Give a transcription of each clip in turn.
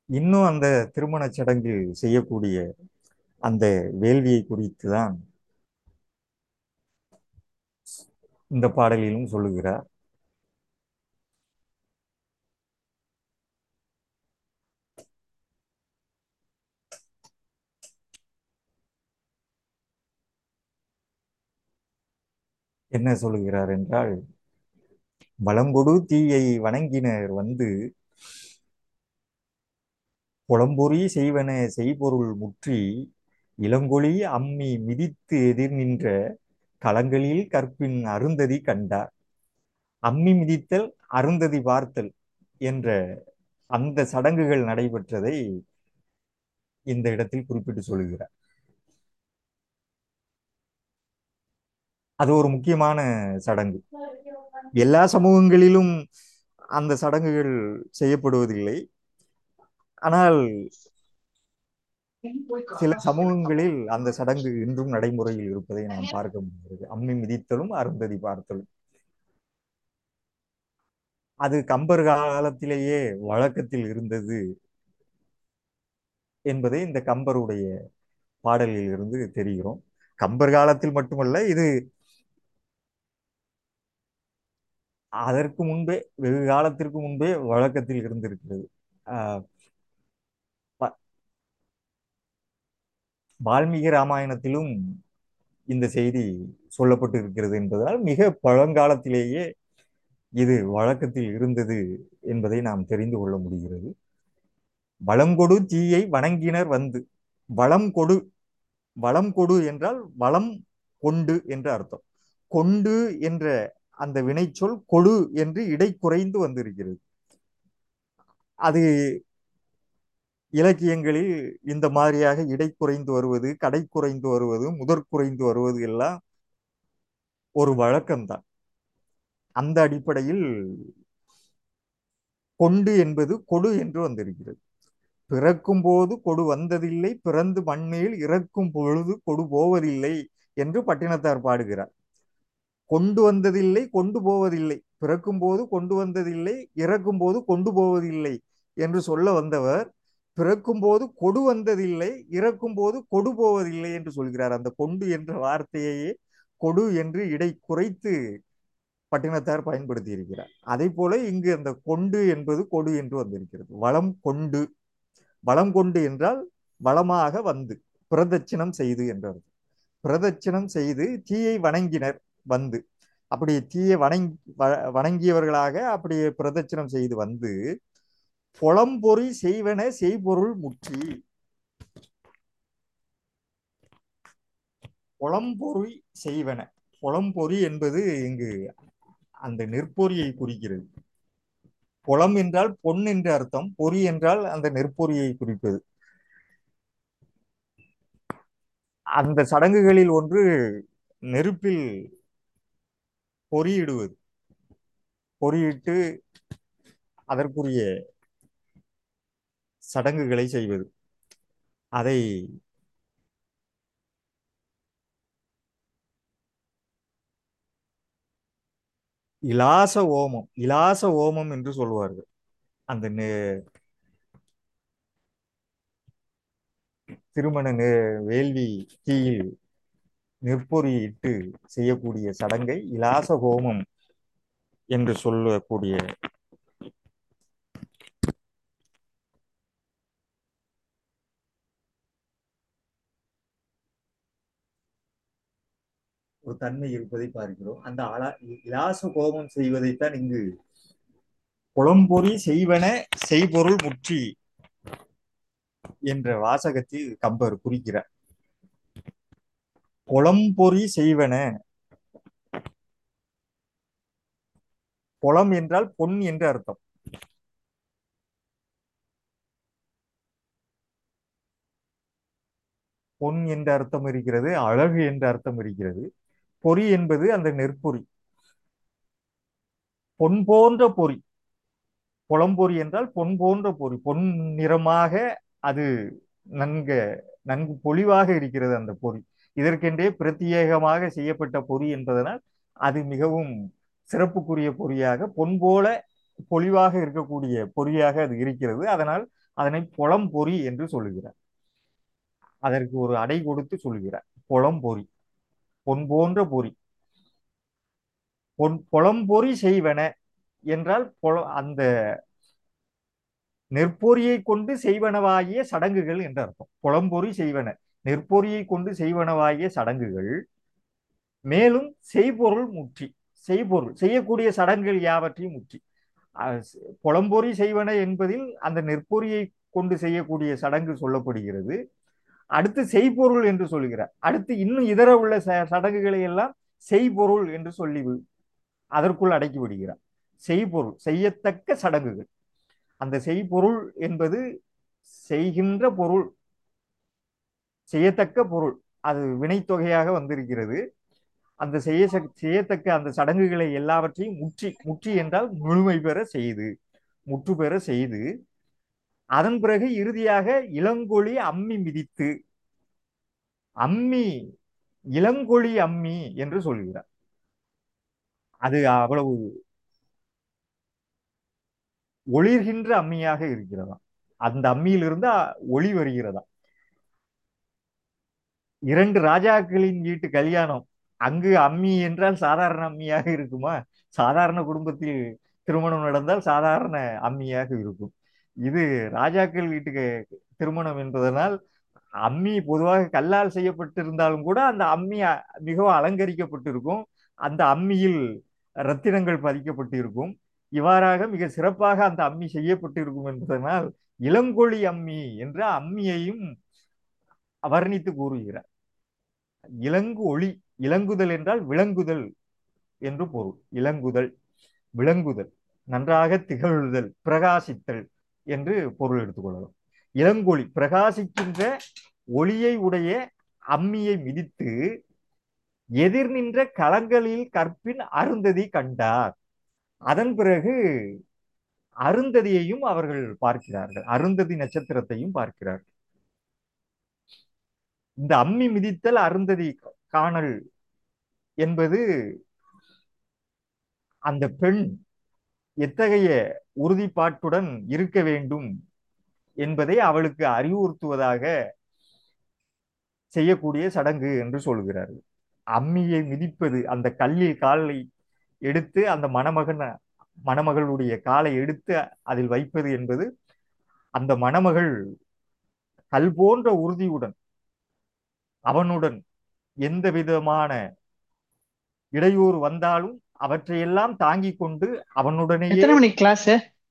இன்னும் அந்த திருமணச் சடங்கில் செய்யக்கூடிய அந்த வேள்வியை குறித்து தான் இந்த பாடலிலும் சொல்லுகிறார் என்ன சொல்லுகிறார் என்றால் வளங்கொடு தீயை வணங்கினர் வந்து புலம்பொறி செய்வன செய்பொருள் முற்றி இளங்கொழி அம்மி மிதித்து எதிர் நின்ற களங்களில் கற்பின் அருந்ததி கண்டார் அம்மி மிதித்தல் அருந்ததி பார்த்தல் என்ற அந்த சடங்குகள் நடைபெற்றதை இந்த இடத்தில் குறிப்பிட்டு சொல்லுகிறார் அது ஒரு முக்கியமான சடங்கு எல்லா சமூகங்களிலும் அந்த சடங்குகள் செய்யப்படுவதில்லை ஆனால் சில சமூகங்களில் அந்த சடங்கு இன்றும் நடைமுறையில் இருப்பதை நாம் பார்க்க முடிகிறது அம்மி மிதித்தலும் அருந்ததி பார்த்தலும் அது கம்பர் காலத்திலேயே வழக்கத்தில் இருந்தது என்பதை இந்த கம்பருடைய பாடலில் இருந்து தெரிகிறோம் கம்பர் காலத்தில் மட்டுமல்ல இது அதற்கு முன்பே வெகு காலத்திற்கு முன்பே வழக்கத்தில் இருந்திருக்கிறது ஆஹ் ப- வால்மீகி ராமாயணத்திலும் இந்த செய்தி சொல்லப்பட்டு இருக்கிறது என்பதால் மிக பழங்காலத்திலேயே இது வழக்கத்தில் இருந்தது என்பதை நாம் தெரிந்து கொள்ள முடிகிறது வளங்கொடு தீயை வணங்கினர் வந்து வளம் கொடு வளம் கொடு என்றால் வளம் கொண்டு என்று அர்த்தம் கொண்டு என்ற அந்த வினைச்சொல் கொடு என்று இடை குறைந்து வந்திருக்கிறது அது இலக்கியங்களில் இந்த மாதிரியாக இடை குறைந்து வருவது கடை குறைந்து வருவது முதற் குறைந்து வருவது எல்லாம் ஒரு வழக்கம்தான் அந்த அடிப்படையில் கொண்டு என்பது கொடு என்று வந்திருக்கிறது பிறக்கும் போது கொடு வந்ததில்லை பிறந்து மண்மேல் இறக்கும் பொழுது கொடு போவதில்லை என்று பட்டினத்தார் பாடுகிறார் கொண்டு வந்ததில்லை கொண்டு போவதில்லை பிறக்கும் போது கொண்டு வந்ததில்லை இறக்கும் போது கொண்டு போவதில்லை என்று சொல்ல வந்தவர் பிறக்கும் போது கொடு வந்ததில்லை இறக்கும் போது கொடு போவதில்லை என்று சொல்கிறார் அந்த கொண்டு என்ற வார்த்தையையே கொடு என்று இடை குறைத்து பட்டினத்தார் பயன்படுத்தி இருக்கிறார் அதே போல இங்கு அந்த கொண்டு என்பது கொடு என்று வந்திருக்கிறது வளம் கொண்டு வளம் கொண்டு என்றால் வளமாக வந்து பிரதட்சிணம் செய்து என்றார் பிரதட்சிணம் செய்து தீயை வணங்கினர் வந்து அப்படி தீயை வணங்கி வ- வணங்கியவர்களாக அப்படி பிரதட்சிணம் செய்து வந்து புலம்பொறி செய்வன செய்பொருள் முற்றி புலம்பொறி செய்வன புலம்பொறி என்பது இங்கு அந்த நெற்பொறியை குறிக்கிறது புலம் என்றால் பொன் என்று அர்த்தம் பொறி என்றால் அந்த நெற்பொறியை குறிப்பது அந்த சடங்குகளில் ஒன்று நெருப்பில் பொறியிடுவது பொறியிட்டு அதற்குரிய சடங்குகளை செய்வது அதை இலாச ஓமம் இலாச ஓமம் என்று சொல்வார்கள் அந்த நெ- திருமண நெ- வேள்வி தீயில் நெற்பொறியிட்டு செய்யக்கூடிய சடங்கை இலாச ஹோமம் என்று சொல்லக்கூடிய ஒரு தன்மை இருப்பதை பார்க்கிறோம் அந்த அலா இலாச ஹோமம் செய்வதைத்தான் இங்கு புலம்பொறி செய்வன செய்பொருள் முற்றி என்ற வாசகத்தில் கம்பர் குறிக்கிறார் புலம்பொறி செய்வன புலம் என்றால் பொன் என்று அர்த்தம் பொன் என்ற அர்த்தம் இருக்கிறது அழகு என்ற அர்த்தம் இருக்கிறது பொறி என்பது அந்த நெற்பொறி பொன் போன்ற பொறி புலம்பொறி என்றால் பொன் போன்ற பொறி பொன் நிறமாக அது நன்க நன்கு பொலிவாக இருக்கிறது அந்த பொறி இதற்கென்றே பிரத்யேகமாக செய்யப்பட்ட பொறி என்பதனால் அது மிகவும் சிறப்புக்குரிய பொறியாக பொன் போல பொலிவாக இருக்கக்கூடிய பொறியாக அது இருக்கிறது அதனால் அதனை புலம்பொறி என்று சொல்லுகிறார் அதற்கு ஒரு அடை கொடுத்து சொல்கிறார் புலம்பொறி பொன் போன்ற பொறி பொன் புலம்பொறி செய்வன என்றால் புல அந்த நெற்பொறியை கொண்டு செய்வனவாகிய சடங்குகள் என்று அர்த்தம் புலம்பொறி செய்வன நெற்பொறியை கொண்டு செய்வனவாகிய சடங்குகள் மேலும் செய்பொருள் முற்றி செய்பொருள் செய்யக்கூடிய சடங்குகள் யாவற்றையும் முற்றி அஹ் புலம்பொறி செய்வன என்பதில் அந்த நெற்பொறியை கொண்டு செய்யக்கூடிய சடங்கு சொல்லப்படுகிறது அடுத்து செய்பொருள் என்று சொல்கிறார் அடுத்து இன்னும் இதர உள்ள ச- சடங்குகளை எல்லாம் செய்பொருள் என்று சொல்லி வி- அதற்குள் அடக்கி விடுகிறார் செய்பொருள் செய்யத்தக்க சடங்குகள் அந்த செய்பொருள் என்பது செய்கின்ற பொருள் செய்யத்தக்க பொருள் அது வினைத்தொகையாக வந்திருக்கிறது அந்த செய்ய சக்- செய்யத்தக்க அந்த சடங்குகளை எல்லாவற்றையும் முற்றி முற்றி என்றால் முழுமை பெற செய்து முற்று பெற செய்து அதன் பிறகு இறுதியாக இளங்கொழி அம்மி மிதித்து அம்மி இளங்கொழி அம்மி என்று சொல்கிறார் அது அவ்வளவு ஒளிர்கின்ற அம்மியாக இருக்கிறதா அந்த அம்மியிலிருந்து ஒளி வருகிறதா இரண்டு ராஜாக்களின் வீட்டு கல்யாணம் அங்கு அம்மி என்றால் சாதாரண அம்மியாக இருக்குமா சாதாரண குடும்பத்தில் திருமணம் நடந்தால் சாதாரண அம்மியாக இருக்கும் இது ராஜாக்கள் வீட்டுக்கு திருமணம் என்பதனால் அம்மி பொதுவாக கல்லால் செய்யப்பட்டிருந்தாலும் கூட அந்த அம்மி அ- மிகவும் அலங்கரிக்கப்பட்டிருக்கும் அந்த அம்மியில் ரத்தினங்கள் பதிக்கப்பட்டிருக்கும் இவ்வாறாக மிக சிறப்பாக அந்த அம்மி செய்யப்பட்டிருக்கும் என்பதனால் இளங்கொழி அம்மி என்ற அம்மியையும் வர்ணித்து கூறுகிறார் இளங்கு ஒளி இளங்குதல் என்றால் விளங்குதல் என்று பொருள் இளங்குதல் விளங்குதல் நன்றாக திகழுதல் பிரகாசித்தல் என்று பொருள் எடுத்துக்கொள்ளலாம் இளங்கொளி பிரகாசிக்கின்ற ஒளியை உடைய அம்மியை மிதித்து எதிர் நின்ற களங்களில் கற்பின் அருந்ததி கண்டார் அதன் பிறகு அருந்ததியையும் அவர்கள் பார்க்கிறார்கள் அருந்ததி நட்சத்திரத்தையும் பார்க்கிறார்கள் இந்த அம்மி மிதித்தல் அருந்ததி காணல் என்பது அந்த பெண் எத்தகைய உறுதிப்பாட்டுடன் இருக்க வேண்டும் என்பதை அவளுக்கு அறிவுறுத்துவதாக செய்யக்கூடிய சடங்கு என்று சொல்கிறார்கள் அம்மியை மிதிப்பது அந்த கல்லில் காலை எடுத்து அந்த மணமகன் மணமகளுடைய காலை எடுத்து அதில் வைப்பது என்பது அந்த மணமகள் கல் போன்ற உறுதியுடன் அவனுடன் எந்த விதமான இடையூறு வந்தாலும் அவற்றையெல்லாம் தாங்கிக் கொண்டு அவனுடனேயே எத்தனை மணிக்கு கிளாஸ்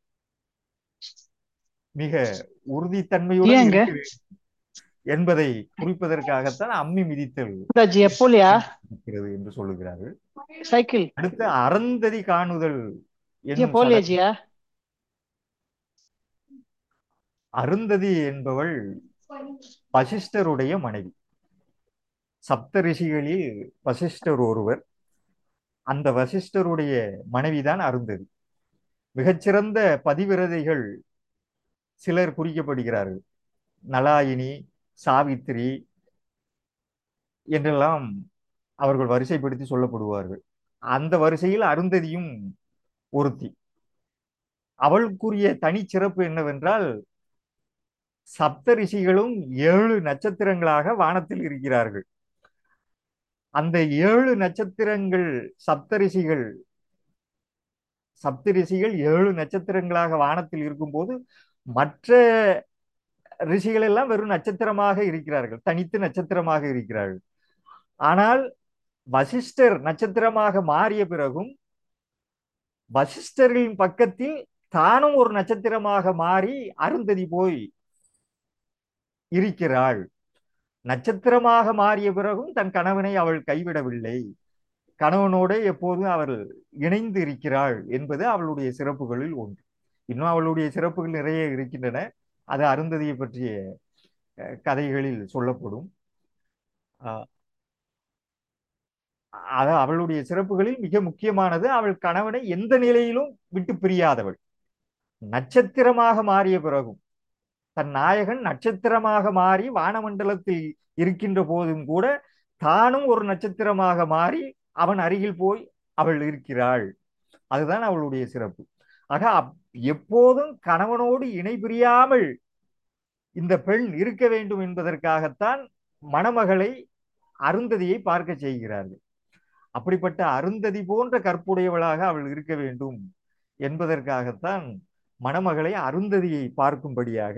மிக உறுதித்தன்மையுடன் ஏங்க இருக்க வேண்டும் என்பதை குறிப்பதற்காகத்தான் அம்மி மிதித்தல் ராஜி எப்போலியா இருக்கிறது என்று சொல்லுகிறார்கள் சைக்கிள் அடுத்து அறந்ததி காணுதல் ஜியா என்னும் போலியா சடங்கு ஜியா அருந்ததி என்பவள் வசிஷ்டருடைய மனைவி சப்த ரிஷிகளில் வசிஷ்டர் ஒருவர் அந்த வசிஷ்டருடைய மனைவிதான் அருந்ததி மிகச்சிறந்த பதிவிரதைகள் சிலர் குறிக்கப்படுகிறார்கள் நலாயினி சாவித்திரி என்றெல்லாம் அவர்கள் வரிசைப்படுத்தி சொல்லப்படுவார்கள் அந்த வரிசையில் அருந்ததியும் ஒருத்தி அவளுக்குரிய தனிச்சிறப்பு என்னவென்றால் சப்த ரிஷிகளும் ஏழு நட்சத்திரங்களாக வானத்தில் இருக்கிறார்கள் அந்த ஏழு நட்சத்திரங்கள் சப்த ரிஷிகள் சப்த ரிஷிகள் ஏழு நட்சத்திரங்களாக வானத்தில் இருக்கும்போது மற்ற ரிஷிகள் எல்லாம் வெறும் நட்சத்திரமாக இருக்கிறார்கள் தனித்து நட்சத்திரமாக இருக்கிறார்கள் ஆனால் வசிஷ்டர் நட்சத்திரமாக மாறிய பிறகும் வசிஷ்டரின் பக்கத்தில் தானும் ஒரு நட்சத்திரமாக மாறி அருந்ததி போய் இருக்கிறாள் நட்சத்திரமாக மாறிய பிறகும் தன் கணவனை அவள் கைவிடவில்லை கணவனோடு எப்போதும் அவள் இணைந்து இருக்கிறாள் என்பது அவளுடைய சிறப்புகளில் ஒன்று இன்னும் அவளுடைய சிறப்புகள் நிறைய இருக்கின்றன அது அருந்ததியை பற்றிய அஹ், கதைகளில் சொல்லப்படும் அஹ், அது அவளுடைய சிறப்புகளில் மிக முக்கியமானது அவள் கணவனை எந்த நிலையிலும் விட்டு பிரியாதவள் நட்சத்திரமாக மாறிய பிறகும் தன் நாயகன் நட்சத்திரமாக மாறி வானமண்டலத்தில் இருக்கின்ற போதும் கூட தானும் ஒரு நட்சத்திரமாக மாறி அவன் அருகில் போய் அவள் இருக்கிறாள் அதுதான் அவளுடைய சிறப்பு ஆக அப்- எப்போதும் கணவனோடு இணை பிரியாமல் இந்த பெண் இருக்க வேண்டும் என்பதற்காகத்தான் மணமகளை அருந்ததியை பார்க்க செய்கிறார்கள் அப்படிப்பட்ட அருந்ததி போன்ற கற்புடையவளாக அவள் இருக்க வேண்டும் என்பதற்காகத்தான் மணமகளை அருந்ததியை பார்க்கும்படியாக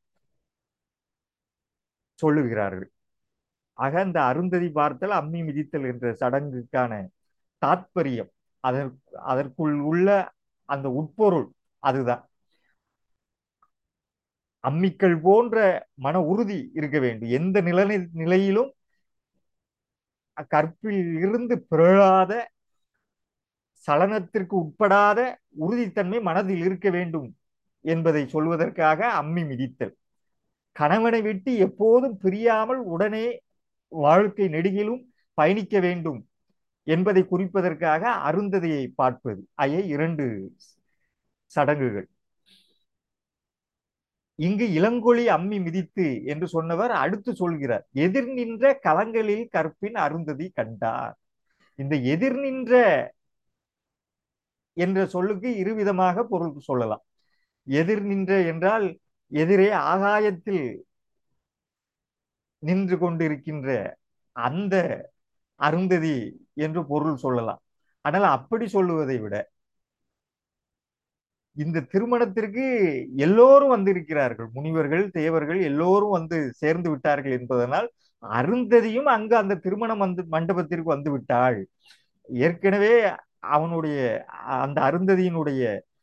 சொல்லுகிறார்கள் ஆக அந்த அருந்ததி பார்த்தல் அம்மி மிதித்தல் என்ற சடங்குக்கான தாத்பரியம் அதற்கு அதற்குள் உள்ள அந்த உட்பொருள் அதுதான் அம்மிக்கள் போன்ற மன உறுதி இருக்க வேண்டும் எந்த நிலை நிலையிலும் கற்பில் இருந்து பிறழாத சலனத்திற்கு உட்படாத உறுதித்தன்மை மனதில் இருக்க வேண்டும் என்பதை சொல்வதற்காக அம்மி மிதித்தல் கணவனை விட்டு எப்போதும் பிரியாமல் உடனே வாழ்க்கை நெடுகிலும் பயணிக்க வேண்டும் என்பதை குறிப்பதற்காக அருந்ததியை பார்ப்பது ஐய இரண்டு சடங்குகள் இங்கு இளங்கொழி அம்மி மிதித்து என்று சொன்னவர் அடுத்து சொல்கிறார் எதிர் நின்ற களங்களில் கற்பின் அருந்ததி கண்டார் இந்த எதிர் நின்ற என்ற சொல்லுக்கு இருவிதமாக பொருள் சொல்லலாம் எதிர் நின்ற என்றால் எதிரே ஆகாயத்தில் நின்று கொண்டிருக்கின்ற அந்த அருந்ததி என்று பொருள் சொல்லலாம் ஆனால் அப்படி சொல்லுவதை விட இந்த திருமணத்திற்கு எல்லோரும் வந்திருக்கிறார்கள் முனிவர்கள் தேவர்கள் எல்லோரும் வந்து சேர்ந்து விட்டார்கள் என்பதனால் அருந்ததியும் அங்கு அந்த திருமணம் வந்து மண்டபத்திற்கு வந்து விட்டாள் ஏற்கனவே அவனுடைய அந்த அருந்ததியினுடைய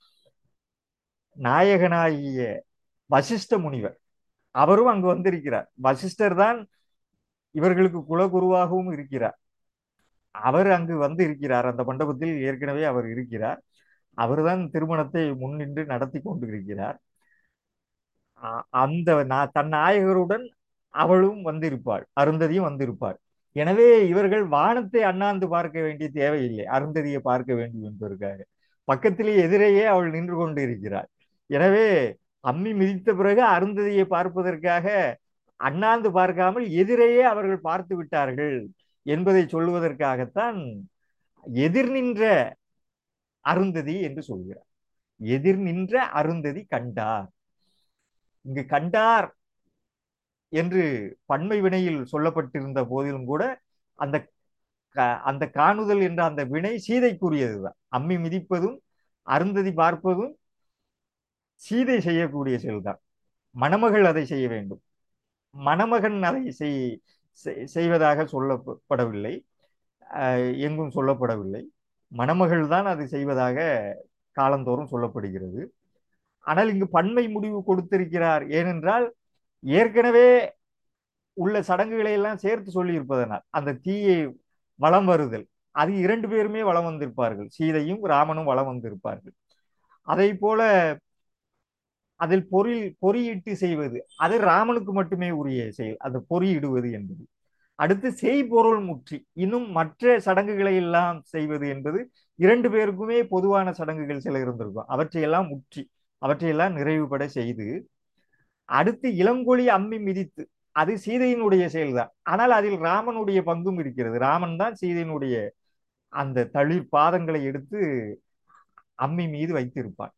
நாயகனாகிய வசிஷ்ட முனிவர் அவரும் அங்கு வந்திருக்கிறார் வசிஷ்டர் தான் இவர்களுக்கு குலகுருவாகவும் இருக்கிறார் அவர் அங்கு வந்து இருக்கிறார் அந்த மண்டபத்தில் ஏற்கனவே அவர் இருக்கிறார் அவர்தான் திருமணத்தை முன்னின்று நடத்தி கொண்டு இருக்கிறார் அந்த தன் நாயகருடன் அவளும் வந்திருப்பாள் அருந்ததியும் வந்திருப்பாள் எனவே இவர்கள் வானத்தை அண்ணாந்து பார்க்க வேண்டிய தேவையில்லை அருந்ததியை பார்க்க வேண்டும் என்பதற்காக பக்கத்திலே எதிரேயே அவள் நின்று கொண்டு இருக்கிறாள் எனவே அம்மி மிதித்த பிறகு அருந்ததியை பார்ப்பதற்காக அண்ணாந்து பார்க்காமல் எதிரேயே அவர்கள் பார்த்து விட்டார்கள் என்பதை சொல்லுவதற்காகத்தான் எதிர் நின்ற அருந்ததி என்று சொல்கிறார் எதிர் நின்ற அருந்ததி கண்டார் இங்கு கண்டார் என்று பன்மை வினையில் சொல்லப்பட்டிருந்த போதிலும் கூட அந்த அந்த காணுதல் என்ற அந்த வினை சீதைக்குரியதுதான் அம்மி மிதிப்பதும் அருந்ததி பார்ப்பதும் சீதை செய்யக்கூடிய செயல்தான் மணமகள் அதை செய்ய வேண்டும் மணமகன் அதை செய் செய்வதாக சொல்லப்படவில்லை எங்கும் சொல்லப்படவில்லை மணமகள் தான் அது செய்வதாக காலந்தோறும் சொல்லப்படுகிறது ஆனால் இங்கு பன்மை முடிவு கொடுத்திருக்கிறார் ஏனென்றால் ஏற்கனவே உள்ள சடங்குகளை எல்லாம் சேர்த்து சொல்லி இருப்பதனால் அந்த தீயை வளம் வருதல் அது இரண்டு பேருமே வளம் வந்திருப்பார்கள் சீதையும் ராமனும் வளம் வந்திருப்பார்கள் அதை போல அதில் பொறி பொறியிட்டு செய்வது அது ராமனுக்கு மட்டுமே உரிய செயல் அந்த பொறியிடுவது என்பது அடுத்து செய்பொருள் முற்றி இன்னும் மற்ற சடங்குகளை எல்லாம் செய்வது என்பது இரண்டு பேருக்குமே பொதுவான சடங்குகள் சில இருந்திருக்கும் அவற்றையெல்லாம் முற்றி அவற்றையெல்லாம் நிறைவுபட செய்து அடுத்து இளங்கொழி அம்மி மிதித்து அது சீதையினுடைய செயல்தான் ஆனால் அதில் ராமனுடைய பங்கும் இருக்கிறது ராமன் தான் சீதையினுடைய அந்த தளிர் பாதங்களை எடுத்து அம்மி மீது வைத்திருப்பான்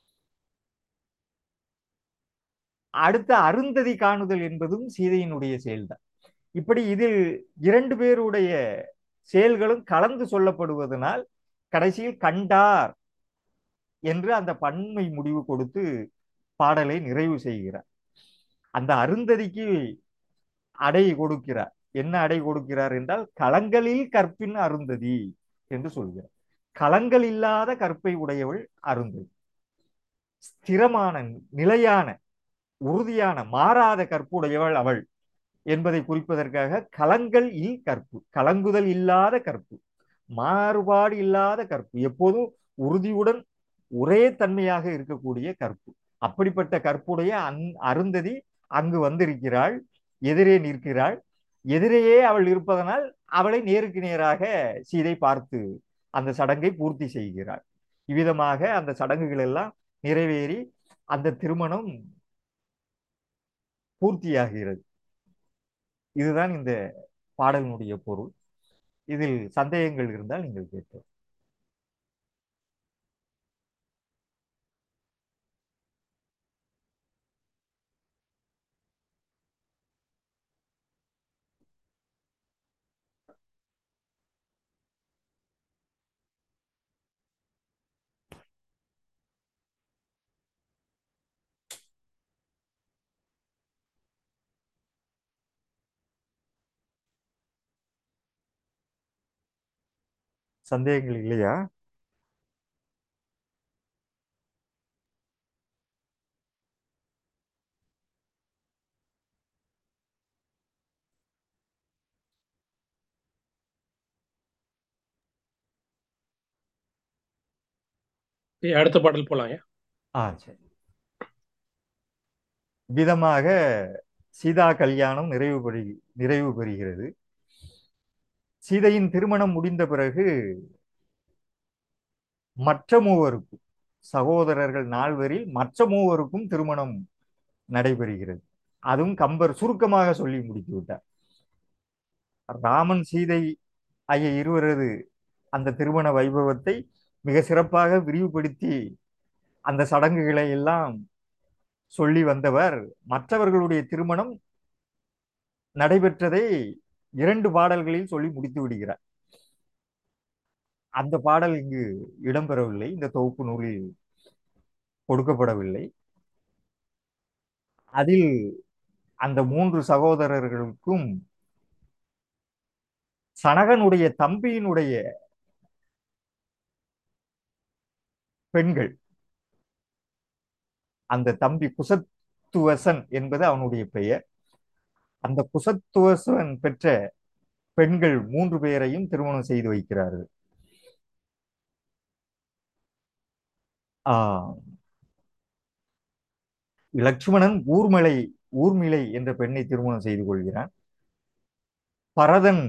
அடுத்த அருந்ததி காணுதல் என்பதும் சீதையினுடைய செயல்தான் இப்படி இதில் இரண்டு பேருடைய செயல்களும் கலந்து சொல்லப்படுவதனால் கடைசியில் கண்டார் என்று அந்த பன்மை முடிவு கொடுத்து பாடலை நிறைவு செய்கிறார் அந்த அருந்ததிக்கு அடை கொடுக்கிறார் என்ன அடை கொடுக்கிறார் என்றால் களங்களில் கற்பின் அருந்ததி என்று சொல்கிறார் களங்கள் இல்லாத கற்பை உடையவள் அருந்ததி ஸ்திரமான நிலையான உறுதியான மாறாத கற்புடையவள் அவள் என்பதை குறிப்பதற்காக கலங்கள் இல் கற்பு கலங்குதல் இல்லாத கற்பு மாறுபாடு இல்லாத கற்பு எப்போதும் உறுதியுடன் ஒரே தன்மையாக இருக்கக்கூடிய கற்பு அப்படிப்பட்ட கற்புடைய அந் அருந்ததி அங்கு வந்திருக்கிறாள் எதிரே நிற்கிறாள் எதிரேயே அவள் இருப்பதனால் அவளை நேருக்கு நேராக சீதை பார்த்து அந்த சடங்கை பூர்த்தி செய்கிறாள் இவ்விதமாக அந்த சடங்குகள் எல்லாம் நிறைவேறி அந்த திருமணம் பூர்த்தியாகிறது இதுதான் இந்த பாடலினுடைய பொருள் இதில் சந்தேகங்கள் இருந்தால் நீங்கள் கேட்கலாம் சந்தேகங்கள் இல்லையா ஏய், அடுத்த பாடல் போலாம் ஆ சரி விதமாக சீதா கல்யாணம் நிறைவு பெறு நிறைவு பெறுகிறது சீதையின் திருமணம் முடிந்த பிறகு மற்ற மூவருக்கும் சகோதரர்கள் நால்வரில் மற்ற மூவருக்கும் திருமணம் நடைபெறுகிறது அதுவும் கம்பர் சுருக்கமாக சொல்லி முடித்து விட்டார் ராமன் சீதை ஆகிய இருவரது அந்த திருமண வைபவத்தை மிக சிறப்பாக விரிவுபடுத்தி அந்த சடங்குகளை எல்லாம் சொல்லி வந்தவர் மற்றவர்களுடைய திருமணம் நடைபெற்றதை இரண்டு பாடல்களில் சொல்லி முடித்து விடுகிறார் அந்த பாடல் இங்கு இடம்பெறவில்லை இந்த தொகுப்பு நூலில் கொடுக்கப்படவில்லை அதில் அந்த மூன்று சகோதரர்களுக்கும் சனகனுடைய தம்பியினுடைய பெண்கள் அந்த தம்பி குசத்துவசன் என்பது அவனுடைய பெயர் அந்த குசத்துவசன் பெற்ற பெண்கள் மூன்று பேரையும் திருமணம் செய்து வைக்கிறார்கள் ஆஹ் லட்சுமணன் ஊர்மலை ஊர்மிளை என்ற பெண்ணை திருமணம் செய்து கொள்கிறான் பரதன்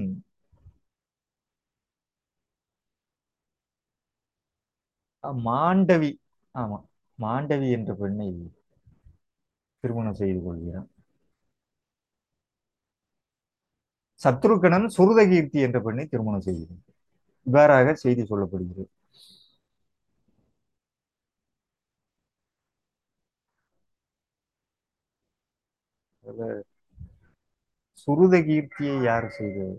மாண்டவி ஆமா மாண்டவி என்ற பெண்ணை திருமணம் செய்து கொள்கிறான் சத்ருகணன் சுருதகீர்த்தி என்ற பெண்ணை திருமணம் செய்கிறான் இவ்வாறாக செய்தி சொல்லப்படுகிறது அதுல சுருதகீர்த்தியை யார் செய்தது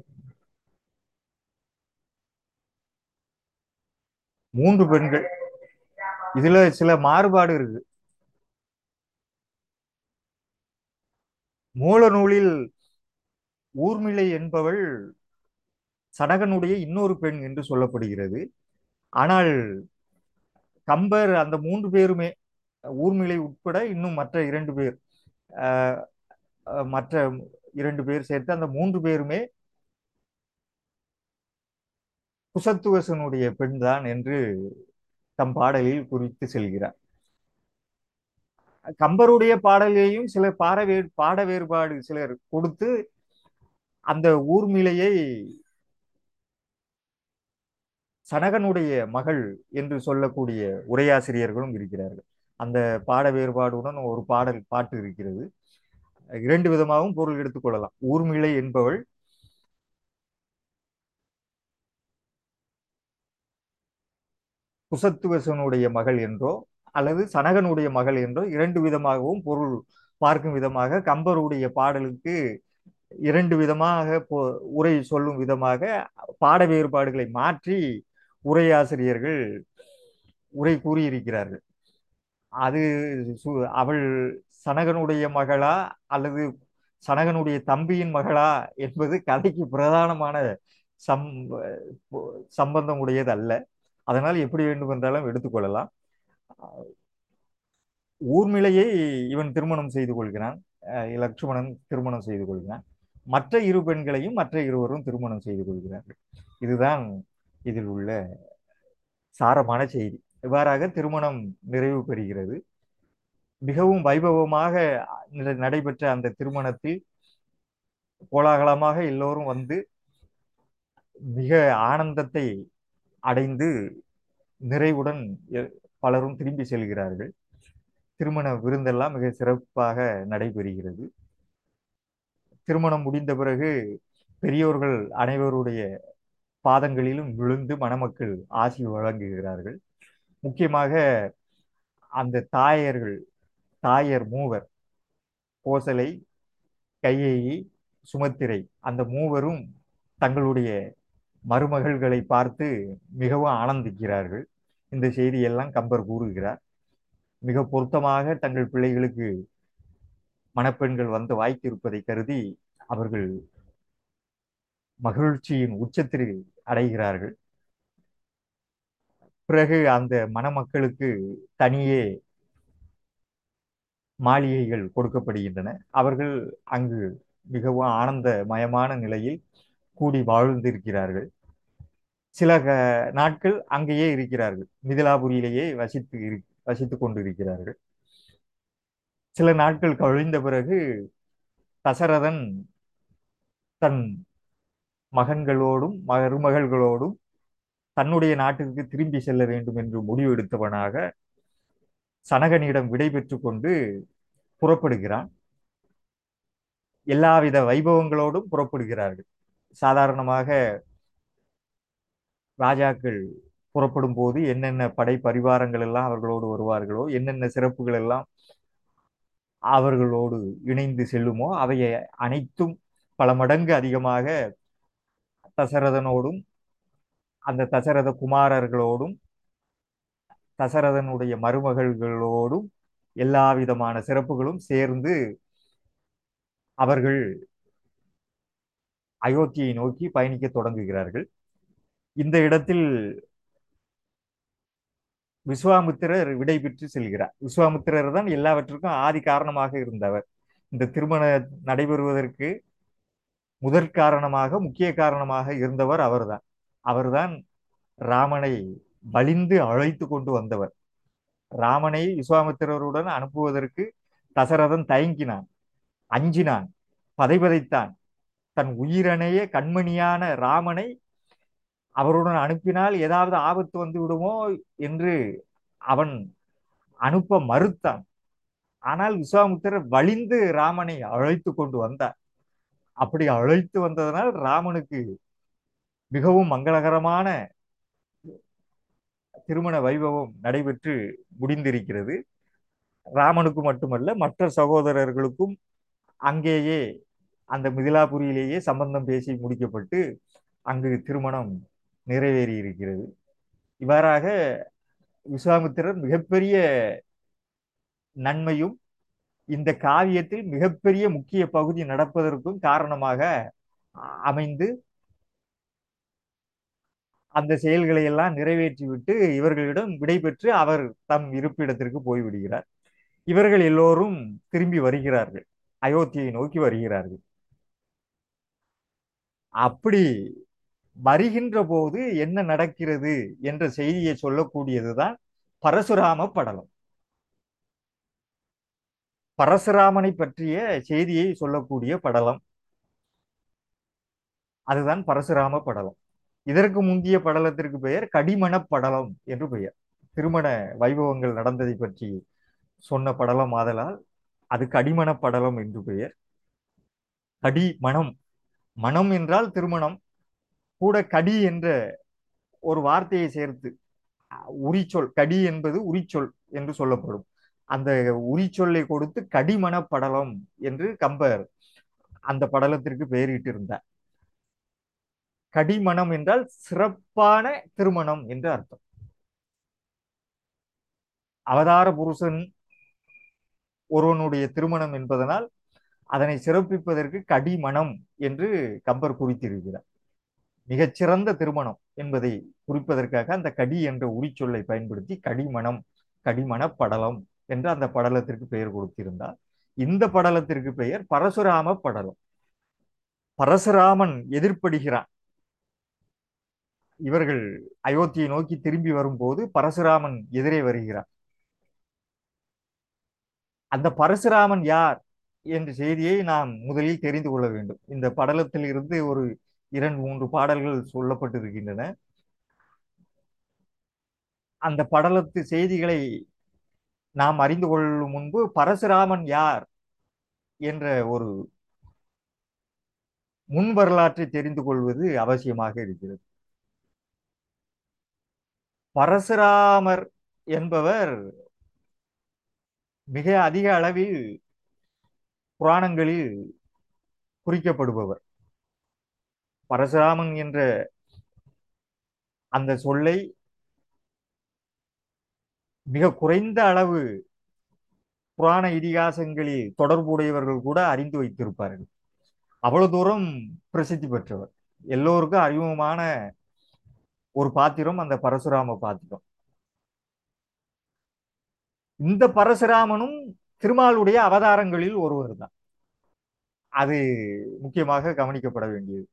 மூன்று பெண்கள் இதுல சில மாறுபாடு இருக்கு மூல நூலில் ஊர்மிளை என்பவள் சடகனுடைய இன்னொரு பெண் என்று சொல்லப்படுகிறது ஆனால் கம்பர் அந்த மூன்று பேருமே ஊர்மிளை உட்பட இன்னும் மற்ற இரண்டு பேர் ஆஹ், அஹ், மற்ற இரண்டு பேர் சேர்த்து அந்த மூன்று பேருமே குசத்துவசனுடைய பெண்தான் என்று தம் பாடலில் குறித்து செல்கிறார் கம்பருடைய பாடலையும் சில பாட வே பாட வேறுபாடு சிலர் கொடுத்து அந்த ஊர்மிளையை சனகனுடைய மகள் என்று சொல்லக்கூடிய உரையாசிரியர்களும் இருக்கிறார்கள் அந்த பாட வேறுபாடுடன் ஒரு பாடல் பாட்டு இருக்கிறது இரண்டு விதமாகவும் பொருள் எடுத்துக்கொள்ளலாம் ஊர்மிளை என்பவள் குசத்துவசனுடைய மகள் என்றோ அல்லது சனகனுடைய மகள் என்றோ இரண்டு விதமாகவும் பொருள் பார்க்கும் விதமாக கம்பருடைய பாடலுக்கு இரண்டு விதமாக பொ- உரை சொல்லும் விதமாக பாட வேறுபாடுகளை மாற்றி உரையாசிரியர்கள் உரை கூறியிருக்கிறார்கள் அது சு- அவள் சனகனுடைய மகளா அல்லது சனகனுடைய தம்பியின் மகளா என்பது கதைக்கு பிரதானமான சம் சம்பந்தம் உடையது அல்ல அதனால் எப்படி வேண்டுமென்றாலும் எடுத்துக்கொள்ளலாம் ஊர்மிளையை இவன் திருமணம் செய்து கொள்கிறான் அஹ் லட்சுமணன் திருமணம் செய்து கொள்கிறான் மற்ற இரு பெண்களையும் மற்ற இருவரும் திருமணம் செய்து கொள்கிறார்கள் இதுதான் இதில் உள்ள சாரமான செய்தி இவ்வாறாக திருமணம் நிறைவு பெறுகிறது மிகவும் வைபவமாக நட- நடைபெற்ற அந்த திருமணத்தில் கோலாகலமாக எல்லோரும் வந்து மிக ஆனந்தத்தை அடைந்து நிறைவுடன் எ- பலரும் திரும்பி செல்கிறார்கள் திருமண விருந்தெல்லாம் மிக சிறப்பாக நடைபெறுகிறது திருமணம் முடிந்த பிறகு பெரியோர்கள் அனைவருடைய பாதங்களிலும் விழுந்து மணமக்கள் ஆசி வழங்குகிறார்கள் முக்கியமாக அந்த தாயர்கள் தாயர் மூவர் கோசலை கையேயி சுமத்திரை அந்த மூவரும் தங்களுடைய மருமகள்களை பார்த்து மிகவும் ஆனந்திக்கிறார்கள் இந்த செய்தியெல்லாம் கம்பர் கூறுகிறார் மிக பொருத்தமாக தங்கள் பிள்ளைகளுக்கு மணப்பெண்கள் வந்து வாய்த்திருப்பதை கருதி அவர்கள் மகிழ்ச்சியின் உச்சத்தில் அடைகிறார்கள் பிறகு அந்த மணமக்களுக்கு தனியே மாளிகைகள் கொடுக்கப்படுகின்றன அவர்கள் அங்கு மிகவும் ஆனந்தமயமான நிலையில் கூடி வாழ்ந்திருக்கிறார்கள் சில க- நாட்கள் அங்கேயே இருக்கிறார்கள் மிதிலாபுரியிலேயே வசித்து இரு வசித்துக் கொண்டிருக்கிறார்கள் சில நாட்கள் கழிந்த பிறகு தசரதன் தன் மகன்களோடும் மருமகள்களோடும் தன்னுடைய நாட்டிற்கு திரும்பி செல்ல வேண்டும் என்று முடிவெடுத்தவனாக சனகனிடம் விடை பெற்றுக் கொண்டு புறப்படுகிறான் எல்லாவித வைபவங்களோடும் புறப்படுகிறார்கள் சாதாரணமாக ராஜாக்கள் புறப்படும் போது என்னென்ன படை பரிவாரங்கள் எல்லாம் அவர்களோடு வருவார்களோ என்னென்ன சிறப்புகள் எல்லாம் அவர்களோடு இணைந்து செல்லுமோ அவை அனைத்தும் பல மடங்கு அதிகமாக தசரதனோடும் அந்த தசரத குமாரர்களோடும் தசரதனுடைய மருமகள்களோடும் எல்லா விதமான சிறப்புகளும் சேர்ந்து அவர்கள் அயோத்தியை நோக்கி பயணிக்க தொடங்குகிறார்கள் இந்த இடத்தில் விஸ்வாமித்திரர் விடை பெற்று செல்கிறார் விஸ்வாமித்திரர் தான் எல்லாவற்றுக்கும் ஆதி காரணமாக இருந்தவர் இந்த திருமணம் நடைபெறுவதற்கு முதற் காரணமாக முக்கிய காரணமாக இருந்தவர் அவர்தான் அவர்தான் ராமனை வலிந்து அழைத்து கொண்டு வந்தவர் ராமனை விஸ்வாமித்திரருடன் அனுப்புவதற்கு தசரதன் தயங்கினான் அஞ்சினான் பதைபதைத்தான் தன் உயிரணைய கண்மணியான ராமனை அவருடன் அனுப்பினால் ஏதாவது ஆபத்து வந்து விடுமோ என்று அவன் அனுப்ப மறுத்தான் ஆனால் விஸ்வாமித்திரர் வலிந்து ராமனை அழைத்து கொண்டு வந்தார் அப்படி அழைத்து வந்ததனால் ராமனுக்கு மிகவும் மங்களகரமான திருமண வைபவம் நடைபெற்று முடிந்திருக்கிறது ராமனுக்கு மட்டுமல்ல மற்ற சகோதரர்களுக்கும் அங்கேயே அந்த மிதிலாபுரியிலேயே சம்பந்தம் பேசி முடிக்கப்பட்டு அங்கு திருமணம் நிறைவேறி இருக்கிறது இவ்வாறாக விஸ்வாமித்திரர் மிகப்பெரிய நன்மையும் இந்த காவியத்தில் மிகப்பெரிய முக்கிய பகுதி நடப்பதற்கும் காரணமாக அமைந்து அந்த செயல்களை எல்லாம் நிறைவேற்றிவிட்டு இவர்களிடம் விடைபெற்று அவர் தம் இருப்பிடத்திற்கு போய்விடுகிறார் இவர்கள் எல்லோரும் திரும்பி வருகிறார்கள் அயோத்தியை நோக்கி வருகிறார்கள் அப்படி வருகின்ற போது என்ன நடக்கிறது என்ற செய்தியை சொல்லக்கூடியதுதான் பரசுராம படலம் பரசுராமனை பற்றிய செய்தியை சொல்லக்கூடிய படலம் அதுதான் பரசுராம படலம் இதற்கு முந்தைய படலத்திற்கு பெயர் கடிமண படலம் என்று பெயர் திருமண வைபவங்கள் நடந்ததை பற்றி சொன்ன படலம் ஆதலால் அது கடிமண படலம் என்று பெயர் கடி மணம் மணம் என்றால் திருமணம் கூட கடி என்ற ஒரு வார்த்தையை சேர்த்து உரிச்சொல் கடி என்பது உரிச்சொல் என்று சொல்லப்படும் அந்த உரிச்சொல்லை கொடுத்து கடிமண படலம் என்று கம்பர் அந்த படலத்திற்கு பெயரிட்டிருந்தார் கடிமணம் என்றால் சிறப்பான திருமணம் என்று அர்த்தம் அவதார புருஷன் ஒருவனுடைய திருமணம் என்பதனால் அதனை சிறப்பிப்பதற்கு கடிமணம் என்று கம்பர் குறித்திருக்கிறார் மிகச்சிறந்த திருமணம் என்பதை குறிப்பதற்காக அந்த கடி என்ற உரிச்சொல்லை பயன்படுத்தி கடிமணம் கடிமண படலம் என்று அந்த படலத்திற்கு பெயர் கொடுத்திருந்தார் இந்த படலத்திற்கு பெயர் பரசுராம படலம் பரசுராமன் எதிர்ப்படுகிறான் இவர்கள் அயோத்தியை நோக்கி திரும்பி வரும்போது பரசுராமன் எதிரே வருகிறார் அந்த பரசுராமன் யார் என்ற செய்தியை நாம் முதலில் தெரிந்து கொள்ள வேண்டும் இந்த படலத்தில் இருந்து ஒரு இரண்டு மூன்று பாடல்கள் சொல்லப்பட்டிருக்கின்றன அந்த படலத்து செய்திகளை நாம் அறிந்து கொள்ளும் முன்பு பரசுராமன் யார் என்ற ஒரு முன் வரலாற்றை தெரிந்து கொள்வது அவசியமாக இருக்கிறது பரசுராமர் என்பவர் மிக அதிக அளவில் புராணங்களில் குறிக்கப்படுபவர் பரசுராமன் என்ற அந்த சொல்லை மிக குறைந்த அளவு புராண இதிகாசங்களில் தொடர்புடையவர்கள் கூட அறிந்து வைத்திருப்பார்கள் அவ்வளவு தூரம் பிரசித்தி பெற்றவர் எல்லோருக்கும் அறிமுகமான ஒரு பாத்திரம் அந்த பரசுராம பாத்திரம் இந்த பரசுராமனும் திருமாலுடைய அவதாரங்களில் ஒருவர் தான் அது முக்கியமாக கவனிக்கப்பட வேண்டியது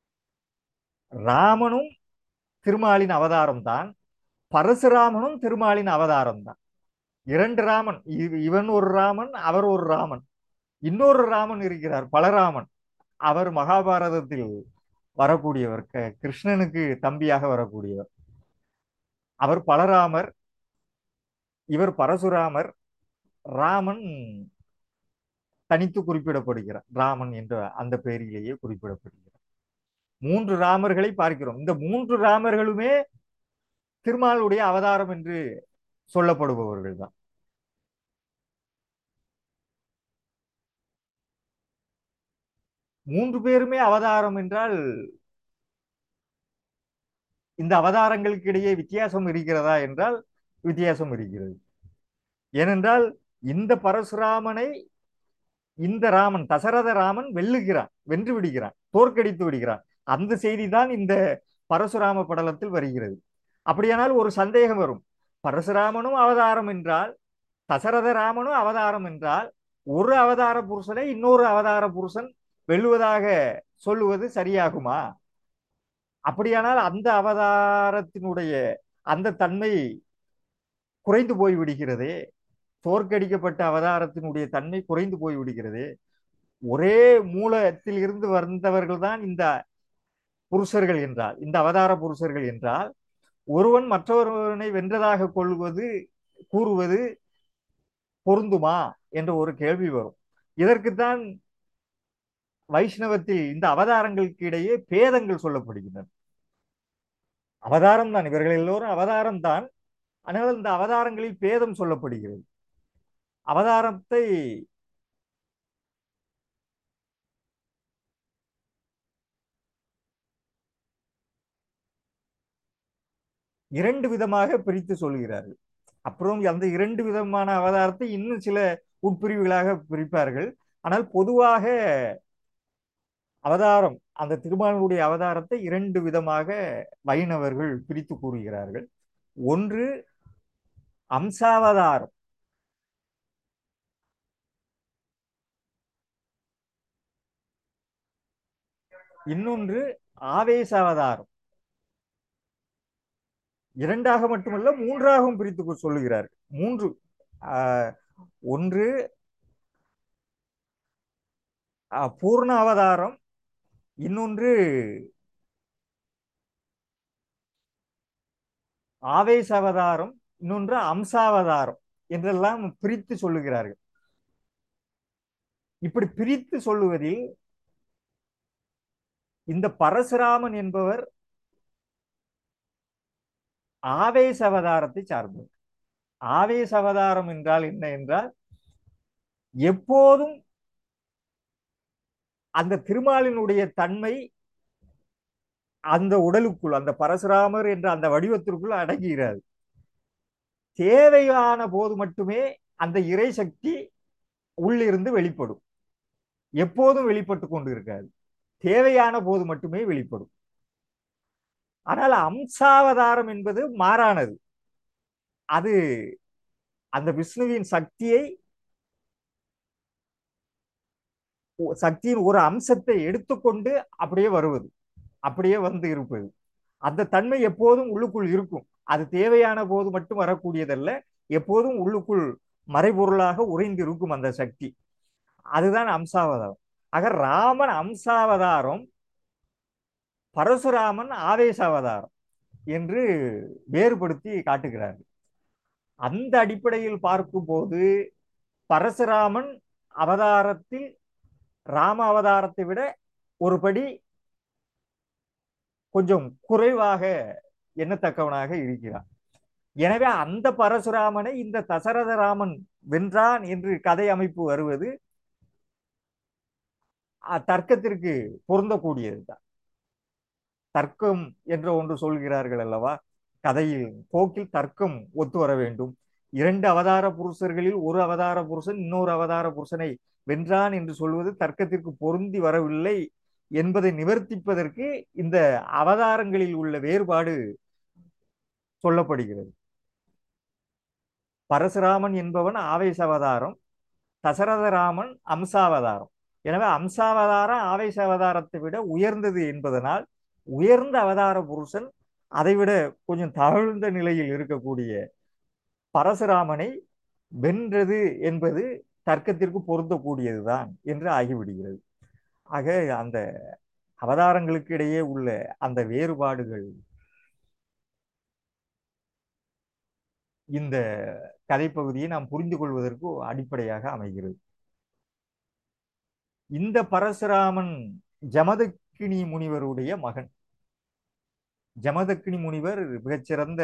ராமனும் திருமாலின் அவதாரம் தான் பரசுராமனும் திருமாலின் அவதாரம் தான் இரண்டு ராமன் இவ- இவன் ஒரு ராமன் அவர் ஒரு ராமன் இன்னொரு ராமன் இருக்கிறார் பலராமன் அவர் மகாபாரதத்தில் வரக்கூடியவர் க- கிருஷ்ணனுக்கு தம்பியாக வரக்கூடியவர் அவர் பலராமர் இவர் பரசுராமர் ராமன் தனித்து குறிப்பிடப்படுகிறார் ராமன் என்ற அந்த பெயரிலேயே குறிப்பிடப்படுகிறார் மூன்று ராமர்களை பார்க்கிறோம் இந்த மூன்று ராமர்களுமே திருமாலுடைய அவதாரம் என்று சொல்லப்படுபவர்கள் தான் மூன்று பேருமே அவதாரம் என்றால் இந்த அவதாரங்களுக்கு இடையே வித்தியாசம் இருக்கிறதா என்றால் வித்தியாசம் இருக்கிறது ஏனென்றால் இந்த பரசுராமனை இந்த ராமன் தசரத ராமன் வெல்லுகிறான் வென்று விடுகிறான் தோற்கடித்து விடுகிறான் அந்த செய்தி தான் இந்த பரசுராம படலத்தில் வருகிறது அப்படியானால் ஒரு சந்தேகம் வரும் பரசுராமனும் அவதாரம் என்றால் தசரத ராமனும் அவதாரம் என்றால் ஒரு அவதார புருஷனை இன்னொரு அவதார புருஷன் வெல்லுவதாக சொல்லுவது சரியாகுமா அப்படியானால் அந்த அவதாரத்தினுடைய அந்த தன்மை குறைந்து போய் விடுகிறதே தோற்கடிக்கப்பட்ட அவதாரத்தினுடைய தன்மை குறைந்து போய் விடுகிறது ஒரே மூலத்தில் இருந்து வந்தவர்கள் தான் இந்த புருஷர்கள் என்றால் இந்த அவதார புருஷர்கள் என்றால் ஒருவன் மற்றொருவனை வென்றதாக கொள்வது கூறுவது பொருந்துமா என்ற ஒரு கேள்வி வரும் இதற்குத்தான் வைஷ்ணவத்தில் இந்த அவதாரங்களுக்கு இடையே பேதங்கள் சொல்லப்படுகின்றன அவதாரம் தான் இவர்கள் எல்லோரும் அவதாரம் தான் ஆனால் இந்த அவதாரங்களில் பேதம் சொல்லப்படுகிறது அவதாரத்தை இரண்டு விதமாக பிரித்து சொல்கிறார்கள் அப்புறம் அந்த இரண்டு விதமான அவதாரத்தை இன்னும் சில உட்பிரிவுகளாக பிரிப்பார்கள் ஆனால் பொதுவாக அவதாரம் அந்த திருமாலுடைய அவதாரத்தை இரண்டு விதமாக வைணவர்கள் பிரித்து கூறுகிறார்கள் ஒன்று அம்சாவதாரம் இன்னொன்று ஆவேச அவதாரம் இரண்டாக மட்டுமல்ல மூன்றாகவும் பிரித்து சொல்லுகிறார்கள் மூன்று ஆஹ், ஒன்று ஆஹ், பூர்ண அவதாரம் இன்னொன்று ஆவேச அவதாரம் இன்னொன்று அம்சாவதாரம் என்றெல்லாம் பிரித்து சொல்லுகிறார்கள் இப்படி பிரித்து சொல்லுவதில் இந்த பரசுராமன் என்பவர் ஆவேச அவதாரத்தை சார்ந்தவர் ஆவேச அவதாரம் என்றால் என்ன என்றால் எப்போதும் அந்த திருமாலினுடைய தன்மை அந்த உடலுக்குள் அந்த பரசுராமர் என்ற அந்த வடிவத்திற்குள் அடங்குகிறது தேவையான போது மட்டுமே அந்த இறை சக்தி உள்ளிருந்து வெளிப்படும் எப்போதும் வெளிப்பட்டு கொண்டு இருக்காது தேவையான போது மட்டுமே வெளிப்படும் ஆனால் அம்சாவதாரம் என்பது மாறானது அது அந்த விஷ்ணுவின் சக்தியை ஒ- சக்தியின் ஒரு அம்சத்தை எடுத்துக்கொண்டு அப்படியே வருவது அப்படியே வந்து இருப்பது அந்த தன்மை எப்போதும் உள்ளுக்குள் இருக்கும் அது தேவையான போது மட்டும் வரக்கூடியதல்ல எப்போதும் உள்ளுக்குள் மறைபொருளாக உறைந்து இருக்கும் அந்த சக்தி அதுதான் அம்சாவதாரம் ஆக ராமன் அம்சாவதாரம் பரசுராமன் ஆவேசாவதாரம் என்று வேறுபடுத்தி காட்டுகிறார்கள் அந்த அடிப்படையில் பார்க்கும்போது பரசுராமன் அவதாரத்தில் ராம அவதாரத்தை விட ஒருபடி கொஞ்சம் குறைவாக எண்ணத்தக்கவனாக இருக்கிறான் எனவே அந்த பரசுராமனை இந்த தசரத ராமன் வென்றான் என்று கதை அமைப்பு வருவது அஹ், தர்க்கத்திற்கு பொருந்தக்கூடியதுதான் தர்க்கம் என்ற ஒன்று சொல்கிறார்கள் அல்லவா கதையில் போக்கில் தர்க்கம் ஒத்து வர வேண்டும் இரண்டு அவதார புருஷர்களில் ஒரு அவதார புருஷன் இன்னொரு அவதார புருஷனை வென்றான் என்று சொல்வது தர்க்கத்திற்கு பொருந்தி வரவில்லை என்பதை நிவர்த்திப்பதற்கு இந்த அவதாரங்களில் உள்ள வேறுபாடு சொல்லப்படுகிறது பரசுராமன் என்பவன் ஆவேச அவதாரம் தசரதராமன் அம்சாவதாரம் எனவே அம்சாவதாரம் ஆவேச அவதாரத்தை விட உயர்ந்தது என்பதனால் உயர்ந்த அவதார புருஷன் அதைவிட கொஞ்சம் தாழ்ந்த நிலையில் இருக்கக்கூடிய பரசுராமனை வென்றது என்பது தர்க்கத்திற்கு பொருந்தக்கூடியதுதான் என்று ஆகிவிடுகிறது ஆக அந்த அவதாரங்களுக்கு இடையே உள்ள அந்த வேறுபாடுகள் இந்த கதைப்பகுதியை நாம் புரிந்து கொள்வதற்கு அடிப்படையாக அமைகிறது இந்த பரசுராமன் ஜமதக்கினி முனிவருடைய மகன் ஜமதக்கினி முனிவர் மிகச்சிறந்த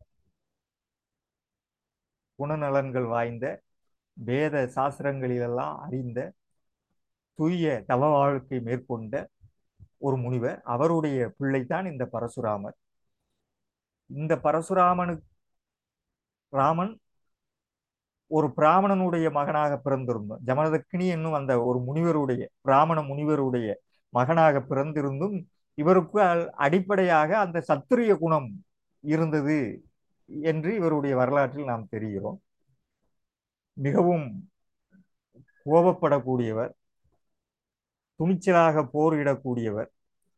குணநலன்கள் வாய்ந்த வேத சாஸ்திரங்களிலெல்லாம் அறிந்த தூய தவ வாழ்க்கை மேற்கொண்ட ஒரு முனிவர் அவருடைய பிள்ளைதான் இந்த பரசுராமர் இந்த பரசுராமனுக்கு ராமன் ஒரு பிராமணனுடைய மகனாக பிறந்திருந்தோம் ஜமதக்கினி என்னும் அந்த ஒரு முனிவருடைய பிராமண முனிவருடைய மகனாக பிறந்திருந்தும் இவருக்கு அடிப்படையாக அந்த சத்திரிய குணம் இருந்தது என்று இவருடைய வரலாற்றில் நாம் தெரிகிறோம் மிகவும் கோபப்படக்கூடியவர் துணிச்சலாக போரிடக்கூடியவர்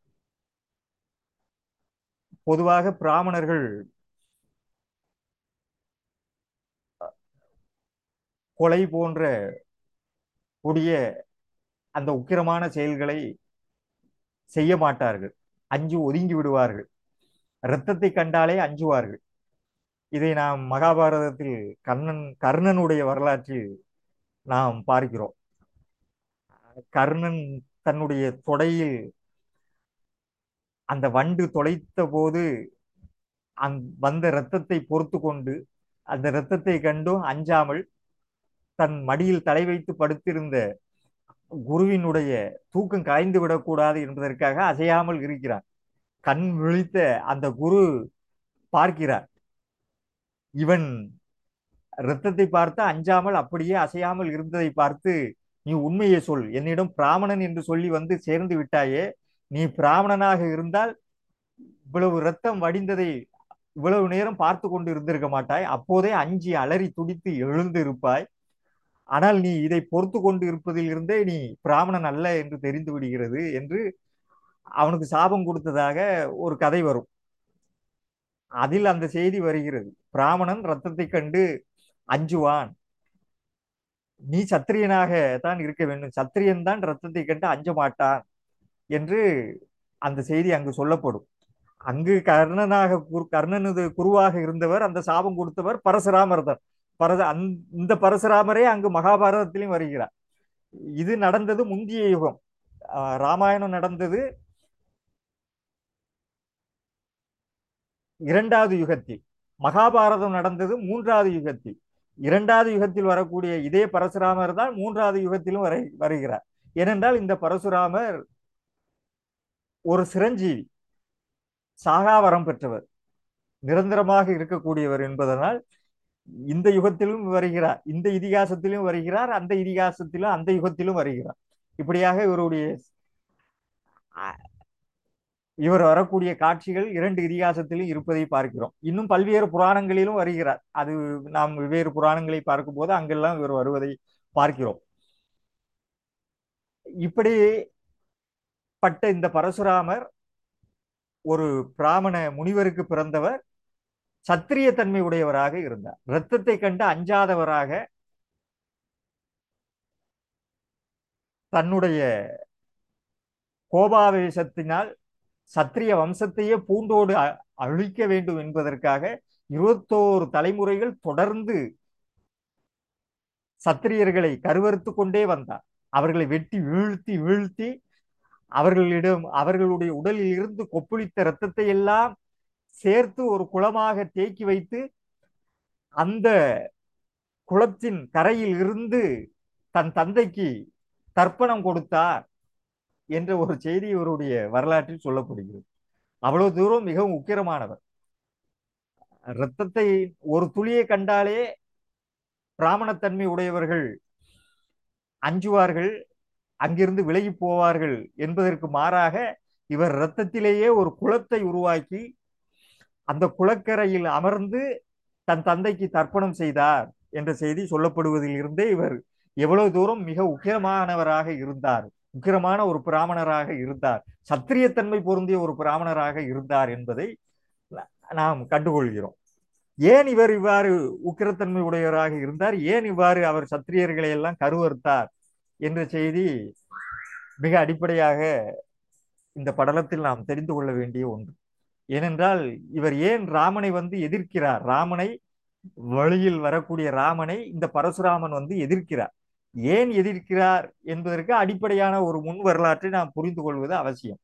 பொதுவாக பிராமணர்கள் கொலை போன்ற கொடிய அந்த உக்கிரமான செயல்களை செய்ய மாட்டார்கள் அஞ்சு ஒதுங்கி விடுவார்கள் இரத்தத்தை கண்டாலே அஞ்சுவார்கள் இதை நாம் மகாபாரதத்தில் கர்ணன் கர்ணனுடைய வரலாற்றில் நாம் பார்க்கிறோம் கர்ணன் தன்னுடைய தொடையில் அந்த வண்டு தொலைத்த போது அந் வந்த இரத்தத்தை பொறுத்து கொண்டு அந்த இரத்தத்தை கண்டும் அஞ்சாமல் தன் மடியில் தலை வைத்து படுத்திருந்த குருவினுடைய தூக்கம் கலைந்து விடக்கூடாது என்பதற்காக அசையாமல் இருக்கிறார் கண் விழித்த அந்த குரு பார்க்கிறார் இவன் இரத்தத்தை பார்த்து அஞ்சாமல் அப்படியே அசையாமல் இருந்ததை பார்த்து நீ உண்மையை சொல் என்னிடம் பிராமணன் என்று சொல்லி வந்து சேர்ந்து விட்டாயே நீ பிராமணனாக இருந்தால் இவ்வளவு இரத்தம் வடிந்ததை இவ்வளவு நேரம் பார்த்து கொண்டு இருந்திருக்க மாட்டாய் அப்போதே அஞ்சி அலறி துடித்து எழுந்து இருப்பாய் ஆனால் நீ இதை பொறுத்து கொண்டு இருப்பதில் இருந்தே நீ பிராமணன் அல்ல என்று தெரிந்து விடுகிறது என்று அவனுக்கு சாபம் கொடுத்ததாக ஒரு கதை வரும் அதில் அந்த செய்தி வருகிறது பிராமணன் ரத்தத்தை கண்டு அஞ்சுவான் நீ சத்திரியனாக தான் இருக்க வேண்டும் சத்திரியன் தான் ரத்தத்தை கண்டு அஞ்ச மாட்டான் என்று அந்த செய்தி அங்கு சொல்லப்படும் அங்கு கர்ணனாக கர்ணனது குருவாக இருந்தவர் அந்த சாபம் கொடுத்தவர் பரசுராமர் தான் பரச இந்த பரசுராமரே அங்கு மகாபாரதத்திலும் வருகிறார் இது நடந்தது முந்திய யுகம் ராமாயணம் நடந்தது இரண்டாவது யுகத்தில் மகாபாரதம் நடந்தது மூன்றாவது யுகத்தில் இரண்டாவது யுகத்தில் வரக்கூடிய இதே பரசுராமர் தான் மூன்றாவது யுகத்திலும் வரை வருகிறார் ஏனென்றால் இந்த பரசுராமர் ஒரு சிரஞ்சீவி சாகாவரம் பெற்றவர் நிரந்தரமாக இருக்கக்கூடியவர் என்பதனால் இந்த யுகத்திலும் வருகிறார் இந்த இதிகாசத்திலும் வருகிறார் அந்த இதிகாசத்திலும் அந்த யுகத்திலும் வருகிறார் இப்படியாக இவருடைய இவர் வரக்கூடிய காட்சிகள் இரண்டு இதிகாசத்திலும் இருப்பதை பார்க்கிறோம் இன்னும் பல்வேறு புராணங்களிலும் வருகிறார் அது நாம் வெவ்வேறு புராணங்களை பார்க்கும் போது அங்கெல்லாம் இவர் வருவதை பார்க்கிறோம் இப்படி பட்ட இந்த பரசுராமர் ஒரு பிராமண முனிவருக்கு பிறந்தவர் சத்திரிய தன்மை உடையவராக இருந்தார் இரத்தத்தை கண்டு அஞ்சாதவராக தன்னுடைய கோபாவேசத்தினால் சத்திரிய வம்சத்தையே பூண்டோடு அழிக்க வேண்டும் என்பதற்காக இருபத்தோரு தலைமுறைகள் தொடர்ந்து சத்திரியர்களை கருவறுத்து கொண்டே வந்தார் அவர்களை வெட்டி வீழ்த்தி வீழ்த்தி அவர்களிடம் அவர்களுடைய உடலில் இருந்து கொப்புளித்த இரத்தத்தை எல்லாம் சேர்த்து ஒரு குளமாக தேக்கி வைத்து அந்த குளத்தின் கரையில் இருந்து தன் தந்தைக்கு தர்ப்பணம் கொடுத்தார் என்ற ஒரு செய்தி இவருடைய வரலாற்றில் சொல்லப்படுகிறது அவ்வளவு தூரம் மிகவும் உக்கிரமானவர் இரத்தத்தை ஒரு துளியை கண்டாலே பிராமணத்தன்மை உடையவர்கள் அஞ்சுவார்கள் அங்கிருந்து விலகி போவார்கள் என்பதற்கு மாறாக இவர் இரத்தத்திலேயே ஒரு குளத்தை உருவாக்கி அந்த குளக்கரையில் அமர்ந்து தன் தந்தைக்கு தர்ப்பணம் செய்தார் என்ற செய்தி சொல்லப்படுவதில் இருந்தே இவர் எவ்வளவு தூரம் மிக உக்கிரமானவராக இருந்தார் உக்கிரமான ஒரு பிராமணராக இருந்தார் சத்திரியத்தன்மை பொருந்திய ஒரு பிராமணராக இருந்தார் என்பதை நாம் கண்டுகொள்கிறோம் ஏன் இவர் இவ்வாறு உக்கிரத்தன்மை உடையவராக இருந்தார் ஏன் இவ்வாறு அவர் சத்திரியர்களை எல்லாம் கருவறுத்தார் என்ற செய்தி மிக அடிப்படையாக இந்த படலத்தில் நாம் தெரிந்து கொள்ள வேண்டிய ஒன்று ஏனென்றால் இவர் ஏன் ராமனை வந்து எதிர்க்கிறார் ராமனை வழியில் வரக்கூடிய ராமனை இந்த பரசுராமன் வந்து எதிர்க்கிறார் ஏன் எதிர்க்கிறார் என்பதற்கு அடிப்படையான ஒரு முன் வரலாற்றை நாம் புரிந்து கொள்வது அவசியம்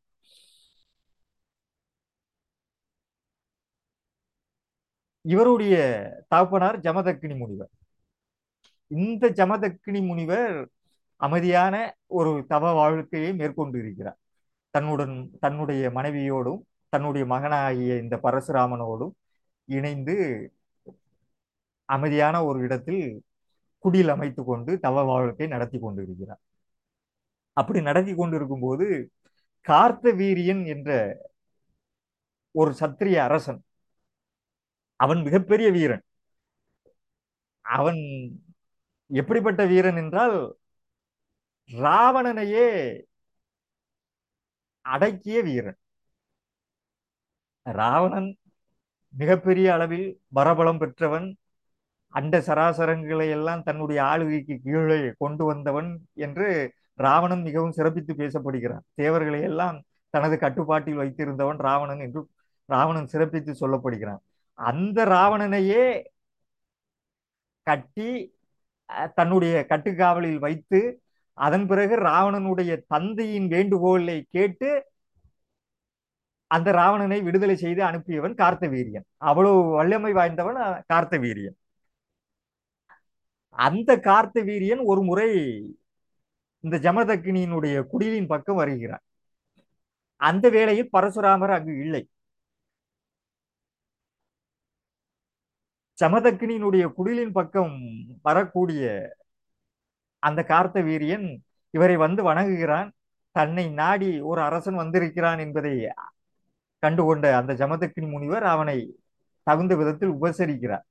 இவருடைய தகப்பனார் ஜமதக்கினி முனிவர் இந்த ஜமதக்கினி முனிவர் அமைதியான ஒரு தவ வாழ்க்கையை மேற்கொண்டு இருக்கிறார் தன்னுடன் தன்னுடைய மனைவியோடும் தன்னுடைய மகனாகிய இந்த பரசுராமனோடும் இணைந்து அமைதியான ஒரு இடத்தில் குடில் அமைத்து கொண்டு தவ வாழ்க்கை நடத்தி கொண்டு இருக்கிறார் அப்படி நடத்தி கொண்டிருக்கும் போது கார்த்த வீரியன் என்ற ஒரு சத்திரிய அரசன் அவன் மிகப்பெரிய வீரன் அவன் எப்படிப்பட்ட வீரன் என்றால் ராவணனையே அடக்கிய வீரன் ராவணன் மிகப்பெரிய அளவில் பரபலம் பெற்றவன் அண்ட சராசரங்களை எல்லாம் தன்னுடைய ஆளுகைக்கு கீழே கொண்டு வந்தவன் என்று ராவணன் மிகவும் சிறப்பித்து பேசப்படுகிறான் தேவர்களை எல்லாம் தனது கட்டுப்பாட்டில் வைத்திருந்தவன் ராவணன் என்று ராவணன் சிறப்பித்து சொல்லப்படுகிறான் அந்த ராவணனையே கட்டி தன்னுடைய கட்டுக்காவலில் வைத்து அதன் பிறகு ராவணனுடைய தந்தையின் வேண்டுகோளை கேட்டு அந்த ராவணனை விடுதலை செய்து அனுப்பியவன் கார்த்தவீரியன் அவ்வளவு வல்லமை வாய்ந்தவன் கார்த்தவீரியன் அந்த கார்த்தவீரியன் ஒரு முறை இந்த ஜமதக்கினியினுடைய குடிலின் பக்கம் வருகிறார் அந்த வேளையில் பரசுராமர் அங்கு இல்லை ஜமதக்கினியினுடைய குடிலின் பக்கம் வரக்கூடிய அந்த கார்த்த வீரியன் இவரை வந்து வணங்குகிறான் தன்னை நாடி ஒரு அரசன் வந்திருக்கிறான் என்பதை கண்டுகொண்ட அந்த ஜமதக்கினி முனிவர் அவனை தகுந்த விதத்தில் உபசரிக்கிறார்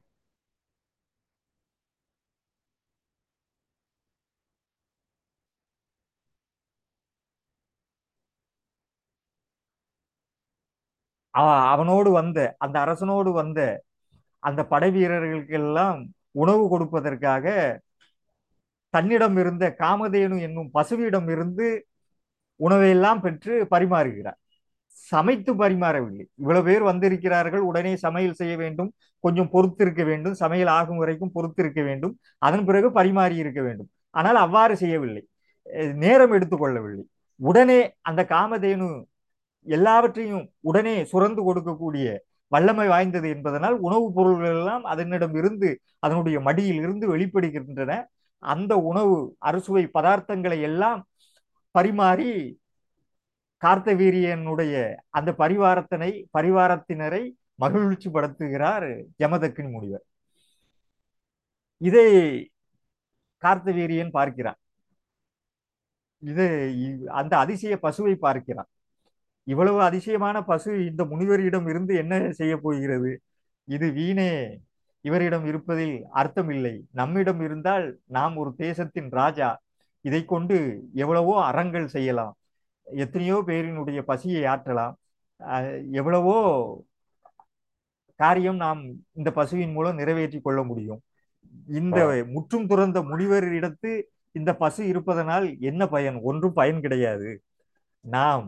அவனோடு வந்த அந்த அரசனோடு வந்த அந்த படை வீரர்களுக்கெல்லாம் உணவு கொடுப்பதற்காக தன்னிடம் இருந்த காமதேனு என்னும் பசுவிடம் இருந்து உணவையெல்லாம் பெற்று பரிமாறுகிறார் சமைத்து பரிமாறவில்லை இவ்வளவு பேர் வந்திருக்கிறார்கள் உடனே சமையல் செய்ய வேண்டும் கொஞ்சம் பொறுத்திருக்க வேண்டும் சமையல் ஆகும் வரைக்கும் பொறுத்திருக்க வேண்டும் அதன் பிறகு பரிமாறி இருக்க வேண்டும் ஆனால் அவ்வாறு செய்யவில்லை நேரம் எடுத்துக்கொள்ளவில்லை உடனே அந்த காமதேனு எல்லாவற்றையும் உடனே சுரந்து கொடுக்கக்கூடிய வல்லமை வாய்ந்தது என்பதனால் உணவுப் பொருள்கள் எல்லாம் அதனிடம் இருந்து அதனுடைய மடியில் இருந்து வெளிப்படுகின்றன அந்த உணவு அறுசுவை பதார்த்தங்களை எல்லாம் பரிமாறி கார்த்தவீரியனுடைய அந்த பரிவாரத்தினை பரிவாரத்தினரை மகிழ்ச்சி படுத்துகிறார் ஜமதக்கினி முனிவர் இதை கார்த்தவீரியன் பார்க்கிறான் இது அந்த அதிசய பசுவை பார்க்கிறான் இவ்வளவு அதிசயமான பசு இந்த முனிவரிடம் இருந்து என்ன செய்ய போகிறது இது வீணே இவரிடம் இருப்பதில் அர்த்தமில்லை நம்மிடம் இருந்தால் நாம் ஒரு தேசத்தின் ராஜா இதை கொண்டு எவ்வளவோ அறங்கள் செய்யலாம் எத்தனையோ பேரினுடைய பசியை ஆற்றலாம் எவ்வளவோ காரியம் நாம் இந்த பசுவின் மூலம் நிறைவேற்றி கொள்ள முடியும் இந்த முற்றும் துறந்த முனிவரிடத்து இந்த பசு இருப்பதனால் என்ன பயன் ஒன்றும் பயன் கிடையாது நாம்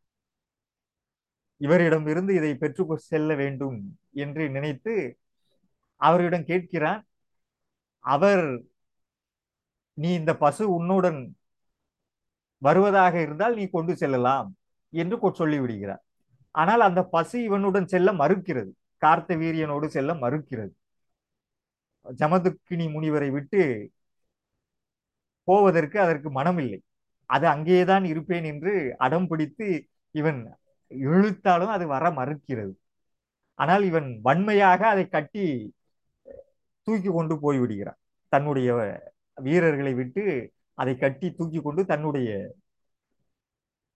இவரிடம் இருந்து இதை பெற்று செல்ல வேண்டும் என்று நினைத்து அவரிடம் கேட்கிறான் அவர் நீ இந்த பசு உன்னுடன் வருவதாக இருந்தால் நீ கொண்டு செல்லலாம் என்று சொல்லிவிடுகிறார் ஆனால் அந்த பசு இவனுடன் செல்ல மறுக்கிறது கார்த்த வீரியனோடு செல்ல மறுக்கிறது ஜமதுக்கினி முனிவரை விட்டு போவதற்கு அதற்கு மனமில்லை அது அங்கேதான் இருப்பேன் என்று அடம் பிடித்து இவன் இழுத்தாலும் அது வர மறுக்கிறது ஆனால் இவன் வன்மையாக அதை கட்டி தூக்கி கொண்டு போய்விடுகிறான் தன்னுடைய வீரர்களை விட்டு அதை கட்டி தூக்கி கொண்டு தன்னுடைய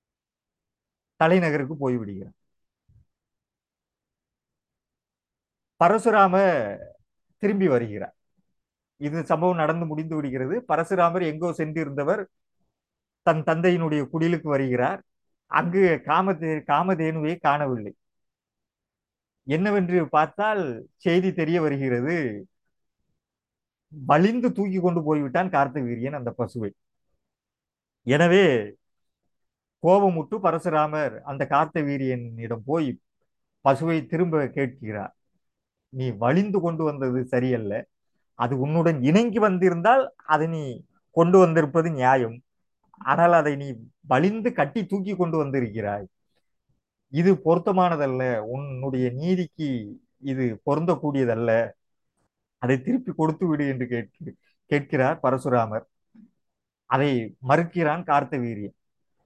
தலைநகருக்கு போய்விடுகிறான் பரசுராம திரும்பி வருகிறார் இது சம்பவம் நடந்து முடிந்து விடுகிறது பரசுராமர் எங்கோ சென்றிருந்தவர் தன் தந்தையினுடைய குடிலுக்கு வருகிறார் அங்கு காமதே காமதேனுவை காணவில்லை என்னவென்று பார்த்தால் செய்தி தெரிய வருகிறது வலிந்து தூக்கி கொண்டு போய்விட்டான் கார்த்தவீரியன் அந்த பசுவை எனவே கோபமுற்று பரசுராமர் அந்த கார்த்தவீரியனிடம் போய் பசுவை திரும்ப கேட்கிறார் நீ வலிந்து கொண்டு வந்தது சரியல்ல அது உன்னுடன் இணங்கி வந்திருந்தால் அதை நீ கொண்டு வந்திருப்பது நியாயம் ஆனால் அதை நீ வலிந்து கட்டி தூக்கி கொண்டு வந்திருக்கிறாய் இது பொருத்தமானதல்ல உன்னுடைய நீதிக்கு இது பொருந்தக்கூடியதல்ல அதை திருப்பி கொடுத்து விடு என்று கேட்க கேட்கிறார் பரசுராமர் அதை மறுக்கிறான் கார்த்தவீரியன்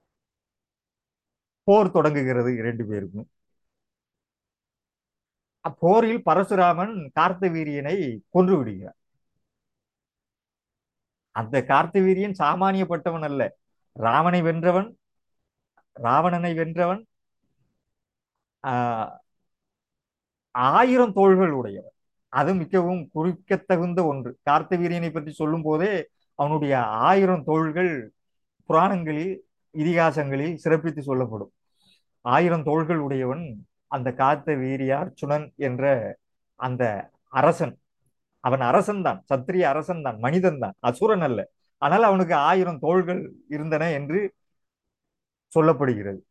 போர் தொடங்குகிறது இரண்டு பேருக்கும் அப்போரில் பரசுராமன் கார்த்தவீரியனை கொன்று விடுகிறார் அந்த கார்த்தவீரியன் சாமானியப்பட்டவன் அல்ல ராவனை வென்றவன் ராவணனை வென்றவன் ஆஹ், ஆயிரம் தோள்கள் உடையவன் அது மிகவும் குறிக்கத்தகுந்த ஒன்று கார்த்தவீரியனை பற்றி சொல்லும் போதே அவனுடைய ஆயிரம் தோள்கள் புராணங்களில் இதிகாசங்களில் சிறப்பித்து சொல்லப்படும் ஆயிரம் தோள்கள் உடையவன் அந்த காத்த வீரியார்ச்சுனன் என்ற அந்த அரசன் அவன் அரசன் தான் சத்திரிய அரசன் தான் மனிதன் தான் அசுரன் அல்ல ஆனால் அவனுக்கு ஆயிரம் தோள்கள் இருந்தன என்று சொல்லப்படுகிறது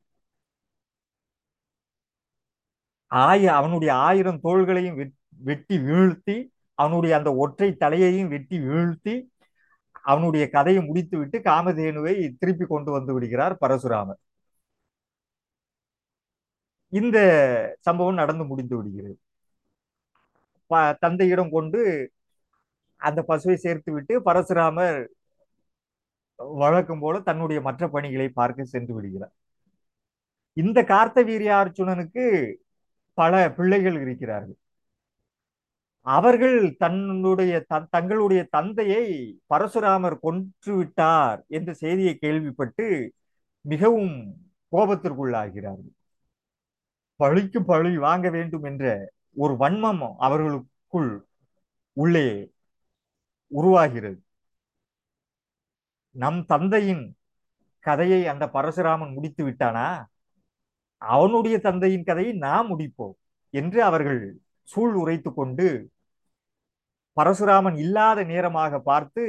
ஆய அவனுடைய ஆயிரம் தோள்களையும் வெட்- வெட்டி வீழ்த்தி அவனுடைய அந்த ஒற்றை தலையையும் வெட்டி வீழ்த்தி அவனுடைய கதையை முடித்துவிட்டு காமதேனுவை திருப்பி கொண்டு வந்து விடுகிறார் பரசுராமர் இந்த சம்பவம் நடந்து முடிந்து விடுகிறது ப- தந்தையிடம் கொண்டு அந்த பசுவை சேர்த்து விட்டு பரசுராமர் வழக்கம் போல தன்னுடைய மற்ற பணிகளை பார்க்க சென்று விடுகிறார் இந்த கார்த்தவீரியார்ச்சுனனுக்கு பல பிள்ளைகள் இருக்கிறார்கள் அவர்கள் தன்னுடைய தன்- தங்களுடைய தந்தையை பரசுராமர் கொன்று விட்டார் என்ற செய்தியை கேள்விப்பட்டு மிகவும் கோபத்திற்குள்ளாகிறார்கள் பழிக்கு பழி வாங்க வேண்டும் என்ற ஒரு வன்மம் அவர்களுக்குள் உள்ளே உருவாகிறது நம் தந்தையின் கதையை அந்த பரசுராமன் முடித்து விட்டானா அவனுடைய தந்தையின் கதையை நாம் முடிப்போம் என்று அவர்கள் சூழ் உரைத்து கொண்டு பரசுராமன் இல்லாத நேரமாக பார்த்து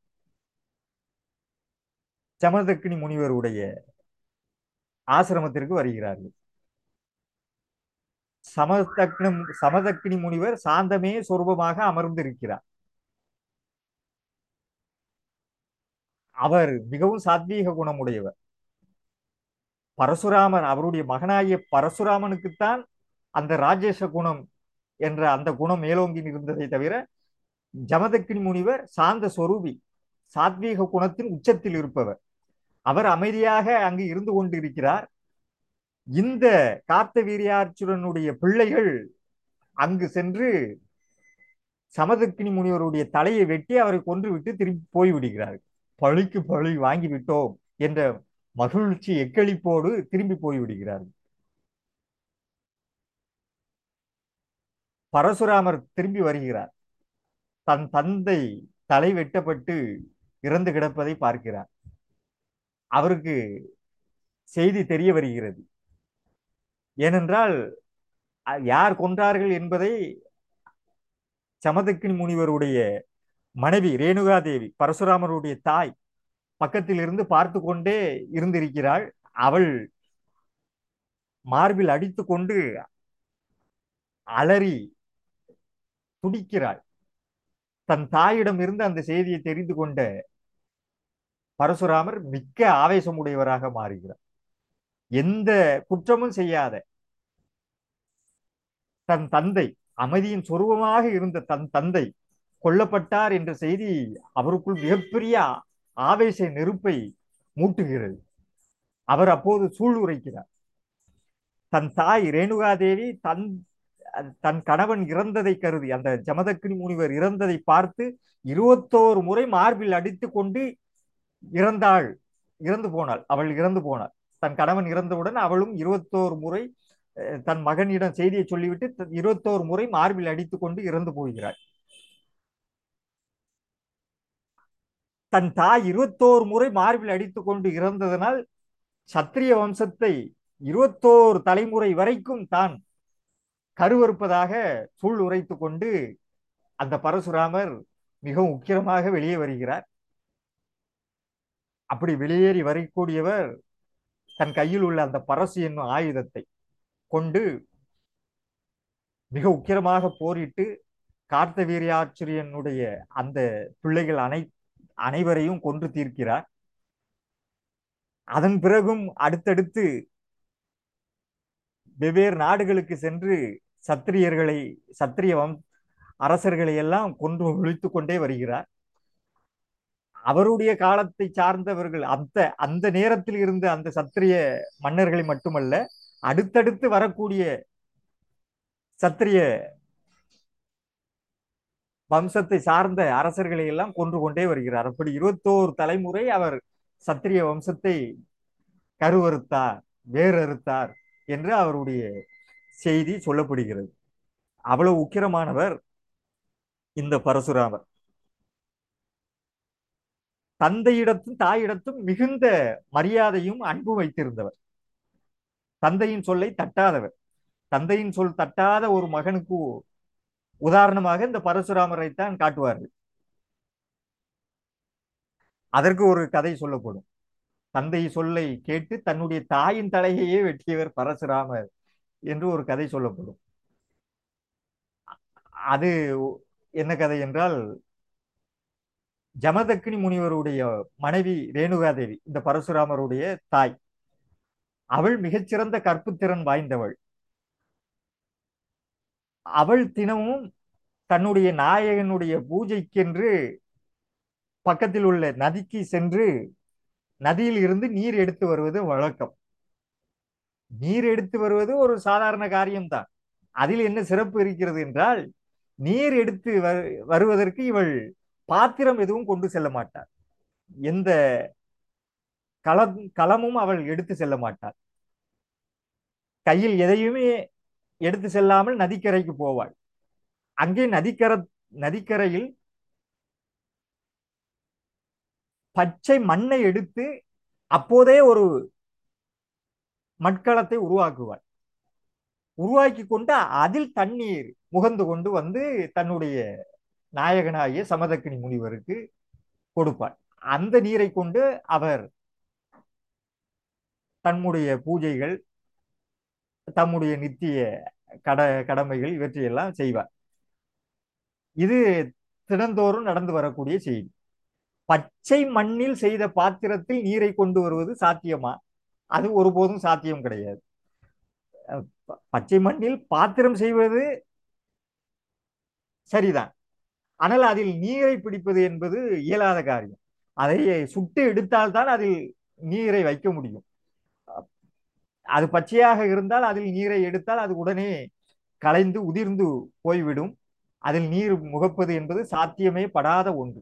சமதக்கினி முனிவருடைய ஆசிரமத்திற்கு வருகிறார்கள் சமதக்ன சமதக்கினி முனிவர் சாந்தமே சொரூபமாக அமர்ந்திருக்கிறார் அவர் மிகவும் சாத்வீக குணமுடையவர் பரசுராமர் அவருடைய மகனாகிய பரசுராமனுக்குத்தான் அந்த ராஜேஷ குணம் என்ற அந்த குணம் மேலோங்கி இருந்ததை தவிர ஜமதக்கினி முனிவர் சாந்த சொரூபி சாத்வீக குணத்தின் உச்சத்தில் இருப்பவர் அவர் அமைதியாக அங்கு இருந்து கொண்டிருக்கிறார் இந்த கார்த்தவீரியார்ச்சுரனுடைய பிள்ளைகள் அங்கு சென்று சமதக்கினி முனிவருடைய தலையை வெட்டி அவரை கொன்றுவிட்டு திரும்பி போய்விடுகிறார்கள் பழிக்கு பழி வாங்கி விட்டோம் என்ற மகிழ்ச்சி எக்களிப்போடு திரும்பி போய்விடுகிறார்கள் பரசுராமர் திரும்பி வருகிறார் தன் தந்தை தலை வெட்டப்பட்டு இறந்து கிடப்பதை பார்க்கிறார் அவருக்கு செய்தி தெரிய வருகிறது ஏனென்றால் அ- யார் கொன்றார்கள் என்பதை சமதக்கினி முனிவருடைய மனைவி ரேணுகாதேவி பரசுராமருடைய தாய் பக்கத்தில் இருந்து பார்த்து கொண்டே இருந்திருக்கிறாள் அவள் மார்பில் அடித்து கொண்டு அலறி துடிக்கிறாள் தன் தாயிடம் இருந்து அந்த செய்தியை தெரிந்து கொண்ட பரசுராமர் மிக்க ஆவேசமுடையவராக மாறுகிறார் எந்த குற்றமும் செய்யாத தன் தந்தை அமைதியின் சொருபமாக இருந்த தன் தந்தை கொல்லப்பட்டார் என்ற செய்தி அவருக்குள் மிகப்பெரிய ஆவேச நெருப்பை மூட்டுகிறது அவர் அப்போது சூழ் உரைக்கிறார் தன் தாய் ரேணுகாதேவி தன் தன் கணவன் இறந்ததை கருதி அந்த ஜமதக்கினி முனிவர் இறந்ததை பார்த்து இருபத்தோரு முறை மார்பில் அடித்து கொண்டு இறந்தாள் இறந்து போனாள் அவள் இறந்து போனாள் தன் கணவன் இறந்தவுடன் அவளும் இருபத்தோரு முறை அஹ், தன் மகனிடம் செய்தியை சொல்லிவிட்டு த- இருபத்தோரு முறை மார்பில் அடித்துக் கொண்டு இறந்து போகிறாள் தன் தாய் இருபத்தோரு முறை மார்பில் அடித்துக் கொண்டு இறந்ததனால் சத்திரிய வம்சத்தை இருபத்தோரு தலைமுறை வரைக்கும் தான் கருவறுப்பதாக சூள் உரைத்துக் கொண்டு அந்த பரசுராமர் மிகவும் உக்கிரமாக வெளியே வருகிறார் அப்படி வெளியேறி வரக்கூடியவர் தன் கையில் உள்ள அந்த பரசு என்னும் ஆயுதத்தை கொண்டு மிக உக்கிரமாக போரிட்டு கார்த்தவீரியாச்சரியனுடைய அந்த பிள்ளைகள் அனை அனைவரையும் கொன்று தீர்க்கிறார் அதன் பிறகும் அடுத்தடுத்து வெவ்வேறு நாடுகளுக்கு சென்று சத்திரியர்களை சத்திரிய வம் அரசர்களை எல்லாம் கொன்று ஒழித்துக் கொண்டே வருகிறார் அவருடைய காலத்தை சார்ந்தவர்கள் அந்த அந்த நேரத்தில் இருந்த அந்த சத்திரிய மன்னர்களை மட்டுமல்ல அடுத்தடுத்து வரக்கூடிய சத்திரிய வம்சத்தை சார்ந்த அரசர்களை எல்லாம் கொன்று கொண்டே வருகிறார் அப்படி இருபத்தோரு தலைமுறை அவர் சத்திரிய வம்சத்தை கருவறுத்தார் வேறறுத்தார் என்று அவருடைய செய்தி சொல்லப்படுகிறது அவ்வளவு உக்கிரமானவர் இந்த பரசுராமர் தந்தையிடத்தும் தாயிடத்தும் மிகுந்த மரியாதையும் அன்பும் வைத்திருந்தவர் தந்தையின் சொல்லை தட்டாதவர் தந்தையின் சொல் தட்டாத ஒரு மகனுக்கு உதாரணமாக இந்த பரசுராமரை தான் காட்டுவார்கள் அதற்கு ஒரு கதை சொல்லப்படும் தந்தை சொல்லை கேட்டு தன்னுடைய தாயின் தலையையே வெட்டியவர் பரசுராமர் என்று ஒரு கதை சொல்லப்படும் அது என்ன கதை என்றால் ஜமதக்கினி முனிவருடைய மனைவி ரேணுகாதேவி இந்த பரசுராமருடைய தாய் அவள் மிகச்சிறந்த கற்புத்திறன் வாய்ந்தவள் அவள் தினமும் தன்னுடைய நாயகனுடைய பூஜைக்கென்று பக்கத்தில் உள்ள நதிக்கு சென்று நதியில் இருந்து நீர் எடுத்து வருவது வழக்கம் நீர் எடுத்து வருவது ஒரு சாதாரண காரியம்தான் அதில் என்ன சிறப்பு இருக்கிறது என்றால் நீர் எடுத்து வரு- வருவதற்கு இவள் பாத்திரம் எதுவும் கொண்டு செல்ல மாட்டாள் எந்த களம் களமும் அவள் எடுத்து செல்ல மாட்டாள் கையில் எதையுமே எடுத்து செல்லாமல் நதிக்கரைக்கு போவாள் அங்கே நதிக்கர நதிக்கரையில் பச்சை மண்ணை எடுத்து அப்போதே ஒரு மட்களத்தை உருவாக்குவாள் உருவாக்கி கொண்டு அதில் தண்ணீர் முகந்து கொண்டு வந்து தன்னுடைய நாயகனாகிய சமதக்கினி முனிவருக்கு கொடுப்பார் அந்த நீரை கொண்டு அவர் தன்னுடைய பூஜைகள் தம்முடைய நித்திய கட கடமைகள் இவற்றையெல்லாம் செய்வார் இது தினந்தோறும் நடந்து வரக்கூடிய செய்தி பச்சை மண்ணில் செய்த பாத்திரத்தில் நீரை கொண்டு வருவது சாத்தியமா அது ஒருபோதும் சாத்தியம் கிடையாது அஹ் ப- பச்சை மண்ணில் பாத்திரம் செய்வது சரிதான் ஆனால் அதில் நீரை பிடிப்பது என்பது இயலாத காரியம் அதை சுட்டு எடுத்தால்தான் அதில் நீரை வைக்க முடியும் அது பச்சையாக இருந்தால் அதில் நீரை எடுத்தால் அது உடனே கலைந்து உதிர்ந்து போய்விடும் அதில் நீர் முகப்பது என்பது சாத்தியமே படாத ஒன்று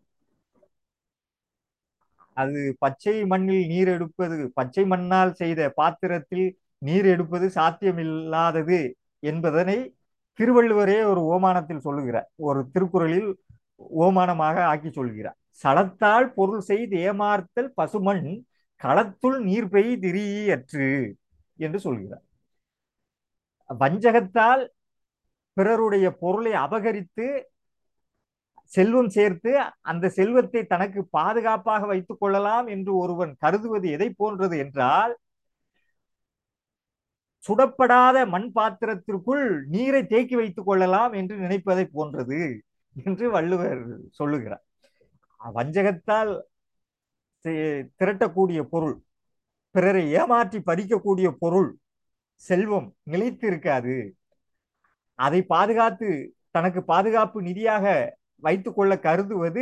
அது பச்சை மண்ணில் நீர் எடுப்பது பச்சை மண்ணால் செய்த பாத்திரத்தில் நீர் எடுப்பது சாத்தியமில்லாதது என்பதனை திருவள்ளுவரே ஒரு ஓமானத்தில் சொல்லுகிறார் ஒரு திருக்குறளில் ஓமானமாக ஆக்கி சொல்கிறார் சளத்தால் பொருள் செய்து ஏமாறுத்தல் பசுமண் களத்துள் நீர் பெய் திரியற்று என்று சொல்கிறார் வஞ்சகத்தால் பிறருடைய பொருளை அபகரித்து செல்வம் சேர்த்து அந்த செல்வத்தை தனக்கு பாதுகாப்பாக வைத்துக் கொள்ளலாம் என்று ஒருவன் கருதுவது எதை போன்றது என்றால் சுடப்படாத மண் பாத்திரத்திற்குள் நீரை தேக்கி வைத்துக் கொள்ளலாம் என்று நினைப்பதை போன்றது என்று வள்ளுவர் சொல்லுகிறார் வஞ்சகத்தால் தி- திரட்டக்கூடிய பொருள் பிறரை ஏமாற்றி பறிக்கக்கூடிய பொருள் செல்வம் நிலைத்து இருக்காது அதை பாதுகாத்து தனக்கு பாதுகாப்பு நிதியாக வைத்துக் கொள்ள கருதுவது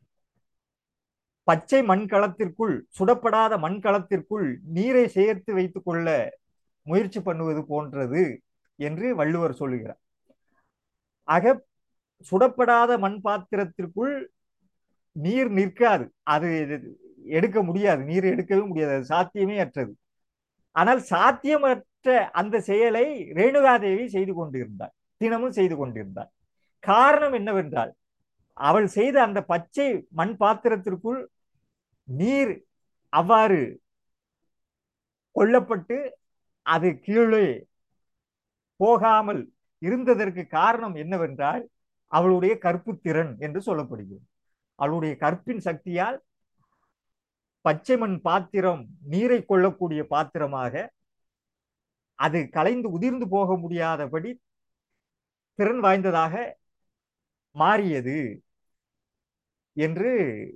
பச்சை மண்கலத்திற்குள் சுடப்படாத மண்கலத்திற்குள் நீரை சேர்த்து வைத்துக் கொள்ள முயற்சி பண்ணுவது போன்றது என்று வள்ளுவர் சொல்லுகிறார் ஆக சுடப்படாத மண் பாத்திரத்திற்குள் நீர் நிற்காது அது எடுக்க முடியாது நீர் எடுக்கவே முடியாது அது சாத்தியமே அற்றது ஆனால் சாத்தியம் மற்ற அந்த செயலை ரேணுகாதேவி செய்து கொண்டிருந்தாள் தினமும் செய்து கொண்டிருந்தாள் காரணம் என்னவென்றால் அவள் செய்த அந்த பச்சை மண் பாத்திரத்திற்குள் நீர் அவ்வாறு கொல்லப்பட்டு அது கீழே போகாமல் இருந்ததற்கு காரணம் என்னவென்றால் அவளுடைய கற்பு திறன் என்று சொல்லப்படுகிறது அவளுடைய கற்பின் சக்தியால் பச்சை மண் பாத்திரம் நீரை கொள்ளக்கூடிய பாத்திரமாக அது கலைந்து உதிர்ந்து போக முடியாதபடி திறன் வாய்ந்ததாக மாறியது என்று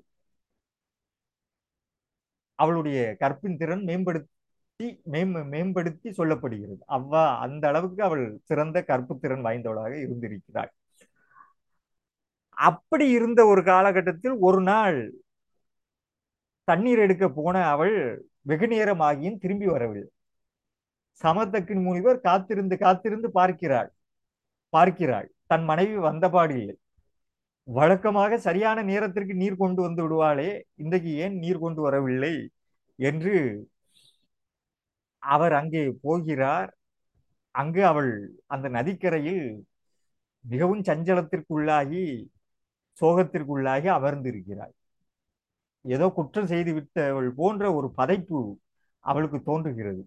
அவளுடைய கற்பின் திறன் மேம்படுத்தி மேம் மேம்படுத்தி சொல்லப்படுகிறது அவ்வா அந்த அளவுக்கு அவள் சிறந்த கற்பு திறன் வாய்ந்தவளாக இருந்திருக்கிறாள் அப்படி இருந்த ஒரு காலகட்டத்தில் ஒரு நாள் தண்ணீர் எடுக்க போன அவள் வெகு நேரமாகியும் திரும்பி வரவில்லை சமத்தக்கின் முனிவர் காத்திருந்து காத்திருந்து பார்க்கிறாள் பார்க்கிறாள் தன் மனைவி வந்தபாடு இல்லை வழக்கமாக சரியான நேரத்திற்கு நீர் கொண்டு வந்து விடுவாளே இன்றைக்கு ஏன் நீர் கொண்டு வரவில்லை என்று அவர் அங்கே போகிறார் அங்கு அவள் அந்த நதிக்கரையில் மிகவும் சஞ்சலத்திற்குள்ளாகி சோகத்திற்குள்ளாகி அமர்ந்திருக்கிறாள் ஏதோ குற்றம் செய்து விட்டவள் போன்ற ஒரு பதைப்பு அவளுக்கு தோன்றுகிறது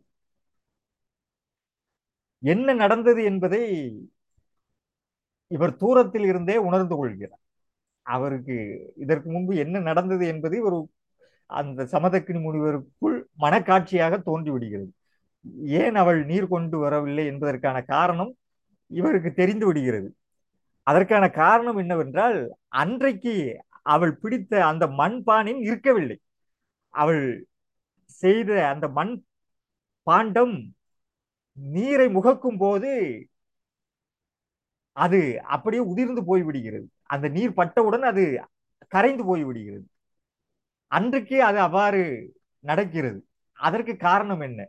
என்ன நடந்தது என்பதை இவர் தூரத்தில் இருந்தே உணர்ந்து கொள்கிறார் அவருக்கு இதற்கு முன்பு என்ன நடந்தது என்பது ஒரு அந்த சமதக்கினி முனிவருக்குள் மனக்காட்சியாக தோன்றி விடுகிறது ஏன் அவள் நீர் கொண்டு வரவில்லை என்பதற்கான காரணம் இவருக்கு தெரிந்து விடுகிறது அதற்கான காரணம் என்னவென்றால் அன்றைக்கு அவள் பிடித்த அந்த மண்பானின் இருக்கவில்லை அவள் செய்த அந்த மண் பாண்டம் நீரை முகக்கும் போது அது அப்படியே உதிர்ந்து போய் விடுகிறது அந்த நீர் பட்டவுடன் அது கரைந்து போய் விடுகிறது அன்றைக்கே அது அவ்வாறு நடக்கிறது அதற்கு காரணம் என்ன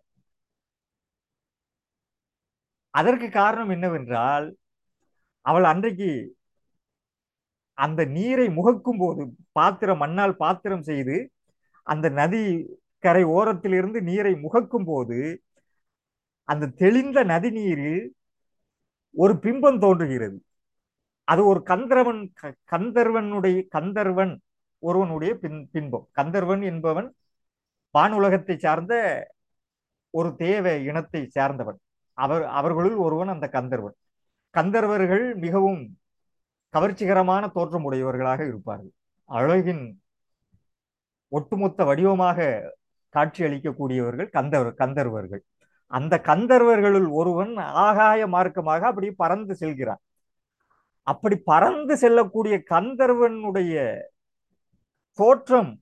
அதற்கு காரணம் என்னவென்றால் அவள் அன்றைக்கு அந்த நீரை முகக்கும் போது பாத்திரம் மண்ணால் பாத்திரம் செய்து அந்த நதி கரை ஓரத்திலிருந்து நீரை முகக்கும் போது அந்த தெளிந்த நதி நீரில் ஒரு பிம்பம் தோன்றுகிறது அது ஒரு கந்தர்வன் கந்தர்வனுடைய கந்தர்வன் ஒருவனுடைய பின் பின்பம் கந்தர்வன் என்பவன் வானுலகத்தை சார்ந்த ஒரு தேவ இனத்தை சார்ந்தவன் அவர் அவர்களுள் ஒருவன் அந்த கந்தர்வன் கந்தர்வர்கள் மிகவும் கவர்ச்சிகரமான தோற்றம் உடையவர்களாக இருப்பார்கள் அழகின் ஒட்டுமொத்த வடிவமாக காட்சி அளிக்கக்கூடியவர்கள் கந்தர் கந்தர்வர்கள் அந்த கந்தர்வர்களுள் ஒருவன் ஆகாய மார்க்கமாக அப்படி பறந்து செல்கிறான் அப்படி பறந்து செல்லக்கூடிய கந்தர்வனுடைய தோற்றம்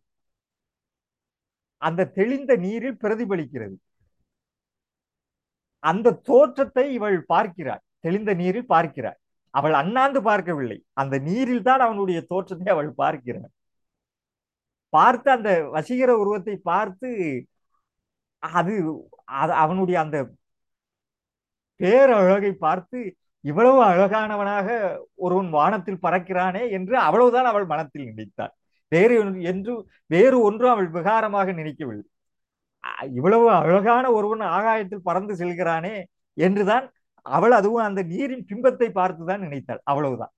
அந்த தெளிந்த நீரில் பிரதிபலிக்கிறது அந்த தோற்றத்தை இவள் பார்க்கிறாள் தெளிந்த நீரில் பார்க்கிறாள் அவள் அண்ணாந்து பார்க்கவில்லை அந்த நீரில் தான் அவனுடைய தோற்றத்தை அவள் பார்க்கிறாள் பார்த்து அந்த வசீகர உருவத்தை பார்த்து அது அவனுடைய அந்த பேரழகை பார்த்து இவ்வளவு அழகானவனாக ஒருவன் வானத்தில் பறக்கிறானே என்று அவ்வளவுதான் அவள் மனத்தில் நினைத்தாள் வேறு என்று வேறு ஒன்றும் அவள் விகாரமாக நினைக்கவில்லை இவ்வளவு அழகான ஒருவன் ஆகாயத்தில் பறந்து செல்கிறானே என்றுதான் அவள் அதுவும் அந்த நீரின் பிம்பத்தை பார்த்துதான் நினைத்தாள் அவ்வளவுதான்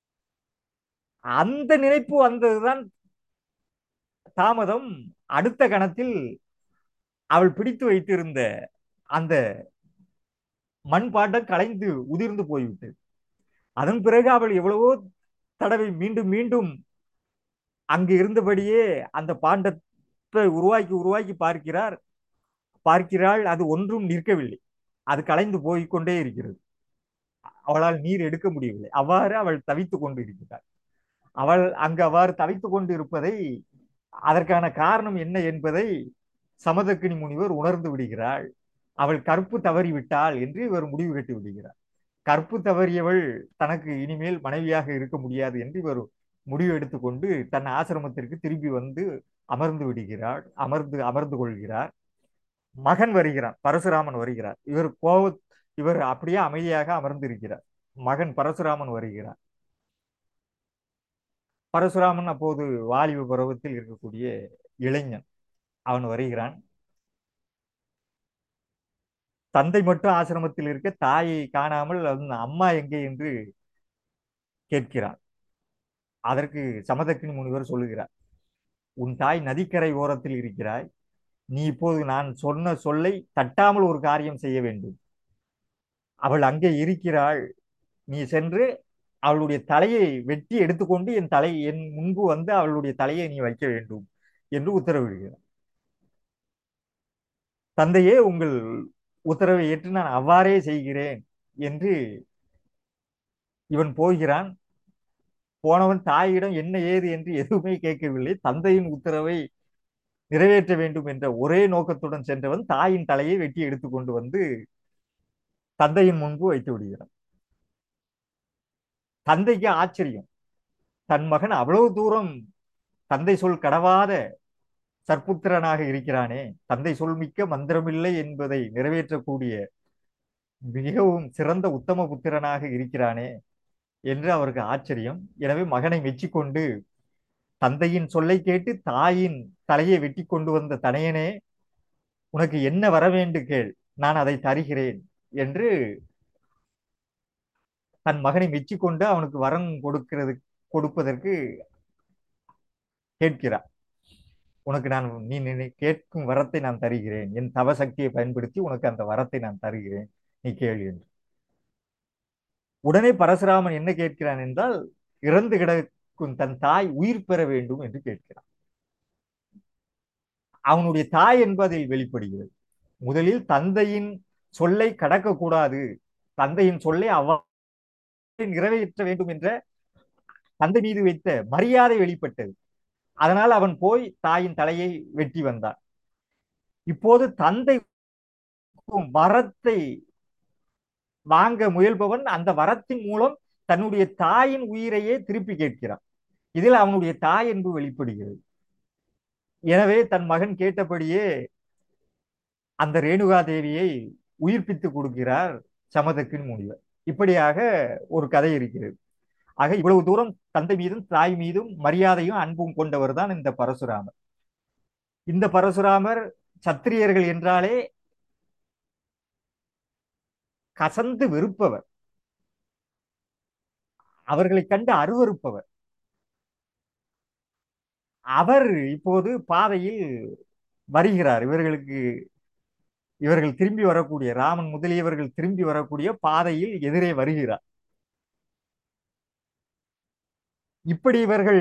அந்த நினைப்பு வந்ததுதான் தாமதம் அடுத்த கணத்தில் அவள் பிடித்து வைத்திருந்த அந்த மண் பாண்டம் கலைந்து உதிர்ந்து போய்விட்டது அதன் பிறகு அவள் எவ்வளவோ தடவை மீண்டும் மீண்டும் அங்கு இருந்தபடியே அந்த பாண்டத்தை உருவாக்கி உருவாக்கி பார்க்கிறார் பார்க்கிறாள் அது ஒன்றும் நிற்கவில்லை அது கலைந்து போய்கொண்டே இருக்கிறது அவளால் நீர் எடுக்க முடியவில்லை அவ்வாறு அவள் தவித்து கொண்டு இருக்கிறாள் அவள் அங்கு அவ்வாறு தவித்து கொண்டு இருப்பதை அதற்கான காரணம் என்ன என்பதை சமதக்கினி முனிவர் உணர்ந்து விடுகிறாள் அவள் கற்பு தவறிவிட்டாள் என்று இவர் முடிவு கட்டி விடுகிறார் கற்பு தவறியவள் தனக்கு இனிமேல் மனைவியாக இருக்க முடியாது என்று இவர் முடிவு எடுத்துக்கொண்டு தன் ஆசிரமத்திற்கு திரும்பி வந்து அமர்ந்து விடுகிறாள் அமர்ந்து அமர்ந்து கொள்கிறார் மகன் வருகிறான் பரசுராமன் வருகிறார் இவர் கோவ இவர் அப்படியே அமைதியாக அமர்ந்திருக்கிறார் மகன் பரசுராமன் வருகிறார் பரசுராமன் அப்போது வாலிப பருவத்தில் இருக்கக்கூடிய இளைஞன் அவன் வருகிறான் தந்தை மட்டும் ஆசிரமத்தில் இருக்க தாயை காணாமல் அந்த அம்மா எங்கே என்று கேட்கிறார் அதற்கு சமதக்கினி முனிவர் சொல்லுகிறார் உன் தாய் நதிக்கரை ஓரத்தில் இருக்கிறாய் நீ இப்போது நான் சொன்ன சொல்லை தட்டாமல் ஒரு காரியம் செய்ய வேண்டும் அவள் அங்கே இருக்கிறாள் நீ சென்று அவளுடைய தலையை வெட்டி எடுத்துக்கொண்டு என் தலை என் முன்பு வந்து அவளுடைய தலையை நீ வைக்க வேண்டும் என்று உத்தரவிடுகிறார் தந்தையே உங்கள் உத்தரவை ஏற்று நான் அவ்வாறே செய்கிறேன் என்று இவன் போகிறான் போனவன் தாயிடம் என்ன ஏது என்று எதுவுமே கேட்கவில்லை தந்தையின் உத்தரவை நிறைவேற்ற வேண்டும் என்ற ஒரே நோக்கத்துடன் சென்றவன் தாயின் தலையை வெட்டி எடுத்துக்கொண்டு வந்து தந்தையின் முன்பு வைத்து விடுகிறான் தந்தைக்கு ஆச்சரியம் தன் மகன் அவ்வளவு தூரம் தந்தை சொல் கடவாத சற்புத்திரனாக இருக்கிறானே தந்தை சொல் மிக்க மந்திரமில்லை என்பதை நிறைவேற்றக்கூடிய மிகவும் சிறந்த உத்தம புத்திரனாக இருக்கிறானே என்று அவருக்கு ஆச்சரியம் எனவே மகனை மெச்சிக்கொண்டு தந்தையின் சொல்லை கேட்டு தாயின் தலையை வெட்டி கொண்டு வந்த தனையனே உனக்கு என்ன வர வேண்டு கேள் நான் அதை தருகிறேன் என்று தன் மகனை மெச்சிக்கொண்டு அவனுக்கு வரம் கொடுக்கிறது கொடுப்பதற்கு கேட்கிறார் உனக்கு நான் நீ நினை கேட்கும் வரத்தை நான் தருகிறேன் என் தவ சக்தியை பயன்படுத்தி உனக்கு அந்த வரத்தை நான் தருகிறேன் நீ கேள் என்று உடனே பரசுராமன் என்ன கேட்கிறான் என்றால் இறந்து கிடக்கும் தன் தாய் உயிர் பெற வேண்டும் என்று கேட்கிறான் அவனுடைய தாய் என்பதில் வெளிப்படுகிறது முதலில் தந்தையின் சொல்லை கடக்கக்கூடாது தந்தையின் சொல்லை அவ்வாறு நிறைவேற்ற வேண்டும் என்ற தந்தை மீது வைத்த மரியாதை வெளிப்பட்டது அதனால் அவன் போய் தாயின் தலையை வெட்டி வந்தான் இப்போது தந்தை வரத்தை வாங்க முயல்பவன் அந்த வரத்தின் மூலம் தன்னுடைய தாயின் உயிரையே திருப்பி கேட்கிறான் இதில் அவனுடைய தாய் என்பு வெளிப்படுகிறது எனவே தன் மகன் கேட்டபடியே அந்த ரேணுகா தேவியை உயிர்ப்பித்து கொடுக்கிறார் சமதக்கின் முனிவர் இப்படியாக ஒரு கதை இருக்கிறது ஆக இவ்வளவு தூரம் தந்தை மீதும் தாய் மீதும் மரியாதையும் அன்பும் கொண்டவர் தான் இந்த பரசுராமர் இந்த பரசுராமர் சத்திரியர்கள் என்றாலே கசந்து வெறுப்பவர் அவர்களை கண்டு அருவறுப்பவர் அவர் இப்போது பாதையில் வருகிறார் இவர்களுக்கு இவர்கள் திரும்பி வரக்கூடிய ராமன் முதலியவர்கள் திரும்பி வரக்கூடிய பாதையில் எதிரே வருகிறார் இப்படி இவர்கள்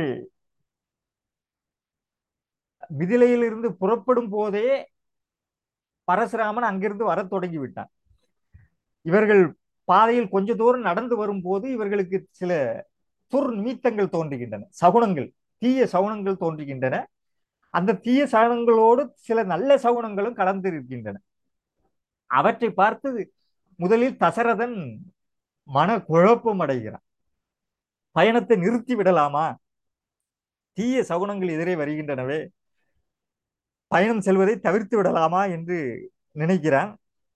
மிதிலையிலிருந்து புறப்படும் போதே பரசுராமன் அங்கிருந்து வரத் தொடங்கி விட்டான் இவர்கள் பாதையில் கொஞ்ச தூரம் நடந்து வரும்போது இவர்களுக்கு சில துர் நிமித்தங்கள் தோன்றுகின்றன சகுனங்கள் தீய சகுனங்கள் தோன்றுகின்றன அந்த தீய சகுனங்களோடு சில நல்ல சகுனங்களும் கலந்து இருக்கின்றன அவற்றை பார்த்து முதலில் தசரதன் மன குழப்பம் அடைகிறான் பயணத்தை நிறுத்தி விடலாமா தீய சகுனங்கள் எதிரே வருகின்றனவே பயணம் செல்வதை தவிர்த்து விடலாமா என்று நினைக்கிறான்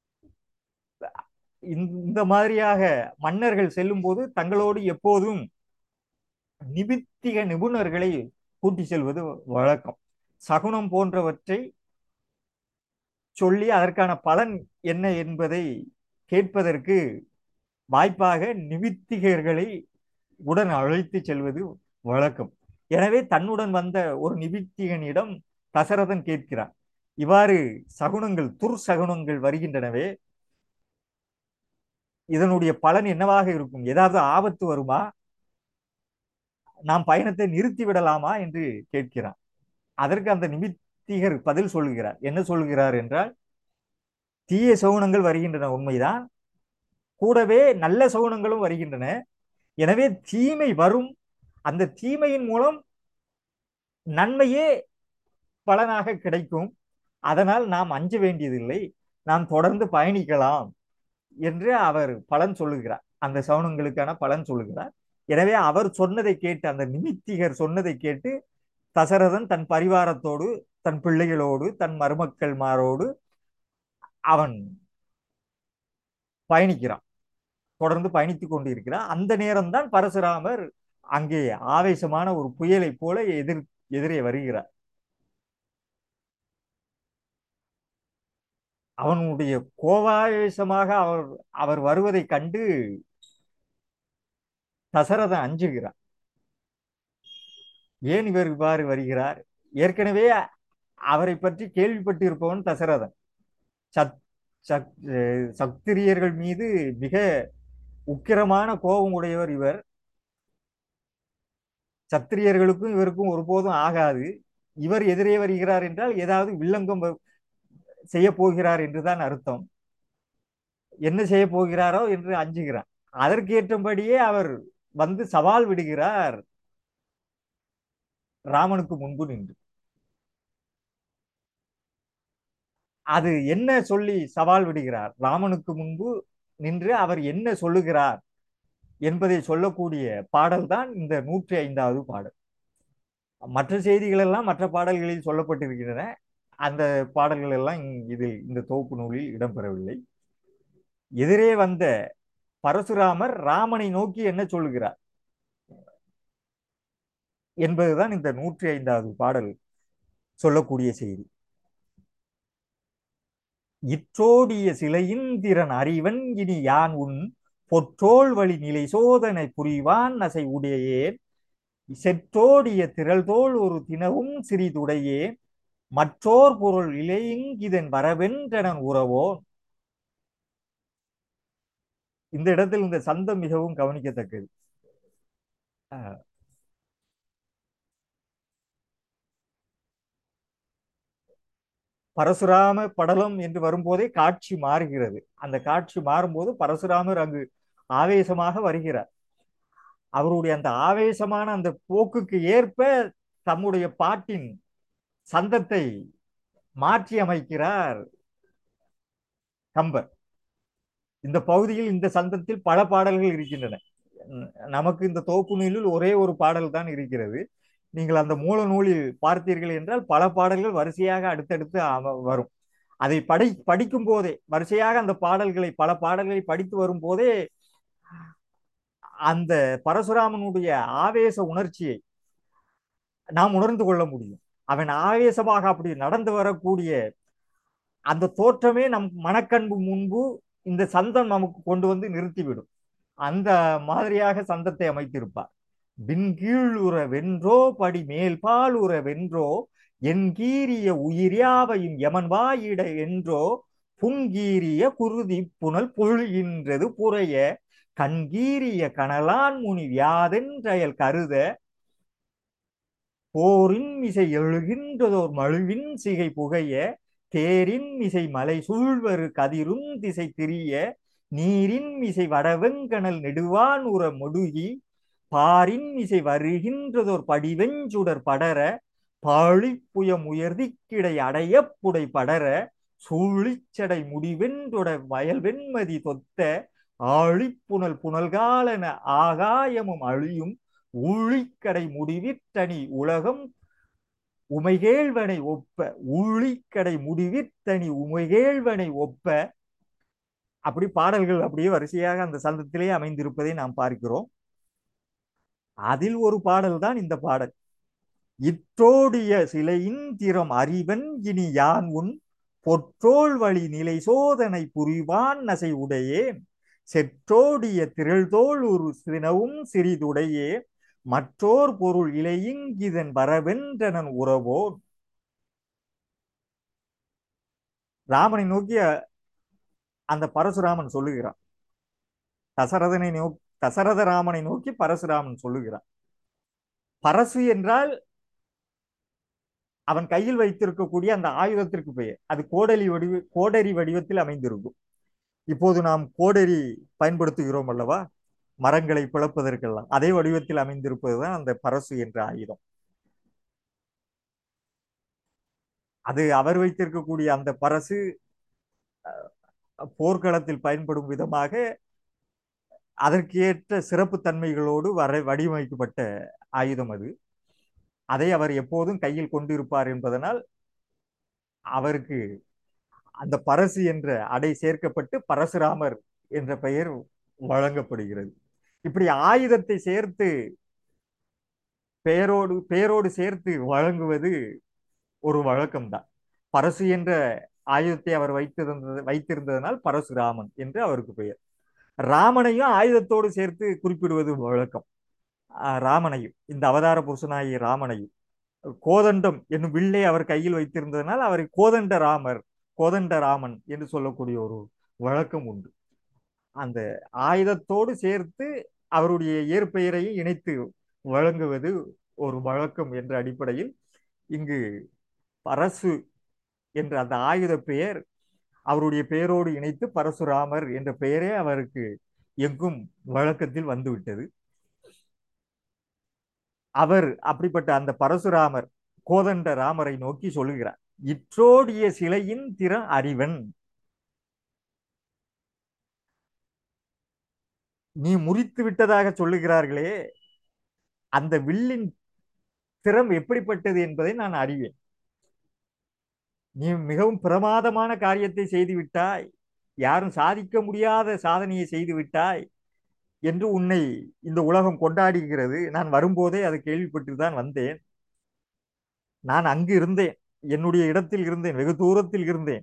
இந்த மாதிரியாக மன்னர்கள் செல்லும் போது தங்களோடு எப்போதும் நிமித்திக நிபுணர்களை கூட்டி செல்வது வழக்கம் சகுனம் போன்றவற்றை சொல்லி அதற்கான பலன் என்ன என்பதை கேட்பதற்கு வாய்ப்பாக நிமித்திகர்களை உடன் அழைத்து செல்வது வழக்கம் எனவே தன்னுடன் வந்த ஒரு நிமித்திகனிடம் தசரதன் கேட்கிறான் இவ்வாறு சகுனங்கள் துர் சகுனங்கள் வருகின்றனவே இதனுடைய பலன் என்னவாக இருக்கும் ஏதாவது ஆபத்து வருமா நாம் பயணத்தை நிறுத்தி விடலாமா என்று கேட்கிறான் அதற்கு அந்த நிமித்திகர் பதில் சொல்லுகிறார் என்ன சொல்லுகிறார் என்றால் தீய சகுனங்கள் வருகின்றன உண்மைதான் கூடவே நல்ல சகுனங்களும் வருகின்றன எனவே தீமை வரும் அந்த தீமையின் மூலம் நன்மையே பலனாக கிடைக்கும் அதனால் நாம் அஞ்ச வேண்டியதில்லை நாம் தொடர்ந்து பயணிக்கலாம் என்று அவர் பலன் சொல்லுகிறார் அந்த சவுனங்களுக்கான பலன் சொல்லுகிறார் எனவே அவர் சொன்னதை கேட்டு அந்த நிமித்திகர் சொன்னதை கேட்டு தசரதன் தன் பரிவாரத்தோடு தன் பிள்ளைகளோடு தன் மருமக்கள்மாரோடு அவன் பயணிக்கிறான் தொடர்ந்து பயணித்துக் கொண்டு இருக்கிறான் அந்த நேரம்தான் பரசுராமர் அங்கே ஆவேசமான ஒரு புயலை போல எதிர் எதிரே வருகிறார் அவனுடைய கோவாவேசமாக அவர் அவர் வருவதை கண்டு தசரதன் அஞ்சுகிறான் ஏன் இவர் இவ்வாறு வருகிறார் ஏற்கனவே அவரை பற்றி கேள்விப்பட்டு இருப்பவன் தசரதன் சத் சக் அஹ் சத்திரியர்கள் மீது மிக உக்கிரமான கோபம் உடையவர் இவர் சத்திரியர்களுக்கும் இவருக்கும் ஒருபோதும் ஆகாது இவர் எதிரே வருகிறார் என்றால் ஏதாவது வில்லங்கம் வ- செய்ய போகிறார் என்றுதான் அர்த்தம் என்ன செய்ய போகிறாரோ என்று அஞ்சுகிறார் அதற்கேற்றபடியே அவர் வந்து சவால் விடுகிறார் ராமனுக்கு முன்பு நின்று அது என்ன சொல்லி சவால் விடுகிறார் ராமனுக்கு முன்பு நின்று அவர் என்ன சொல்லுகிறார் என்பதை சொல்லக்கூடிய பாடல் தான் இந்த நூற்றி ஐந்தாவது பாடல் மற்ற செய்திகள் எல்லாம் மற்ற பாடல்களில் சொல்லப்பட்டிருக்கின்றன அந்த பாடல்கள் எல்லாம் இங்- இதில் இந்த தொகுப்பு நூலில் இடம்பெறவில்லை எதிரே வந்த பரசுராமர் ராமனை நோக்கி என்ன சொல்லுகிறார் என்பதுதான் இந்த நூற்றி ஐந்தாவது பாடல் சொல்லக்கூடிய செய்தி இற்றோடிய சிலையின் திறன் அறிவன் இனி யான் உன் பொற்றோள் வழி நிலை சோதனை புரிவான் நசை உடையேன் செற்றோடிய திரள்தோள் ஒரு தினவும் சிறிதுடையே மற்றோர் பொருள் இலையிங்கிதன் வரவென்றனன் உறவோன் இந்த இடத்தில் இந்த சந்தம் மிகவும் கவனிக்கத்தக்கது அஹ், பரசுராம படலம் என்று வரும்போதே காட்சி மாறுகிறது அந்த காட்சி மாறும்போது பரசுராமர் அங்கு ஆவேசமாக வருகிறார் அவருடைய அந்த ஆவேசமான அந்த போக்குக்கு ஏற்ப தம்முடைய பாட்டின் சந்தத்தை மாற்றி அமைக்கிறார் கம்பர் இந்த பகுதியில் இந்த சந்தத்தில் பல பாடல்கள் இருக்கின்றன ந- நமக்கு இந்த தொகுப்பு நூலில் ஒரே ஒரு பாடல் தான் இருக்கிறது நீங்கள் அந்த மூல நூலில் பார்த்தீர்கள் என்றால் பல பாடல்கள் வரிசையாக அடுத்தடுத்து அம- வரும் அதை படி படிக்கும் போதே வரிசையாக அந்த பாடல்களை பல பாடல்களை படித்து வரும் போதே அந்த பரசுராமனுடைய ஆவேச உணர்ச்சியை நாம் உணர்ந்து கொள்ள முடியும் அவன் ஆவேசமாக அப்படி நடந்து வரக்கூடிய அந்த தோற்றமே நம் மனக்கண்பு முன்பு இந்த சந்தம் நமக்கு கொண்டு வந்து நிறுத்திவிடும் அந்த மாதிரியாக சந்தத்தை அமைத்திருப்பார் விண்கீழ் உற வென்றோ படி மேல் பால் உற வென்றோ என்கீரிய உயிர்யாவையும் எமன் வாயிட என்றோ புங்கீரிய குருதி புனல் பொழிகின்றது புறைய கண்கீரிய கனலான் முனி வியாதென்றயல் கருத போரின் மிசை எழுகின்றதோர் மழுவின் சிகை புகைய தேரின் மிசை மலை சூழ்வரு கதிரும் திசை திரிய நீரின் மிசை வடவெங்கணல் நெடுவான் உற மொடுகி பாரின் மிசை வருகின்றதோர் படிவெஞ்சுடர் படர பாழிப்புயம் உயர்திக்கிடை அடைய புடை படர சூழிச்சடை முடிவென்றொட வயல் வெண்மதி தொத்த ஆழிப்புணல் புனல்காலன ஆகாயமும் அழியும் ஊழிக்கடை முடிவிற்றணி உலகம் உமைகேழ்வனை ஒப்ப ஊழிக்கடை முடிவித்தனி உமைகேழ்வனை ஒப்ப அப்படி பாடல்கள் அப்படியே வரிசையாக அந்த சந்தத்திலே அமைந்திருப்பதை நாம் பார்க்கிறோம் அதில் ஒரு பாடல் தான் இந்த பாடல் இற்றோடிய சிலையின் திறம் அறிவன் இனி யான் உன் பொற்றோள் வழி நிலை சோதனை புரிவான் நசை உடையேன் செற்றோடிய திரள்தோள் ஒரு சினவும் சிறிதுடையே மற்றோர் பொருள் இலையிங்கிதன் வரவென்றனன் உறவோன் ராமனை நோக்கி அந்த பரசுராமன் சொல்லுகிறான் தசரதனை நோக்கி தசரத ராமனை நோக்கி பரசுராமன் சொல்லுகிறான் பரசு என்றால் அவன் கையில் வைத்திருக்கக்கூடிய அந்த ஆயுதத்திற்கு பெயர் அது கோடலி வடிவ கோடரி வடிவத்தில் அமைந்திருக்கும் இப்போது நாம் கோடரி பயன்படுத்துகிறோம் அல்லவா மரங்களை பிளப்பதற்கெல்லாம் அதே வடிவத்தில் அமைந்திருப்பதுதான் அந்த பரசு என்ற ஆயுதம் அது அவர் வைத்திருக்கக்கூடிய அந்த பரசு போர்க்களத்தில் பயன்படும் விதமாக அதற்கு ஏற்ற சிறப்பு தன்மைகளோடு வர வடிவமைக்கப்பட்ட ஆயுதம் அது அதை அவர் எப்போதும் கையில் கொண்டிருப்பார் என்பதனால் அவருக்கு அந்த பரசு என்ற அடை சேர்க்கப்பட்டு பரசுராமர் என்ற பெயர் வழங்கப்படுகிறது இப்படி ஆயுதத்தை சேர்த்து பெயரோடு பெயரோடு சேர்த்து வழங்குவது ஒரு வழக்கம்தான் பரசு என்ற ஆயுதத்தை அவர் வைத்திருந்தது வைத்திருந்ததனால் பரசுராமன் என்று அவருக்கு பெயர் ராமனையும் ஆயுதத்தோடு சேர்த்து குறிப்பிடுவது வழக்கம் ஆஹ் ராமனையும் இந்த அவதார புருஷனாகிய ராமனையும் கோதண்டம் என்னும் வில்லை அவர் கையில் வைத்திருந்ததனால் அவரை கோதண்ட ராமர் கோதண்ட ராமன் என்று சொல்லக்கூடிய ஒரு வழக்கம் உண்டு அந்த ஆயுதத்தோடு சேர்த்து அவருடைய இயற்பெயரையும் இணைத்து வழங்குவது ஒரு வழக்கம் என்ற அடிப்படையில் இங்கு பரசு என்ற அந்த ஆயுத பெயர் அவருடைய பெயரோடு இணைத்து பரசுராமர் என்ற பெயரே அவருக்கு எங்கும் வழக்கத்தில் வந்துவிட்டது அவர் அப்படிப்பட்ட அந்த பரசுராமர் கோதண்ட ராமரை நோக்கி சொல்லுகிறார் இற்றோடிய சிலையின் திற அறிவன் நீ முறித்து விட்டதாக சொல்லுகிறார்களே அந்த வில்லின் திறம் எப்படிப்பட்டது என்பதை நான் அறிவேன் நீ மிகவும் பிரமாதமான காரியத்தை செய்து விட்டாய் யாரும் சாதிக்க முடியாத சாதனையை செய்து விட்டாய் என்று உன்னை இந்த உலகம் கொண்டாடுகிறது நான் வரும்போதே அதை கேள்விப்பட்டு தான் வந்தேன் நான் அங்கு இருந்தேன் என்னுடைய இடத்தில் இருந்தேன் வெகு தூரத்தில் இருந்தேன்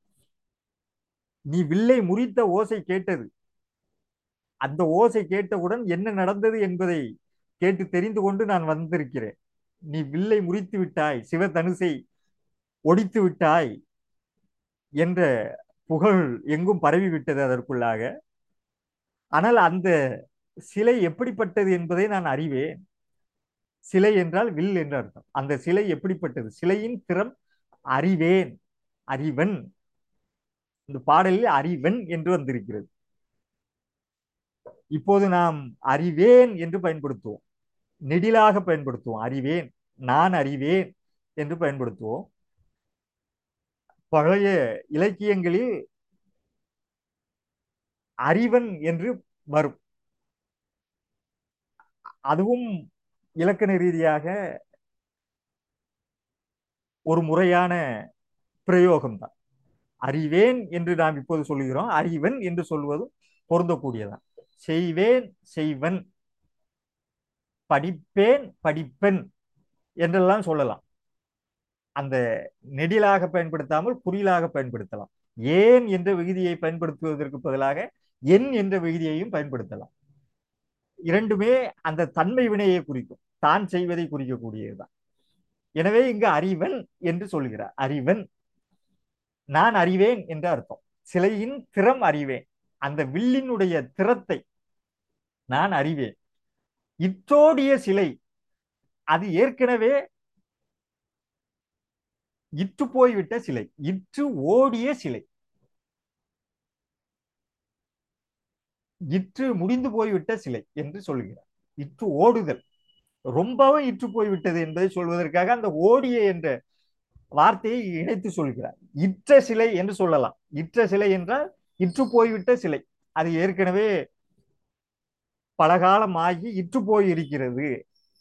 நீ வில்லை முறித்த ஓசை கேட்டது அந்த ஓசை கேட்டவுடன் என்ன நடந்தது என்பதை கேட்டு தெரிந்து கொண்டு நான் வந்திருக்கிறேன் நீ வில்லை முறித்து விட்டாய் சிவதனுசை ஒடித்து விட்டாய் என்ற புகழ் எங்கும் பரவி விட்டது அதற்குள்ளாக ஆனால் அந்த சிலை எப்படிப்பட்டது என்பதை நான் அறிவேன் சிலை என்றால் வில் என்று அர்த்தம் அந்த சிலை எப்படிப்பட்டது சிலையின் திறம் அறிவேன் அறிவன் இந்த பாடலில் அறிவன் என்று வந்திருக்கிறது இப்போது நாம் அறிவேன் என்று பயன்படுத்துவோம் நெடிலாக பயன்படுத்துவோம் அறிவேன் நான் அறிவேன் என்று பயன்படுத்துவோம் பழைய இலக்கியங்களில் அறிவன் என்று வரும் அதுவும் இலக்கண ரீதியாக ஒரு முறையான பிரயோகம்தான் அறிவேன் என்று நாம் இப்போது சொல்லுகிறோம் அறிவன் என்று சொல்வதும் பொருந்தக்கூடியதான் செய்வேன் செய்வன் படிப்பேன் படிப்பெண் என்றெல்லாம் சொல்லலாம் அந்த நெடிலாக பயன்படுத்தாமல் குறிலாக பயன்படுத்தலாம் ஏன் என்ற விகுதியை பயன்படுத்துவதற்கு பதிலாக என் என்ற விகுதியையும் பயன்படுத்தலாம் இரண்டுமே அந்த தன்மை வினையை குறிக்கும் தான் செய்வதை குறிக்கக்கூடியதுதான் எனவே இங்கு அறிவன் என்று சொல்கிறார் அறிவன் நான் அறிவேன் என்று அர்த்தம் சிலையின் திறம் அறிவேன் அந்த வில்லினுடைய திறத்தை நான் அறிவேன் இற்றோடிய சிலை அது ஏற்கனவே இற்று போய்விட்ட சிலை இற்று ஓடிய சிலை இற்று முடிந்து போய்விட்ட சிலை என்று சொல்கிறார் இற்று ஓடுதல் ரொம்பவும் இற்று போய்விட்டது என்பதை சொல்வதற்காக அந்த ஓடிய என்ற வார்த்தையை இணைத்து சொல்கிறார் இற்ற சிலை என்று சொல்லலாம் இற்ற சிலை என்றால் இற்று போய்விட்ட சிலை அது ஏற்கனவே பலகாலம் ஆகி இற்று போய் இருக்கிறது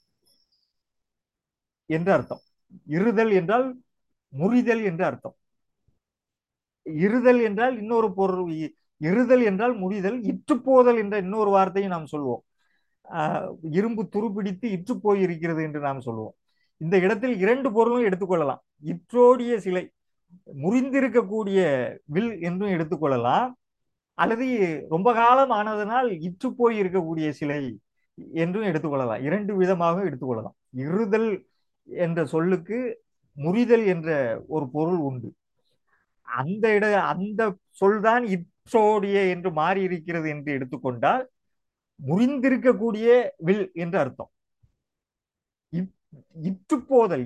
என்று அர்த்தம் இருதல் என்றால் முறிதல் என்று அர்த்தம் இருதல் என்றால் இன்னொரு பொருள் இருதல் என்றால் முறிதல் இற்று போதல் என்ற இன்னொரு வார்த்தையை நாம் சொல்வோம் இரும்பு துருப்பிடித்து இற்று போய் இருக்கிறது என்று நாம் சொல்லுவோம் இந்த இடத்தில் இரண்டு பொருளும் எடுத்துக்கொள்ளலாம் இற்றோடிய சிலை முறிந்திருக்கக்கூடிய வில் என்றும் எடுத்துக்கொள்ளலாம் அல்லது ரொம்ப காலம் ஆனதனால் இற்று போய் இருக்கக்கூடிய சிலை என்றும் எடுத்துக்கொள்ளலாம் இரண்டு விதமாக எடுத்துக்கொள்ளலாம் இருதல் என்ற சொல்லுக்கு முறிதல் என்ற ஒரு பொருள் உண்டு அந்த இட அந்த சொல்தான் இற்றோடிய என்று மாறி இருக்கிறது என்று எடுத்துக்கொண்டால் முறிந்திருக்கக்கூடிய வில் என்று அர்த்தம் இற்று போதல்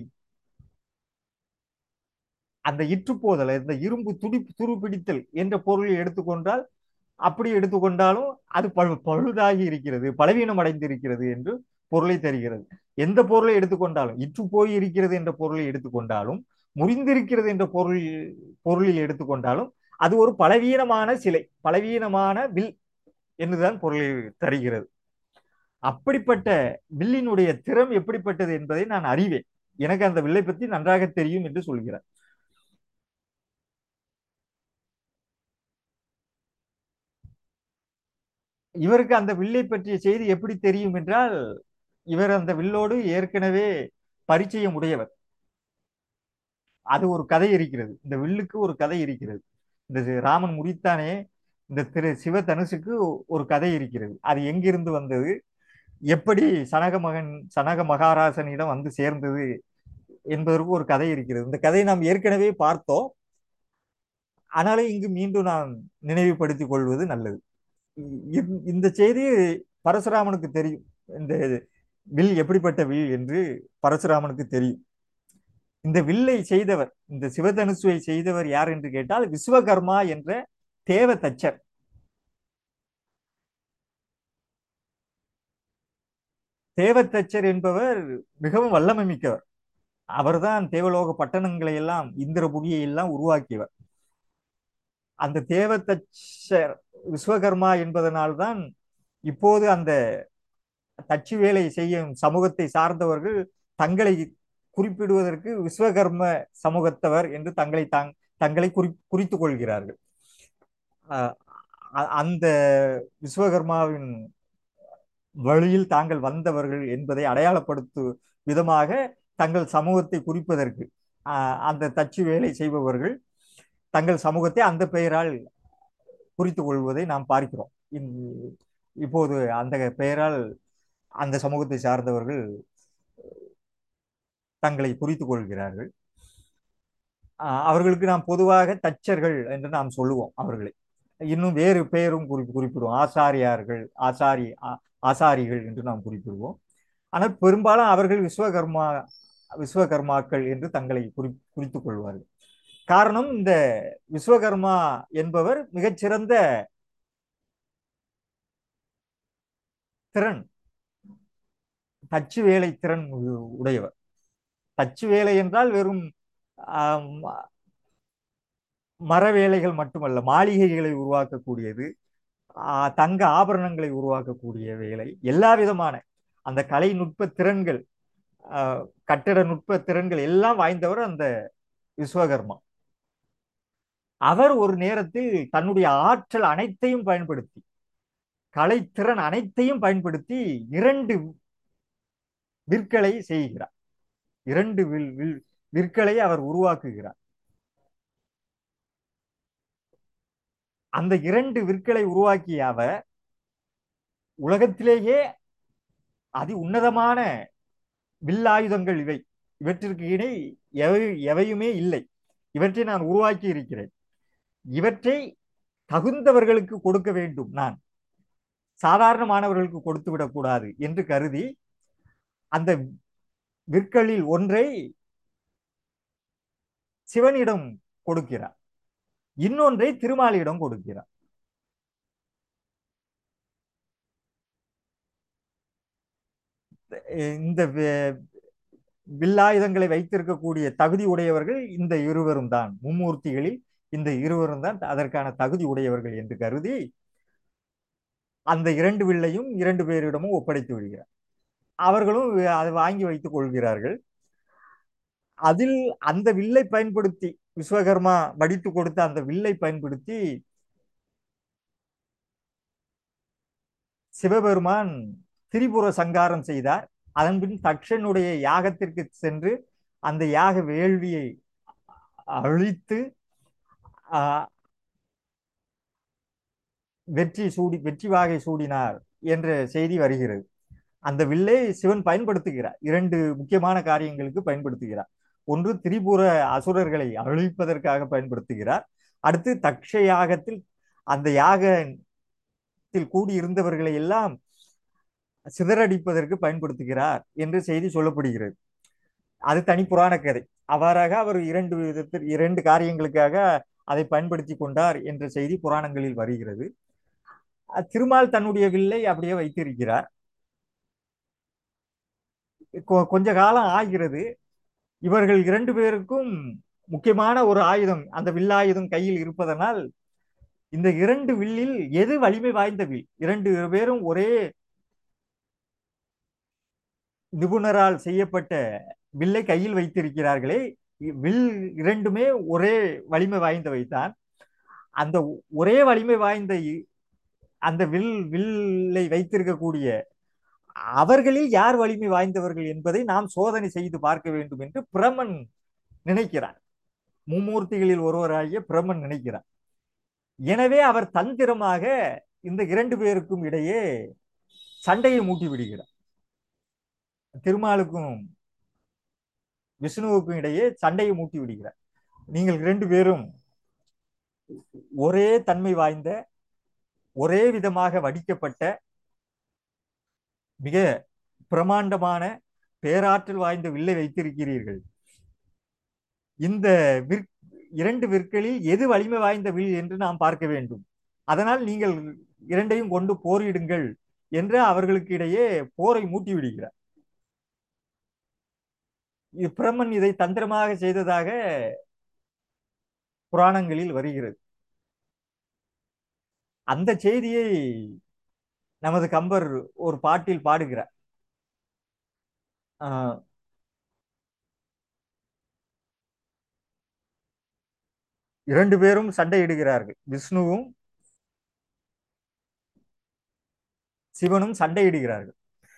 அந்த இற்று போதல் இந்த இரும்பு துடி துருப்பிடித்தல் என்ற பொருளை எடுத்துக்கொண்டால் அப்படி எடுத்துக்கொண்டாலும் அது பழு பழுதாகி இருக்கிறது பலவீனம் அடைந்திருக்கிறது என்று பொருளை தருகிறது எந்த பொருளை எடுத்துக்கொண்டாலும் இற்று போய் இருக்கிறது என்ற பொருளை எடுத்துக்கொண்டாலும் முறிந்திருக்கிறது என்ற பொருள் பொருளில் எடுத்துக்கொண்டாலும் அது ஒரு பலவீனமான சிலை பலவீனமான வில் என்றுதான் பொருளை தருகிறது அப்படிப்பட்ட வில்லினுடைய திறம் எப்படிப்பட்டது என்பதை நான் அறிவேன் எனக்கு அந்த வில்லை பற்றி நன்றாக தெரியும் என்று சொல்கிறார் இவருக்கு அந்த வில்லை பற்றிய செய்தி எப்படி தெரியும் என்றால் இவர் அந்த வில்லோடு ஏற்கனவே பரிச்சயம் உடையவர் அது ஒரு கதை இருக்கிறது இந்த வில்லுக்கு ஒரு கதை இருக்கிறது இந்த ராமன் முறித்தானே இந்த திரு சிவதனுசுக்கு ஒரு கதை இருக்கிறது அது எங்கிருந்து வந்தது எப்படி சனக மகன் சனக மகாராசனிடம் வந்து சேர்ந்தது என்பதற்கு ஒரு கதை இருக்கிறது இந்த கதையை நாம் ஏற்கனவே பார்த்தோம் ஆனாலும் இங்கு மீண்டும் நாம் நினைவுபடுத்திக் கொள்வது நல்லது இ- இந்த செய்தி பரசுராமனுக்கு தெரியும் இந்த வில் எப்படிப்பட்ட வில் என்று பரசுராமனுக்கு தெரியும் இந்த வில்லை செய்தவர் இந்த சிவதனுசுவை செய்தவர் யார் என்று கேட்டால் விஸ்வகர்மா என்ற தேவ தச்சர் தேவத்தச்சர் என்பவர் மிகவும் வல்லமை மிக்கவர் அவர்தான் தேவலோக பட்டணங்களை எல்லாம் இந்திரபுரியை எல்லாம் உருவாக்கியவர் அந்த தேவத்தச்சர் விஸ்வகர்மா என்பதனால்தான் இப்போது அந்த தச்சு வேலை செய்யும் சமூகத்தை சார்ந்தவர்கள் தங்களை குறிப்பிடுவதற்கு விஸ்வகர்ம சமூகத்தவர் என்று தங்களை தாங் தங்களை குறி குறித்துக் கொள்கிறார்கள் அஹ் அ- அந்த விஸ்வகர்மாவின் வழியில் தாங்கள் வந்தவர்கள் என்பதை அடையாளப்படுத்து விதமாக தங்கள் சமூகத்தை குறிப்பதற்கு அஹ் அந்த தச்சு வேலை செய்பவர்கள் தங்கள் சமூகத்தை அந்த பெயரால் குறித்துக் கொள்வதை நாம் பார்க்கிறோம் இந்- இப்போது அந்த பெயரால் அந்த சமூகத்தை சார்ந்தவர்கள் தங்களை குறித்துக் கொள்கிறார்கள் ஆஹ் அவர்களுக்கு நாம் பொதுவாக தச்சர்கள் என்று நாம் சொல்லுவோம் அவர்களை இன்னும் வேறு பெயரும் குறி குறிப்பிடுவோம் ஆசாரியார்கள் ஆசாரி ஆ- ஆசாரிகள் என்று நாம் குறிப்பிடுவோம் ஆனால் பெரும்பாலும் அவர்கள் விஸ்வகர்மா விஸ்வகர்மாக்கள் என்று தங்களை குறி குறித்துக் கொள்வார்கள் காரணம் இந்த விஸ்வகர்மா என்பவர் மிகச்சிறந்த திறன் தச்சு வேலை திறன் உ- உடையவர் தச்சு வேலை என்றால் வெறும் ஆம், மர வேலைகள் மட்டுமல்ல மாளிகைகளை உருவாக்கக்கூடியது ஆ, தங்க ஆபரணங்களை உருவாக்கக்கூடிய வேலை எல்லா விதமான அந்த கலை நுட்ப திறன்கள் ஆ, கட்டிட நுட்ப திறன்கள் எல்லாம் வாய்ந்தவர் அந்த விஸ்வகர்மா அவர் ஒரு நேரத்தில் தன்னுடைய ஆற்றல் அனைத்தையும் பயன்படுத்தி கலைத்திறன் அனைத்தையும் பயன்படுத்தி இரண்டு விற்களை செய்கிறார் இரண்டு வில் வில் விற்களை அவர் உருவாக்குகிறார் அந்த இரண்டு விற்களை உருவாக்கிய அவர் உலகத்திலேயே அதி உன்னதமான வில்லாயுதங்கள் இவை இவற்றிற்கு இணை எவை எவையுமே இல்லை இவற்றை நான் உருவாக்கி இருக்கிறேன் இவற்றை தகுந்தவர்களுக்கு கொடுக்க வேண்டும் நான் சாதாரணமானவர்களுக்கு கொடுத்து விடக்கூடாது என்று கருதி அந்த விற்களில் ஒன்றை சிவனிடம் கொடுக்கிறார் இன்னொன்றை திருமாலியிடம் கொடுக்கிறார் இந்த வி- வில்லாயுதங்களை வைத்திருக்கக்கூடிய தகுதி உடையவர்கள் இந்த இருவரும் தான் மும்மூர்த்திகளில் இந்த இருவரும் தான் அதற்கான தகுதி உடையவர்கள் என்று கருதி அந்த இரண்டு வில்லையும் இரண்டு பேரிடமும் ஒப்படைத்து விடுகிறார் அவர்களும் அதை வாங்கி வைத்துக் கொள்கிறார்கள் அதில் அந்த வில்லை பயன்படுத்தி விஸ்வகர்மா வடித்து கொடுத்த அந்த வில்லை பயன்படுத்தி சிவபெருமான் திரிபுர சங்காரம் செய்தார் அதன்பின் தக்ஷனுடைய யாகத்திற்கு சென்று அந்த யாக வேள்வியை அழித்து ஆஹ், வெற்றி சூடி வெற்றி வாகை சூடினார் என்ற செய்தி வருகிறது அந்த வில்லை சிவன் பயன்படுத்துகிறார் இரண்டு முக்கியமான காரியங்களுக்கு பயன்படுத்துகிறார் ஒன்று திரிபுர அசுரர்களை அழிப்பதற்காக பயன்படுத்துகிறார் அடுத்து தக்ஷ யாகத்தில் அந்த யாகத்தில் கூடியிருந்தவர்களை எல்லாம் சிதறடிப்பதற்கு பயன்படுத்துகிறார் என்று செய்தி சொல்லப்படுகிறது அது தனி புராண கதை அவ்வாறாக அவர் இரண்டு விதத்தில் இரண்டு காரியங்களுக்காக அதை பயன்படுத்தி கொண்டார் என்ற செய்தி புராணங்களில் வருகிறது அஹ் திருமால் தன்னுடைய வில்லை அப்படியே வைத்திருக்கிறார் கொ- கொஞ்ச காலம் ஆகிறது இவர்கள் இரண்டு பேருக்கும் முக்கியமான ஒரு ஆயுதம் அந்த வில்லாயுதம் கையில் இருப்பதனால் இந்த இரண்டு வில்லில் எது வலிமை வாய்ந்த வில் இரண்டு பேரும் ஒரே நிபுணரால் செய்யப்பட்ட வில்லை கையில் வைத்திருக்கிறார்களே இ- வில் இரண்டுமே ஒரே வலிமை வாய்ந்தவை தான் அந்த ஒரே வலிமை வாய்ந்த இ- அந்த வில் வில்லை வைத்திருக்கக்கூடிய அவர்களில் யார் வலிமை வாய்ந்தவர்கள் என்பதை நாம் சோதனை செய்து பார்க்க வேண்டும் என்று பிரமன் நினைக்கிறார் மும்மூர்த்திகளில் ஒருவராகிய பிரம்மன் நினைக்கிறார் எனவே அவர் தந்திரமாக இந்த இரண்டு பேருக்கும் இடையே சண்டையை மூட்டி விடுகிறார் திருமாலுக்கும் விஷ்ணுவுக்கும் இடையே சண்டையை மூட்டி விடுகிறார் நீங்கள் இரண்டு பேரும் ஒரே தன்மை வாய்ந்த ஒரே விதமாக வடிக்கப்பட்ட மிக பிரமாண்டமான பேராற்றல் வாய்ந்த வில்லை வைத்திருக்கிறீர்கள் இந்த விற் இரண்டு விற்களில் எது வலிமை வாய்ந்த வில் என்று நாம் பார்க்க வேண்டும் அதனால் நீங்கள் இரண்டையும் கொண்டு போரிடுங்கள் என்று அவர்களுக்கு இடையே போரை மூட்டி விடுகிறார் இது பிரம்மன் இதை தந்திரமாக செய்ததாக புராணங்களில் வருகிறது அந்த செய்தியை நமது கம்பர் ஒரு பாட்டில் பாடுகிறார் ஆஹ் இரண்டு பேரும் சண்டையிடுகிறார்கள் விஷ்ணுவும் சிவனும் சண்டையிடுகிறார்கள்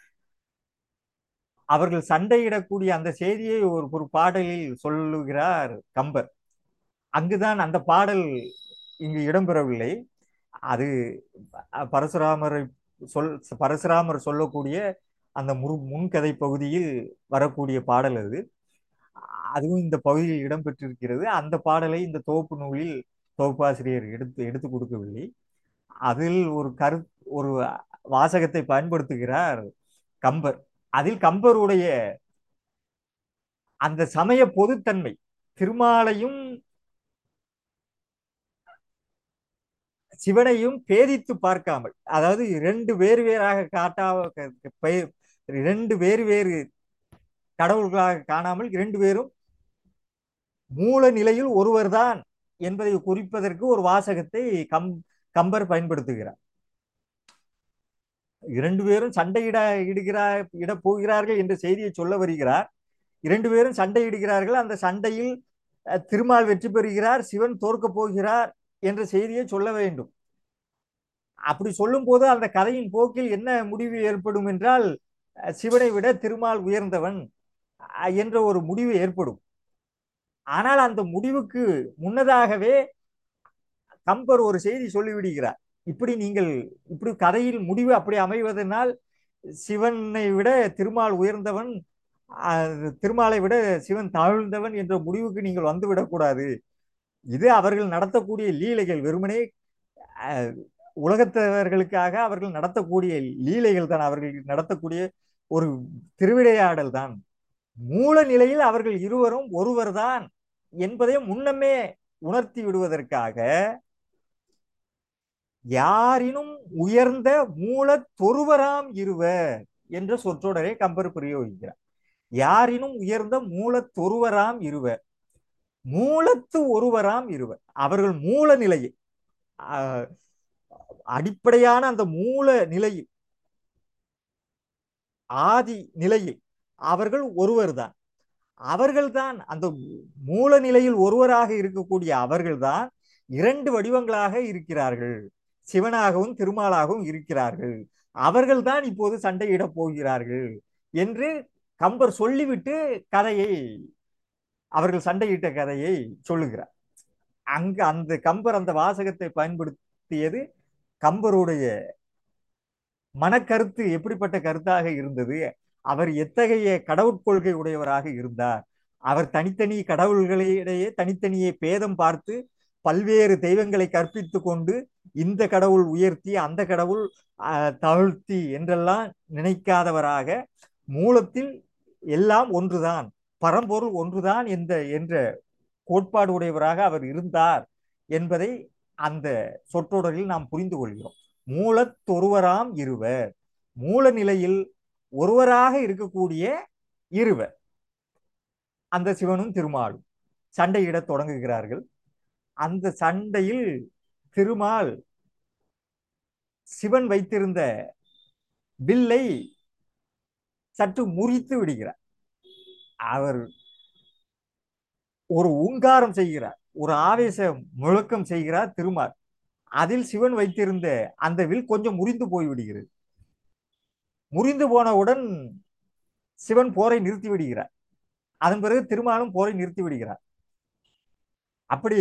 அவர்கள் சண்டையிடக்கூடிய அந்த செய்தியை ஒரு ஒரு பாடலில் சொல்லுகிறார் கம்பர் அங்குதான் அந்த பாடல் இங்கு இடம்பெறவில்லை அது பரசுராமரை சொல் பரசுராமர் சொல்லக்கூடிய அந்த முரு முன்கதை பகுதியில் வரக்கூடிய பாடல் அது அதுவும் இந்த பகுதியில் இடம்பெற்றிருக்கிறது அந்த பாடலை இந்த தொகுப்பு நூலில் தொகுப்பாசிரியர் எடுத்து எடுத்து கொடுக்கவில்லை அதில் ஒரு கரு ஒரு வாசகத்தை பயன்படுத்துகிறார் கம்பர் அதில் கம்பருடைய அந்த சமய பொதுத்தன்மை திருமாலையும் சிவனையும் பேதித்து பார்க்காமல் அதாவது இரண்டு வேறு வேறாக காட்டா இரண்டு வேறு வேறு கடவுள்களாக காணாமல் இரண்டு பேரும் மூல நிலையில் ஒருவர்தான் என்பதை குறிப்பதற்கு ஒரு வாசகத்தை கம் கம்பர் பயன்படுத்துகிறார் இரண்டு பேரும் சண்டையிட இடுகிறார் இட போகிறார்கள் என்ற செய்தியை சொல்ல வருகிறார் இரண்டு பேரும் சண்டையிடுகிறார்கள் அந்த சண்டையில் திருமால் வெற்றி பெறுகிறார் சிவன் தோற்க போகிறார் என்ற செய்தியை சொல்ல வேண்டும் அப்படி சொல்லும் போது அந்த கதையின் போக்கில் என்ன முடிவு ஏற்படும் என்றால் சிவனை விட திருமால் உயர்ந்தவன் என்ற ஒரு முடிவு ஏற்படும் ஆனால் அந்த முடிவுக்கு முன்னதாகவே கம்பர் ஒரு செய்தி சொல்லிவிடுகிறார் இப்படி நீங்கள் இப்படி கதையில் முடிவு அப்படி அமைவதனால் சிவனை விட திருமால் உயர்ந்தவன் திருமாலை விட சிவன் தாழ்ந்தவன் என்ற முடிவுக்கு நீங்கள் வந்துவிடக்கூடாது இது அவர்கள் நடத்தக்கூடிய லீலைகள் வெறுமனே உலகத்தவர்களுக்காக அவர்கள் நடத்தக்கூடிய லீலைகள் தான் அவர்கள் நடத்தக்கூடிய ஒரு திருவிளையாடல் தான் மூல நிலையில் அவர்கள் இருவரும் ஒருவர் தான் என்பதை முன்னமே உணர்த்தி விடுவதற்காக யாரினும் உயர்ந்த மூல தொருவராம் இருவர் என்ற சொற்றொடரை கம்பர் பிரயோகிக்கிறார் யாரினும் உயர்ந்த மூல தொருவராம் இருவர் மூலத்து ஒருவராம் இருவர் அவர்கள் மூல நிலையில் அடிப்படையான அந்த மூல நிலையில் ஆதி நிலையில் அவர்கள் ஒருவர் தான் அவர்கள்தான் அந்த மூல நிலையில் ஒருவராக இருக்கக்கூடிய அவர்கள்தான் இரண்டு வடிவங்களாக இருக்கிறார்கள் சிவனாகவும் திருமாலாகவும் இருக்கிறார்கள் அவர்கள்தான் இப்போது சண்டையிடப் போகிறார்கள் என்று கம்பர் சொல்லிவிட்டு கதையை அவர்கள் சண்டையிட்ட கதையை சொல்லுகிறார் அங்கு அந்த கம்பர் அந்த வாசகத்தை பயன்படுத்தியது கம்பருடைய மனக்கருத்து எப்படிப்பட்ட கருத்தாக இருந்தது அவர் எத்தகைய கடவுட்கொள்கை உடையவராக இருந்தார் அவர் தனித்தனி கடவுள்களிடையே தனித்தனியே பேதம் பார்த்து பல்வேறு தெய்வங்களை கற்பித்து கொண்டு இந்த கடவுள் உயர்த்தி அந்த கடவுள் தாழ்த்தி என்றெல்லாம் நினைக்காதவராக மூலத்தில் எல்லாம் ஒன்றுதான் பரம்பொருள் ஒன்றுதான் என்ற என்ற கோட்பாடு உடையவராக அவர் இருந்தார் என்பதை அந்த சொற்றொடரில் நாம் புரிந்து கொள்கிறோம் மூலத்தொருவராம் இருவர் மூல நிலையில் ஒருவராக இருக்கக்கூடிய இருவர் அந்த சிவனும் திருமாலும் சண்டையிட தொடங்குகிறார்கள் அந்த சண்டையில் திருமால் சிவன் வைத்திருந்த வில்லை சற்று முறித்து விடுகிறார் அவர் ஒரு உங்காரம் செய்கிறார் ஒரு ஆவேச முழக்கம் செய்கிறார் திருமால் அதில் சிவன் வைத்திருந்த அந்த வில் கொஞ்சம் முறிந்து போய்விடுகிறது முறிந்து போனவுடன் சிவன் போரை நிறுத்தி விடுகிறார் அதன் பிறகு திருமாலும் போரை நிறுத்தி விடுகிறார் அப்படி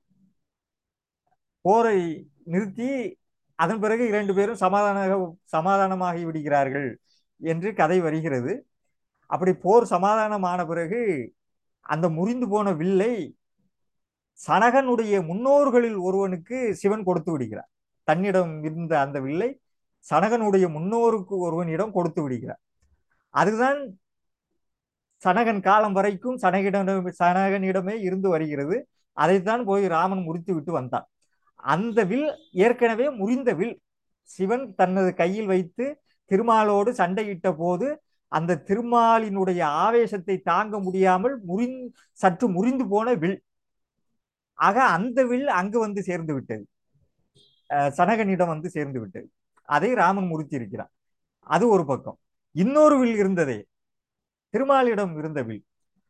போரை நிறுத்தி அதன் பிறகு இரண்டு பேரும் சமாதான சமாதானமாகி விடுகிறார்கள் என்று கதை வருகிறது அப்படி போர் சமாதானமான பிறகு அந்த முறிந்து போன வில்லை சனகனுடைய முன்னோர்களில் ஒருவனுக்கு சிவன் கொடுத்து விடுகிறார் தன்னிடம் இருந்த அந்த வில்லை சனகனுடைய முன்னோருக்கு ஒருவனிடம் கொடுத்து விடுகிறார் அதுதான் சனகன் காலம் வரைக்கும் சனகிடம் சனகனிடமே இருந்து வருகிறது அதைத்தான் போய் ராமன் முறித்து விட்டு வந்தான் அந்த வில் ஏற்கனவே முறிந்த வில் சிவன் தனது கையில் வைத்து திருமாலோடு சண்டையிட்ட போது அந்த திருமாலினுடைய ஆவேசத்தை தாங்க முடியாமல் முறிந் சற்று முறிந்து போன வில் ஆக அந்த வில் அங்கு வந்து சேர்ந்து விட்டது அஹ் சனகனிடம் வந்து சேர்ந்து விட்டது அதை ராமன் முறித்தி இருக்கிறான் அது ஒரு பக்கம் இன்னொரு வில் இருந்ததே திருமாலிடம் இருந்த வில்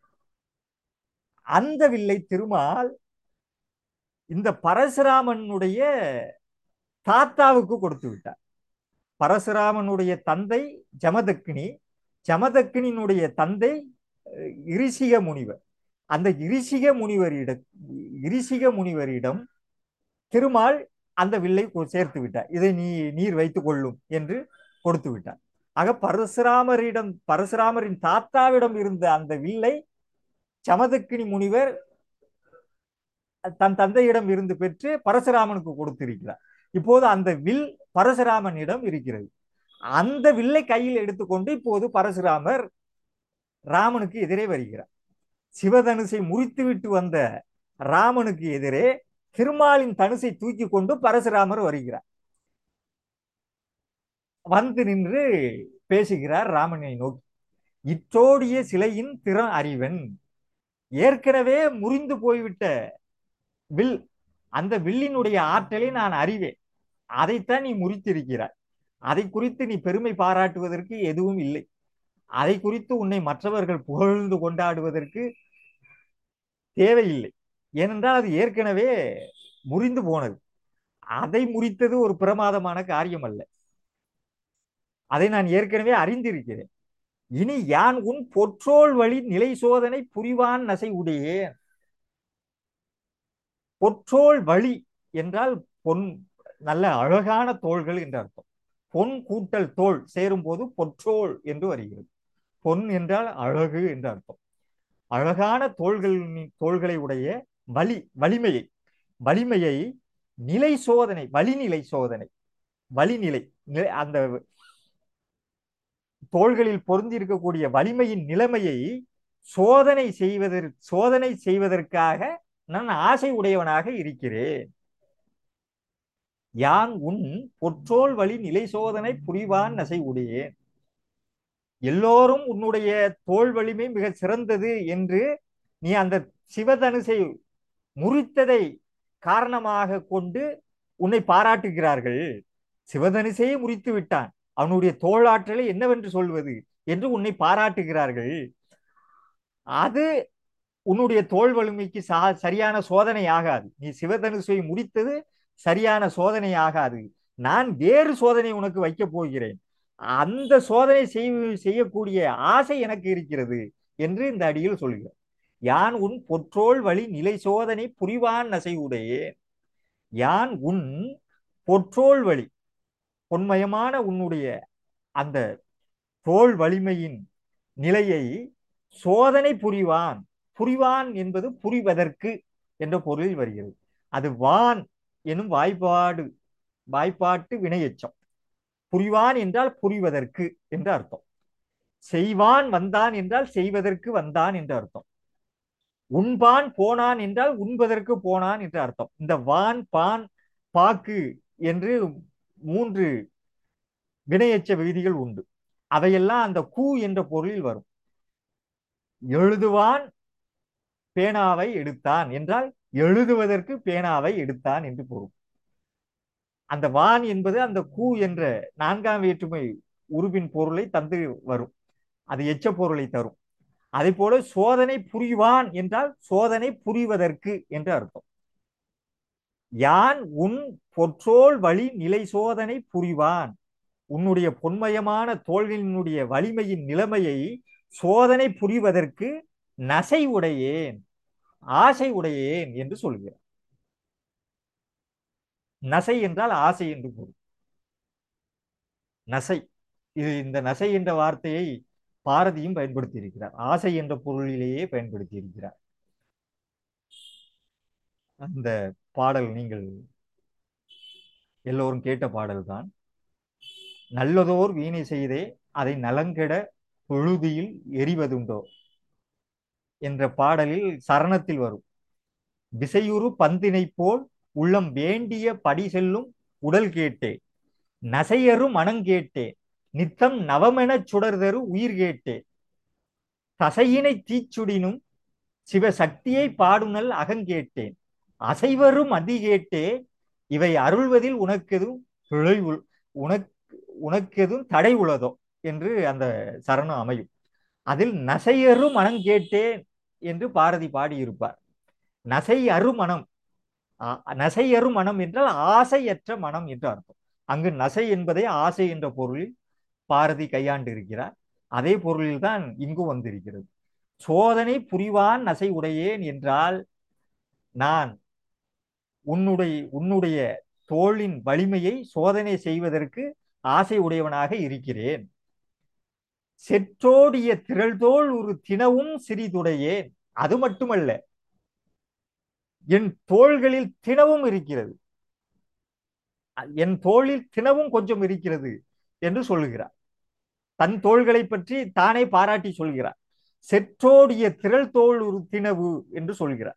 அந்த வில்லை திருமால் இந்த பரசுராமனுடைய தாத்தாவுக்கு கொடுத்து விட்டார் பரசுராமனுடைய தந்தை ஜமதக்கினி ஜமதக்கினினுடைய தந்தை அஹ், இரிசிக முனிவர் அந்த இரிசிக முனிவரிடம் இரிசிக முனிவரிடம் திருமால் அந்த வில்லை கொ- சேர்த்து விட்டார் இதை நீ நீர் வைத்துக் கொள்ளும் என்று கொடுத்து விட்டார் ஆக பரசுராமரிடம் பரசுராமரின் தாத்தாவிடம் இருந்த அந்த வில்லை சமதக்கினி முனிவர் தன் தந்தையிடம் இருந்து பெற்று பரசுராமனுக்கு கொடுத்திருக்கிறார் இப்போது அந்த வில் பரசுராமனிடம் இருக்கிறது அந்த வில்லை கையில் எடுத்துக்கொண்டு இப்போது பரசுராமர் ராமனுக்கு எதிரே வருகிறார் சிவதனுசை முறித்துவிட்டு வந்த ராமனுக்கு எதிரே திருமாலின் தனுசை தூக்கி கொண்டு பரசுராமர் வருகிறார் வந்து நின்று பேசுகிறார் ராமனை நோக்கி இற்றோடிய சிலையின் திறன் அறிவன் ஏற்கனவே முறிந்து போய்விட்ட வில் அந்த வில்லினுடைய ஆற்றலை நான் அறிவேன் அதைத்தான் நீ முறித்திருக்கிறாய் அதை குறித்து நீ பெருமை பாராட்டுவதற்கு எதுவும் இல்லை அதை குறித்து உன்னை மற்றவர்கள் புகழ்ந்து கொண்டாடுவதற்கு தேவையில்லை ஏனென்றால் அது ஏற்கனவே முறிந்து போனது அதை முறித்தது ஒரு பிரமாதமான காரியம் அல்ல அதை நான் ஏற்கனவே அறிந்திருக்கிறேன் இனி யான் உன் பொற்றோல் வழி நிலை சோதனை புரிவான் நசை உடையேன் பொற்றோல் வழி என்றால் பொன் நல்ல அழகான தோள்கள் என்று அர்த்தம் பொன் கூட்டல் தோல் சேரும் போது பொற்றோல் என்று வருகிறது பொன் என்றால் அழகு என்று அர்த்தம் அழகான தோள்கள் தோள்களை உடைய வலி வலிமையை வலிமையை நிலை சோதனை வலிநிலை சோதனை வலிநிலை நி- அந்த தோள்களில் பொருந்தி இருக்கக்கூடிய வலிமையின் நிலைமையை சோதனை செய்வதற்கு சோதனை செய்வதற்காக நான் ஆசை உடையவனாக இருக்கிறேன் யான் உன் பொற்றோல் வழி நிலை சோதனை புரிவான் நசை உடையேன் எல்லோரும் உன்னுடைய தோல் வலிமை மிக சிறந்தது என்று நீ அந்த சிவதனுசை முறித்ததை காரணமாக கொண்டு உன்னை பாராட்டுகிறார்கள் சிவதனுசையை முறித்து விட்டான் அவனுடைய தோளாற்றலை என்னவென்று சொல்வது என்று உன்னை பாராட்டுகிறார்கள் அது உன்னுடைய தோல் வலிமைக்கு சா சரியான சோதனை ஆகாது நீ சிவதனுசை முடித்தது சரியான சோதனை ஆகாது நான் வேறு சோதனை உனக்கு வைக்கப் போகிறேன் அந்த சோதனை செய் செய்யக்கூடிய ஆசை எனக்கு இருக்கிறது என்று இந்த அடியில் சொல்கிறார் யான் உன் பொற்றோல் வழி நிலை சோதனை புரிவான் நசையுடையே யான் உன் பொற்றோல் வழி பொன்மயமான உன்னுடைய அந்த தோல் வலிமையின் நிலையை சோதனை புரிவான் புரிவான் என்பது புரிவதற்கு என்ற பொருளில் வருகிறது அது வான் எனும் வாய்ப்பாடு வாய்ப்பாட்டு வினையெச்சம் புரிவான் என்றால் புரிவதற்கு என்று அர்த்தம் செய்வான் வந்தான் என்றால் செய்வதற்கு வந்தான் என்று அர்த்தம் உண்பான் போனான் என்றால் உண்பதற்கு போனான் என்று அர்த்தம் இந்த வான் பான் பாக்கு என்று மூன்று வினையெச்ச விதிகள் உண்டு அவையெல்லாம் அந்த கூ என்ற பொருளில் வரும் எழுதுவான் பேனாவை எடுத்தான் என்றால் எழுதுவதற்கு பேனாவை எடுத்தான் என்று பொருள் அந்த வான் என்பது அந்த கூ என்ற நான்காம் வேற்றுமை உருவின் பொருளை தந்து வரும் அது எச்ச பொருளை தரும் அதே போல சோதனை புரிவான் என்றால் சோதனை புரிவதற்கு என்று அர்த்தம் யான் உன் பொற்றோல் வழி நிலை சோதனை புரிவான் உன்னுடைய பொன்மயமான தோள்களினுடைய வலிமையின் நிலைமையை சோதனை புரிவதற்கு நசை உடையேன் ஆசை உடையேன் என்று சொல்கிறார் நசை என்றால் ஆசை என்று பொருள் நசை இது இந்த நசை என்ற வார்த்தையை பாரதியும் பயன்படுத்தி இருக்கிறார் ஆசை என்ற பொருளிலேயே பயன்படுத்தி இருக்கிறார் அந்த பாடல் நீங்கள் எல்லோரும் கேட்ட பாடல்தான் நல்லதோர் வீணை செய்தே அதை நலங்கெட பொழுதியில் எரிவதுண்டோ என்ற பாடலில் சரணத்தில் வரும் விசையுறு பந்தினை போல் உள்ளம் வேண்டிய படி செல்லும் உடல் கேட்டே நசையறு மனங்கேட்டே நித்தம் நவமெனச் சுடர்தரு உயிர் கேட்டே தசையினை தீச்சுடினும் சிவசக்தியை பாடுனல் அகங்கேட்டேன் அசைவரும் அதி கேட்டே இவை அருள்வதில் உனக்கெதும் பிழை உள்- உனக் உனக்கெதும் தடை உள்ளதோ என்று அந்த சரணம் அமையும் அதில் நசையறு மனம் கேட்டேன் என்று பாரதி பாடியிருப்பார் நசை அரு மனம் ஆ- நசை அரு மனம் என்றால் ஆசையற்ற மனம் என்று அர்த்தம் அங்கு நசை என்பதை ஆசை என்ற பொருளில் பாரதி கையாண்டு இருக்கிறார் அதே பொருளில் தான் இங்கு வந்திருக்கிறது சோதனை புரிவான் நசை உடையேன் என்றால் நான் உன்னுடைய உன்னுடைய தோளின் வலிமையை சோதனை செய்வதற்கு ஆசை உடையவனாக இருக்கிறேன் செற்றோடிய திரள்தோள் ஒரு தினவும் சிறிதுடையேன் அது மட்டுமல்ல என் தோள்களில் தினவும் இருக்கிறது என் தோளில் தினவும் கொஞ்சம் இருக்கிறது என்று சொல்லுகிறார் தன் தோள்களை பற்றி தானே பாராட்டி சொல்கிறார் செற்றோடிய திரள் தோள் ஒரு தினவு என்று சொல்கிறார்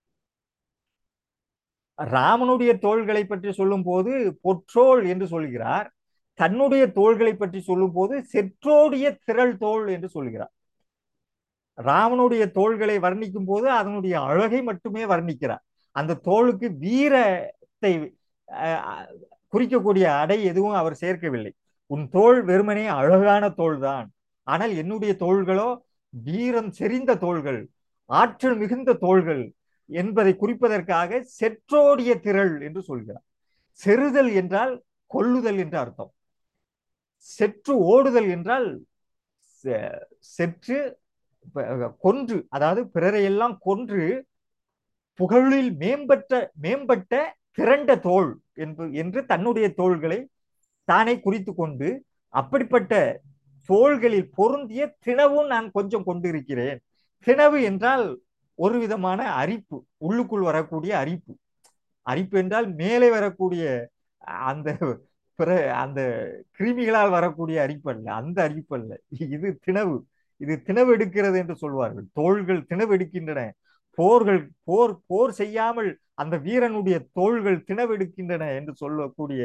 ராமனுடைய தோள்களை பற்றி சொல்லும் போது பொற்றோள் என்று சொல்கிறார் தன்னுடைய தோள்களை பற்றி சொல்லும் போது செற்றோடிய திரள் தோள் என்று சொல்கிறார் ராமனுடைய தோள்களை வர்ணிக்கும் போது அதனுடைய அழகை மட்டுமே வர்ணிக்கிறார் அந்த தோளுக்கு வீரத்தை அஹ், குறிக்கக்கூடிய அடை எதுவும் அவர் சேர்க்கவில்லை உன் தோள் வெறுமனே அழகான தோள் தான் ஆனால் என்னுடைய தோள்களோ வீரம் செறிந்த தோள்கள் ஆற்றல் மிகுந்த தோள்கள் என்பதை குறிப்பதற்காக செற்றோடிய திரள் என்று சொல்கிறார் செறுதல் என்றால் கொல்லுதல் என்று அர்த்தம் செற்று ஓடுதல் என்றால் செ- செற்று ப- கொன்று அதாவது பிறரையெல்லாம் கொன்று புகழில் மேம்பட்ட மேம்பட்ட திரண்ட தோள் என்ப என்று தன்னுடைய தோள்களை தானே குறித்து கொண்டு அப்படிப்பட்ட தோள்களில் பொருந்திய தினவும் நான் கொஞ்சம் கொண்டிருக்கிறேன் தினவு என்றால் ஒரு விதமான அரிப்பு உள்ளுக்குள் வரக்கூடிய அரிப்பு அரிப்பு என்றால் மேலே வரக்கூடிய அந்த பிற அந்த கிருமிகளால் வரக்கூடிய அரிப்பு அல்ல அந்த அரிப்பு அல்ல இது திணவு இது திணவு எடுக்கிறது என்று சொல்வார்கள் தோள்கள் திணவு எடுக்கின்றன போர்கள் போர் போர் செய்யாமல் அந்த வீரனுடைய தோள்கள் திணவெடுக்கின்றன என்று சொல்லக்கூடிய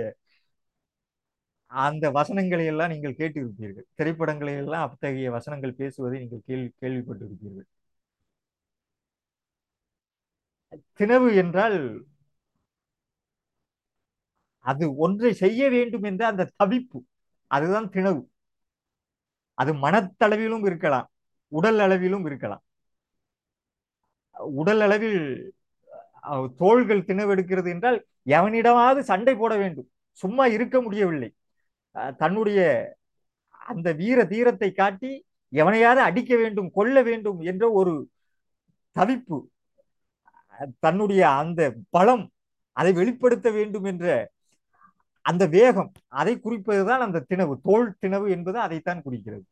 அந்த வசனங்களை எல்லாம் நீங்கள் கேட்டிருப்பீர்கள் திரைப்படங்களை எல்லாம் அத்தகைய வசனங்கள் பேசுவதை நீங்கள் கேள்வி கேள்விப்பட்டிருப்பீர்கள் திணவு என்றால் அது ஒன்றை செய்ய வேண்டும் என்ற அந்த தவிப்பு அதுதான் திணவு அது மனத்தளவிலும் இருக்கலாம் உடல் அளவிலும் இருக்கலாம் உடல் அளவில் அஹ், தோள்கள் திணவெடுக்கிறது என்றால் எவனிடமாவது சண்டை போட வேண்டும் சும்மா இருக்க முடியவில்லை அஹ், தன்னுடைய அந்த வீர தீரத்தை காட்டி எவனையாவது அடிக்க வேண்டும் கொல்ல வேண்டும் என்ற ஒரு தவிப்பு அஹ், தன்னுடைய அந்த பலம் அதை வெளிப்படுத்த வேண்டும் என்ற அந்த வேகம் அதை குறிப்பதுதான் அந்த திணவு தோல் திணவு என்பது அதைத்தான் குறிக்கிறது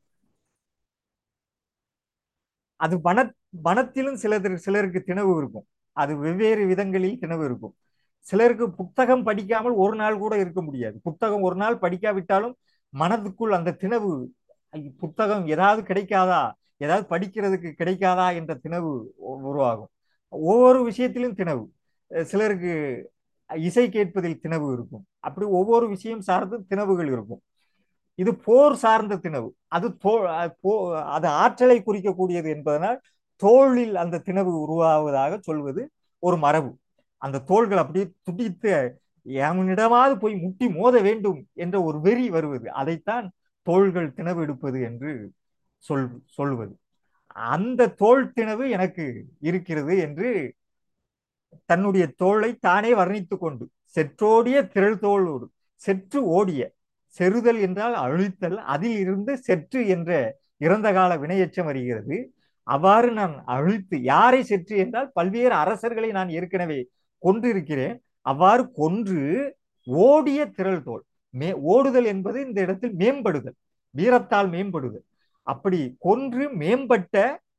அது மன மனத்திலும் சிலர் சிலருக்கு திணவு இருக்கும் அது வெவ்வேறு விதங்களில் திணவு இருக்கும் சிலருக்கு புத்தகம் படிக்காமல் ஒரு நாள் கூட இருக்க முடியாது புத்தகம் ஒரு நாள் படிக்காவிட்டாலும் மனதுக்குள் அந்த திணவு ஐ, புத்தகம் ஏதாவது கிடைக்காதா ஏதாவது படிக்கிறதுக்கு கிடைக்காதா என்ற திணவு உ- உருவாகும் ஒவ்வொரு விஷயத்திலும் திணவு அஹ் சிலருக்கு இசை கேட்பதில் திணவு இருக்கும் அப்படி ஒவ்வொரு விஷயம் சார்ந்து திணவுகள் இருக்கும் இது போர் சார்ந்த திணவு அது தோ அஹ் போ- அது ஆற்றலை குறிக்கக்கூடியது என்பதனால் தோளில் அந்த திணவு உருவாவதாக சொல்வது ஒரு மரபு அந்த தோள்கள் அப்படியே துடித்து எவனிடமாவது போய் முட்டி மோத வேண்டும் என்ற ஒரு வெறி வருவது அதைத்தான் தோள்கள் திணவு எடுப்பது என்று சொல் சொல்வது அந்த தோல் திணவு எனக்கு இருக்கிறது என்று தன்னுடைய தோளை தானே வர்ணித்துக் கொண்டு செற்றோடிய திரள் தோளோடு செற்று ஓடிய செறுதல் என்றால் அழித்தல் அதில் இருந்து செற்று என்ற இறந்த கால வினையெச்சம் வருகிறது அவ்வாறு நான் அழித்து யாரை செற்று என்றால் பல்வேறு அரசர்களை நான் ஏற்கனவே கொன்றிருக்கிறேன் அவ்வாறு கொன்று ஓடிய திரள் தோல் மே ஓடுதல் என்பது இந்த இடத்தில் மேம்படுதல் வீரத்தால் மேம்படுதல் அப்படி கொன்று மேம்பட்ட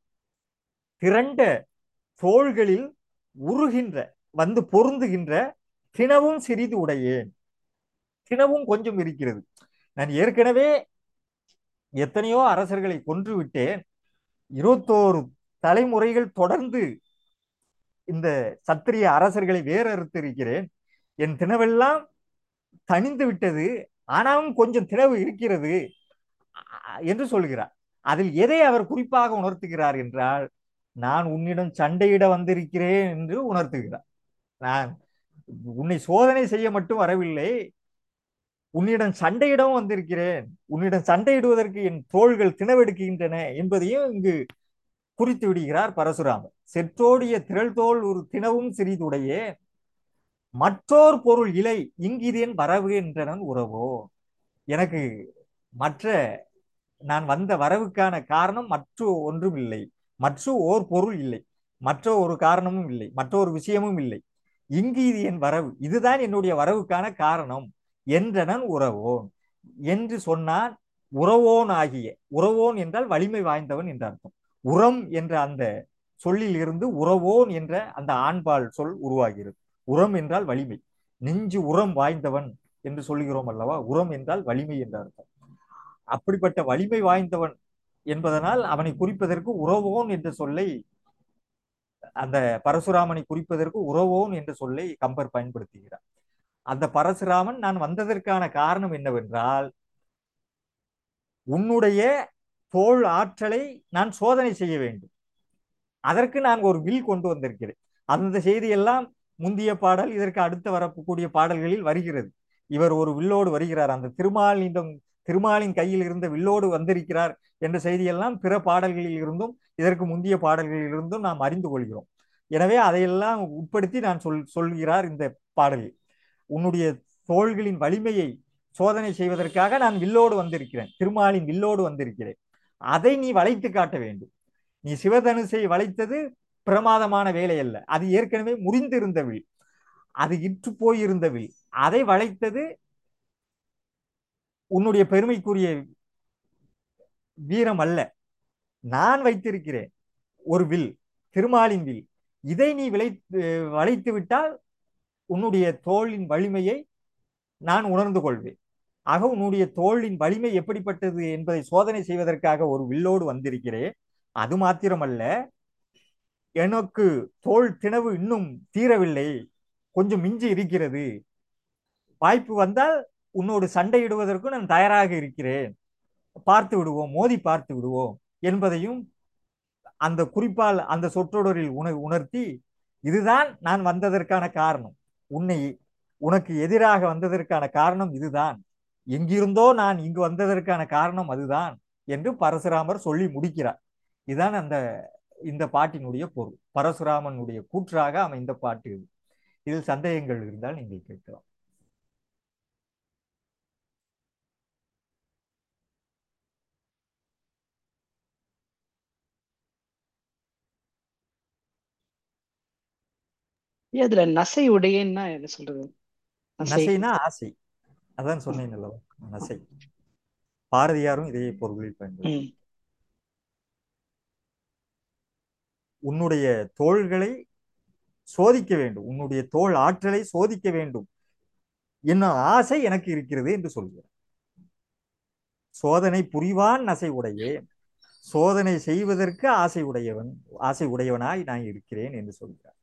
திரண்ட தோள்களில் உருகின்ற வந்து பொருந்துகின்ற தினவும் சிறிது உடையேன் தினவும் கொஞ்சம் இருக்கிறது நான் ஏற்கனவே எத்தனையோ அரசர்களை கொன்று விட்டேன் இருபத்தோரு தலைமுறைகள் தொடர்ந்து இந்த சத்திரிய அரசர்களை வேறறுத்து இருக்கிறேன் என் தினவெல்லாம் தணிந்து விட்டது ஆனாலும் கொஞ்சம் தினவு இருக்கிறது அ- என்று சொல்கிறார் அதில் எதை அவர் குறிப்பாக உணர்த்துகிறார் என்றால் நான் உன்னிடம் சண்டையிட வந்திருக்கிறேன் என்று உணர்த்துகிறார் நான் உன்னை சோதனை செய்ய மட்டும் வரவில்லை உன்னிடம் சண்டையிடவும் வந்திருக்கிறேன் உன்னிடம் சண்டையிடுவதற்கு என் தோள்கள் தினவெடுக்கின்றன என்பதையும் இங்கு குறித்து விடுகிறார் பரசுராமர் செற்றோடிய திரள் தோல் ஒரு தினவும் சிறிதுடைய மற்றோர் பொருள் இலை இங்கிதேன் வரவு என்றனன் உறவோ எனக்கு மற்ற நான் வந்த வரவுக்கான காரணம் மற்ற ஒன்றும் இல்லை மற்ற ஓர் பொருள் இல்லை மற்ற ஒரு காரணமும் இல்லை மற்ற ஒரு விஷயமும் இல்லை இங்கு இது என் வரவு இதுதான் என்னுடைய வரவுக்கான காரணம் என்றனன் உறவோன் என்று சொன்னான் உறவோன் ஆகிய உறவோன் என்றால் வலிமை வாய்ந்தவன் என்ற அர்த்தம் உரம் என்ற அந்த சொல்லில் இருந்து உறவோன் என்ற அந்த ஆண்பால் சொல் உருவாகிறது உரம் என்றால் வலிமை நெஞ்சு உரம் வாய்ந்தவன் என்று சொல்லுகிறோம் அல்லவா உரம் என்றால் வலிமை என்ற அர்த்தம் அப்படிப்பட்ட வலிமை வாய்ந்தவன் என்பதனால் அவனை குறிப்பதற்கு உறவோன் என்ற சொல்லை அந்த பரசுராமனை குறிப்பதற்கு உறவோன் என்ற சொல்லை கம்பர் பயன்படுத்துகிறார் அந்த பரசுராமன் நான் வந்ததற்கான காரணம் என்னவென்றால் உன்னுடைய தோல் ஆற்றலை நான் சோதனை செய்ய வேண்டும் அதற்கு நான் ஒரு வில் கொண்டு வந்திருக்கிறேன் அந்த செய்தியெல்லாம் முந்திய பாடல் இதற்கு அடுத்து வரக்கூடிய பாடல்களில் வருகிறது இவர் ஒரு வில்லோடு வருகிறார் அந்த திருமாலின் திருமாலின் கையில் இருந்த வில்லோடு வந்திருக்கிறார் என்ற செய்தியெல்லாம் பிற பாடல்களில் இருந்தும் இதற்கு முந்திய பாடல்களில் இருந்தும் நாம் அறிந்து கொள்கிறோம் எனவே அதையெல்லாம் உட்படுத்தி நான் சொல் சொல்கிறார் இந்த பாடலில் உன்னுடைய தோள்களின் வலிமையை சோதனை செய்வதற்காக நான் வில்லோடு வந்திருக்கிறேன் திருமாலின் வில்லோடு வந்திருக்கிறேன் அதை நீ வளைத்து காட்ட வேண்டும் நீ சிவதனுசை வளைத்தது பிரமாதமான வேலை அல்ல அது ஏற்கனவே முறிந்திருந்த வில் அது இற்று போயிருந்த வில் அதை வளைத்தது உன்னுடைய பெருமைக்குரிய வீரம் அல்ல நான் வைத்திருக்கிறேன் ஒரு வில் திருமாலின் வில் இதை நீ விளை வளைத்து விட்டால் உன்னுடைய தோளின் வலிமையை நான் உணர்ந்து கொள்வேன் ஆக உன்னுடைய தோளின் வலிமை எப்படிப்பட்டது என்பதை சோதனை செய்வதற்காக ஒரு வில்லோடு வந்திருக்கிறேன் அது மாத்திரமல்ல எனக்கு தோல் திணவு இன்னும் தீரவில்லை கொஞ்சம் மிஞ்சி இருக்கிறது வாய்ப்பு வந்தால் உன்னோடு சண்டையிடுவதற்கும் நான் தயாராக இருக்கிறேன் பார்த்து விடுவோம் மோதி பார்த்து விடுவோம் என்பதையும் அந்த குறிப்பால் அந்த சொற்றொடரில் உண உணர்த்தி இதுதான் நான் வந்ததற்கான காரணம் உன்னை உனக்கு எதிராக வந்ததற்கான காரணம் இதுதான் எங்கிருந்தோ நான் இங்கு வந்ததற்கான காரணம் அதுதான் என்று பரசுராமர் சொல்லி முடிக்கிறார் இதுதான் அந்த இந்த பாட்டினுடைய பொருள் பரசுராமனுடைய கூற்றாக அமைந்த பாட்டு இது இதில் சந்தேகங்கள் இருந்தால் நீங்கள் கேட்கலாம் அதுல நசை உடையன்னா என்ன சொல்றது நசைனா ஆசை அதான் சொன்னேன் அல்லவா நசை பாரதியாரும் இதே பொருளில் பயன்படுத்த ம் உன்னுடைய தோள்களை சோதிக்க வேண்டும் உன்னுடைய தோல் ஆற்றலை சோதிக்க வேண்டும் என்ன ஆசை எனக்கு இருக்கிறது என்று சொல்கிறார் சோதனை புரிவான் நசை உடையே சோதனை செய்வதற்கு ஆசை உடையவன் ஆசை உடையவனாய் நான் இருக்கிறேன் என்று சொல்கிறார்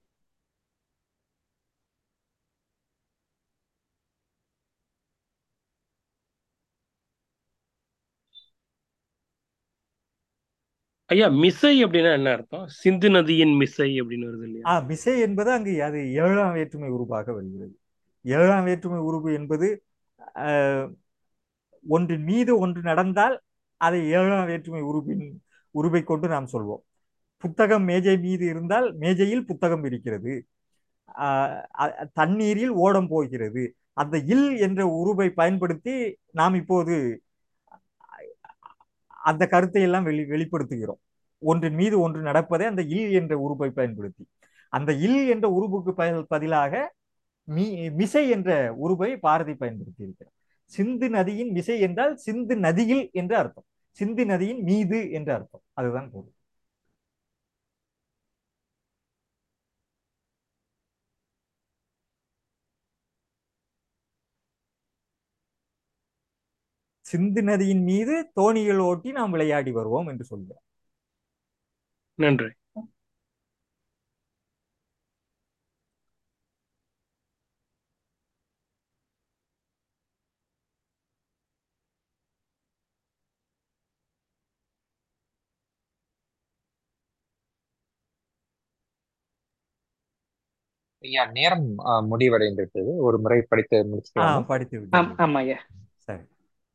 ஐயா மிசை அப்படின்னா என்ன அர்த்தம் சிந்து நதியின் மிசை அப்படின்னு வருது இல்லையா ஆ மிசை என்பது அங்கு அது ஏழாம் வேற்றுமை உருவாக வருகிறது ஏழாம் வேற்றுமை உருவு என்பது ஆஹ், ஒன்றின் மீது ஒன்று நடந்தால் அதை ஏழாம் வேற்றுமை உருவின் உருவை கொண்டு நாம் சொல்வோம் புத்தகம் மேஜை மீது இருந்தால் மேஜையில் புத்தகம் இருக்கிறது ஆஹ், அ- தண்ணீரில் ஓடம் போகிறது அந்த இல் என்ற உருவை பயன்படுத்தி நாம் இப்போது அந்த கருத்தை எல்லாம் வெளி வெளிப்படுத்துகிறோம் ஒன்றின் மீது ஒன்று நடப்பதை அந்த இல் என்ற உறுப்பை பயன்படுத்தி அந்த இல் என்ற உறுப்புக்கு ப- பதிலாக மீ மிசை என்ற உருவை பாரதி பயன்படுத்தி இருக்கிறார் சிந்து நதியின் மிசை என்றால் சிந்து நதியில் என்று அர்த்தம் சிந்து நதியின் மீது என்று அர்த்தம் அதுதான் பொருள் சிந்து நதியின் மீது தோணிகள் ஓட்டி நாம் விளையாடி வருவோம் என்று சொல்கிறார் நன்றி ஐயா நேரம் ஆ, முடிவடைந்து விட்டது ஒரு முறை படித்து ஆ முடிச்சுக்கலாமா படித்து ஆம் விட்டீர்கள் ஆமா ஐயா சரி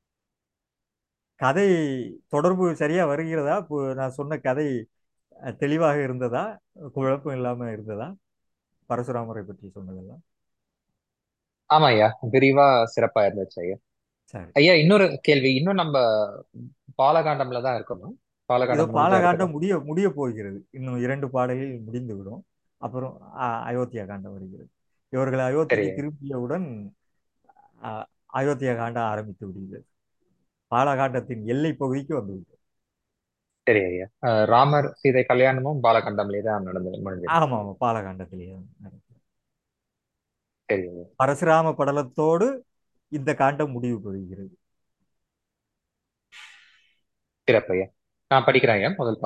கதை தொடர்பு சரியா வருகிறதா இப்போ நான் சொன்ன கதை அஹ், தெளிவாக இருந்ததா குழப்பம் இல்லாம இருந்ததா பரசுராமரை பற்றி சொன்னதெல்லாம் ஆமா ஐயா விரிவா சிறப்பா இருந்துச்சு ஐயா சரி ஐயா இன்னொரு கேள்வி இன்னும் நம்ம பாலகாண்டம்ல தான் இருக்கணும் இதோ பாலகாண்டம் முடிஞ்சா பாலகாண்டம் இருக்கட்டும் முடிய முடிய போகிறது இன்னும் இரண்டு பாடலில் முடிந்து விடும் அப்புறம் அ- அயோத்தியா காண்டம் வருகிறது இவர்கள் சரி அயோத்திக்கு திரும்பியவுடன் அ- அயோத்தியா காண்டம் ஆரம்பித்து விடுகிறது பாலகாண்டத்தின் எல்லை பகுதிக்கு வந்து விட்டது சரி ஐயா அஹ், ராமர் சீதை கல்யாணமும் பாலகாண்டம்லயே தான் நடந்து முடிஞ்சது ஆமா ஆமா பாலகாண்டத்திலேயே நடக்கிறது. சரி ஐயா பரசுராம படலத்தோடு இந்த காண்டம் முடிவு பெறுகிறது சிறப்பு ஐயா நான் படிக்கிறேன் ஐயா முதல்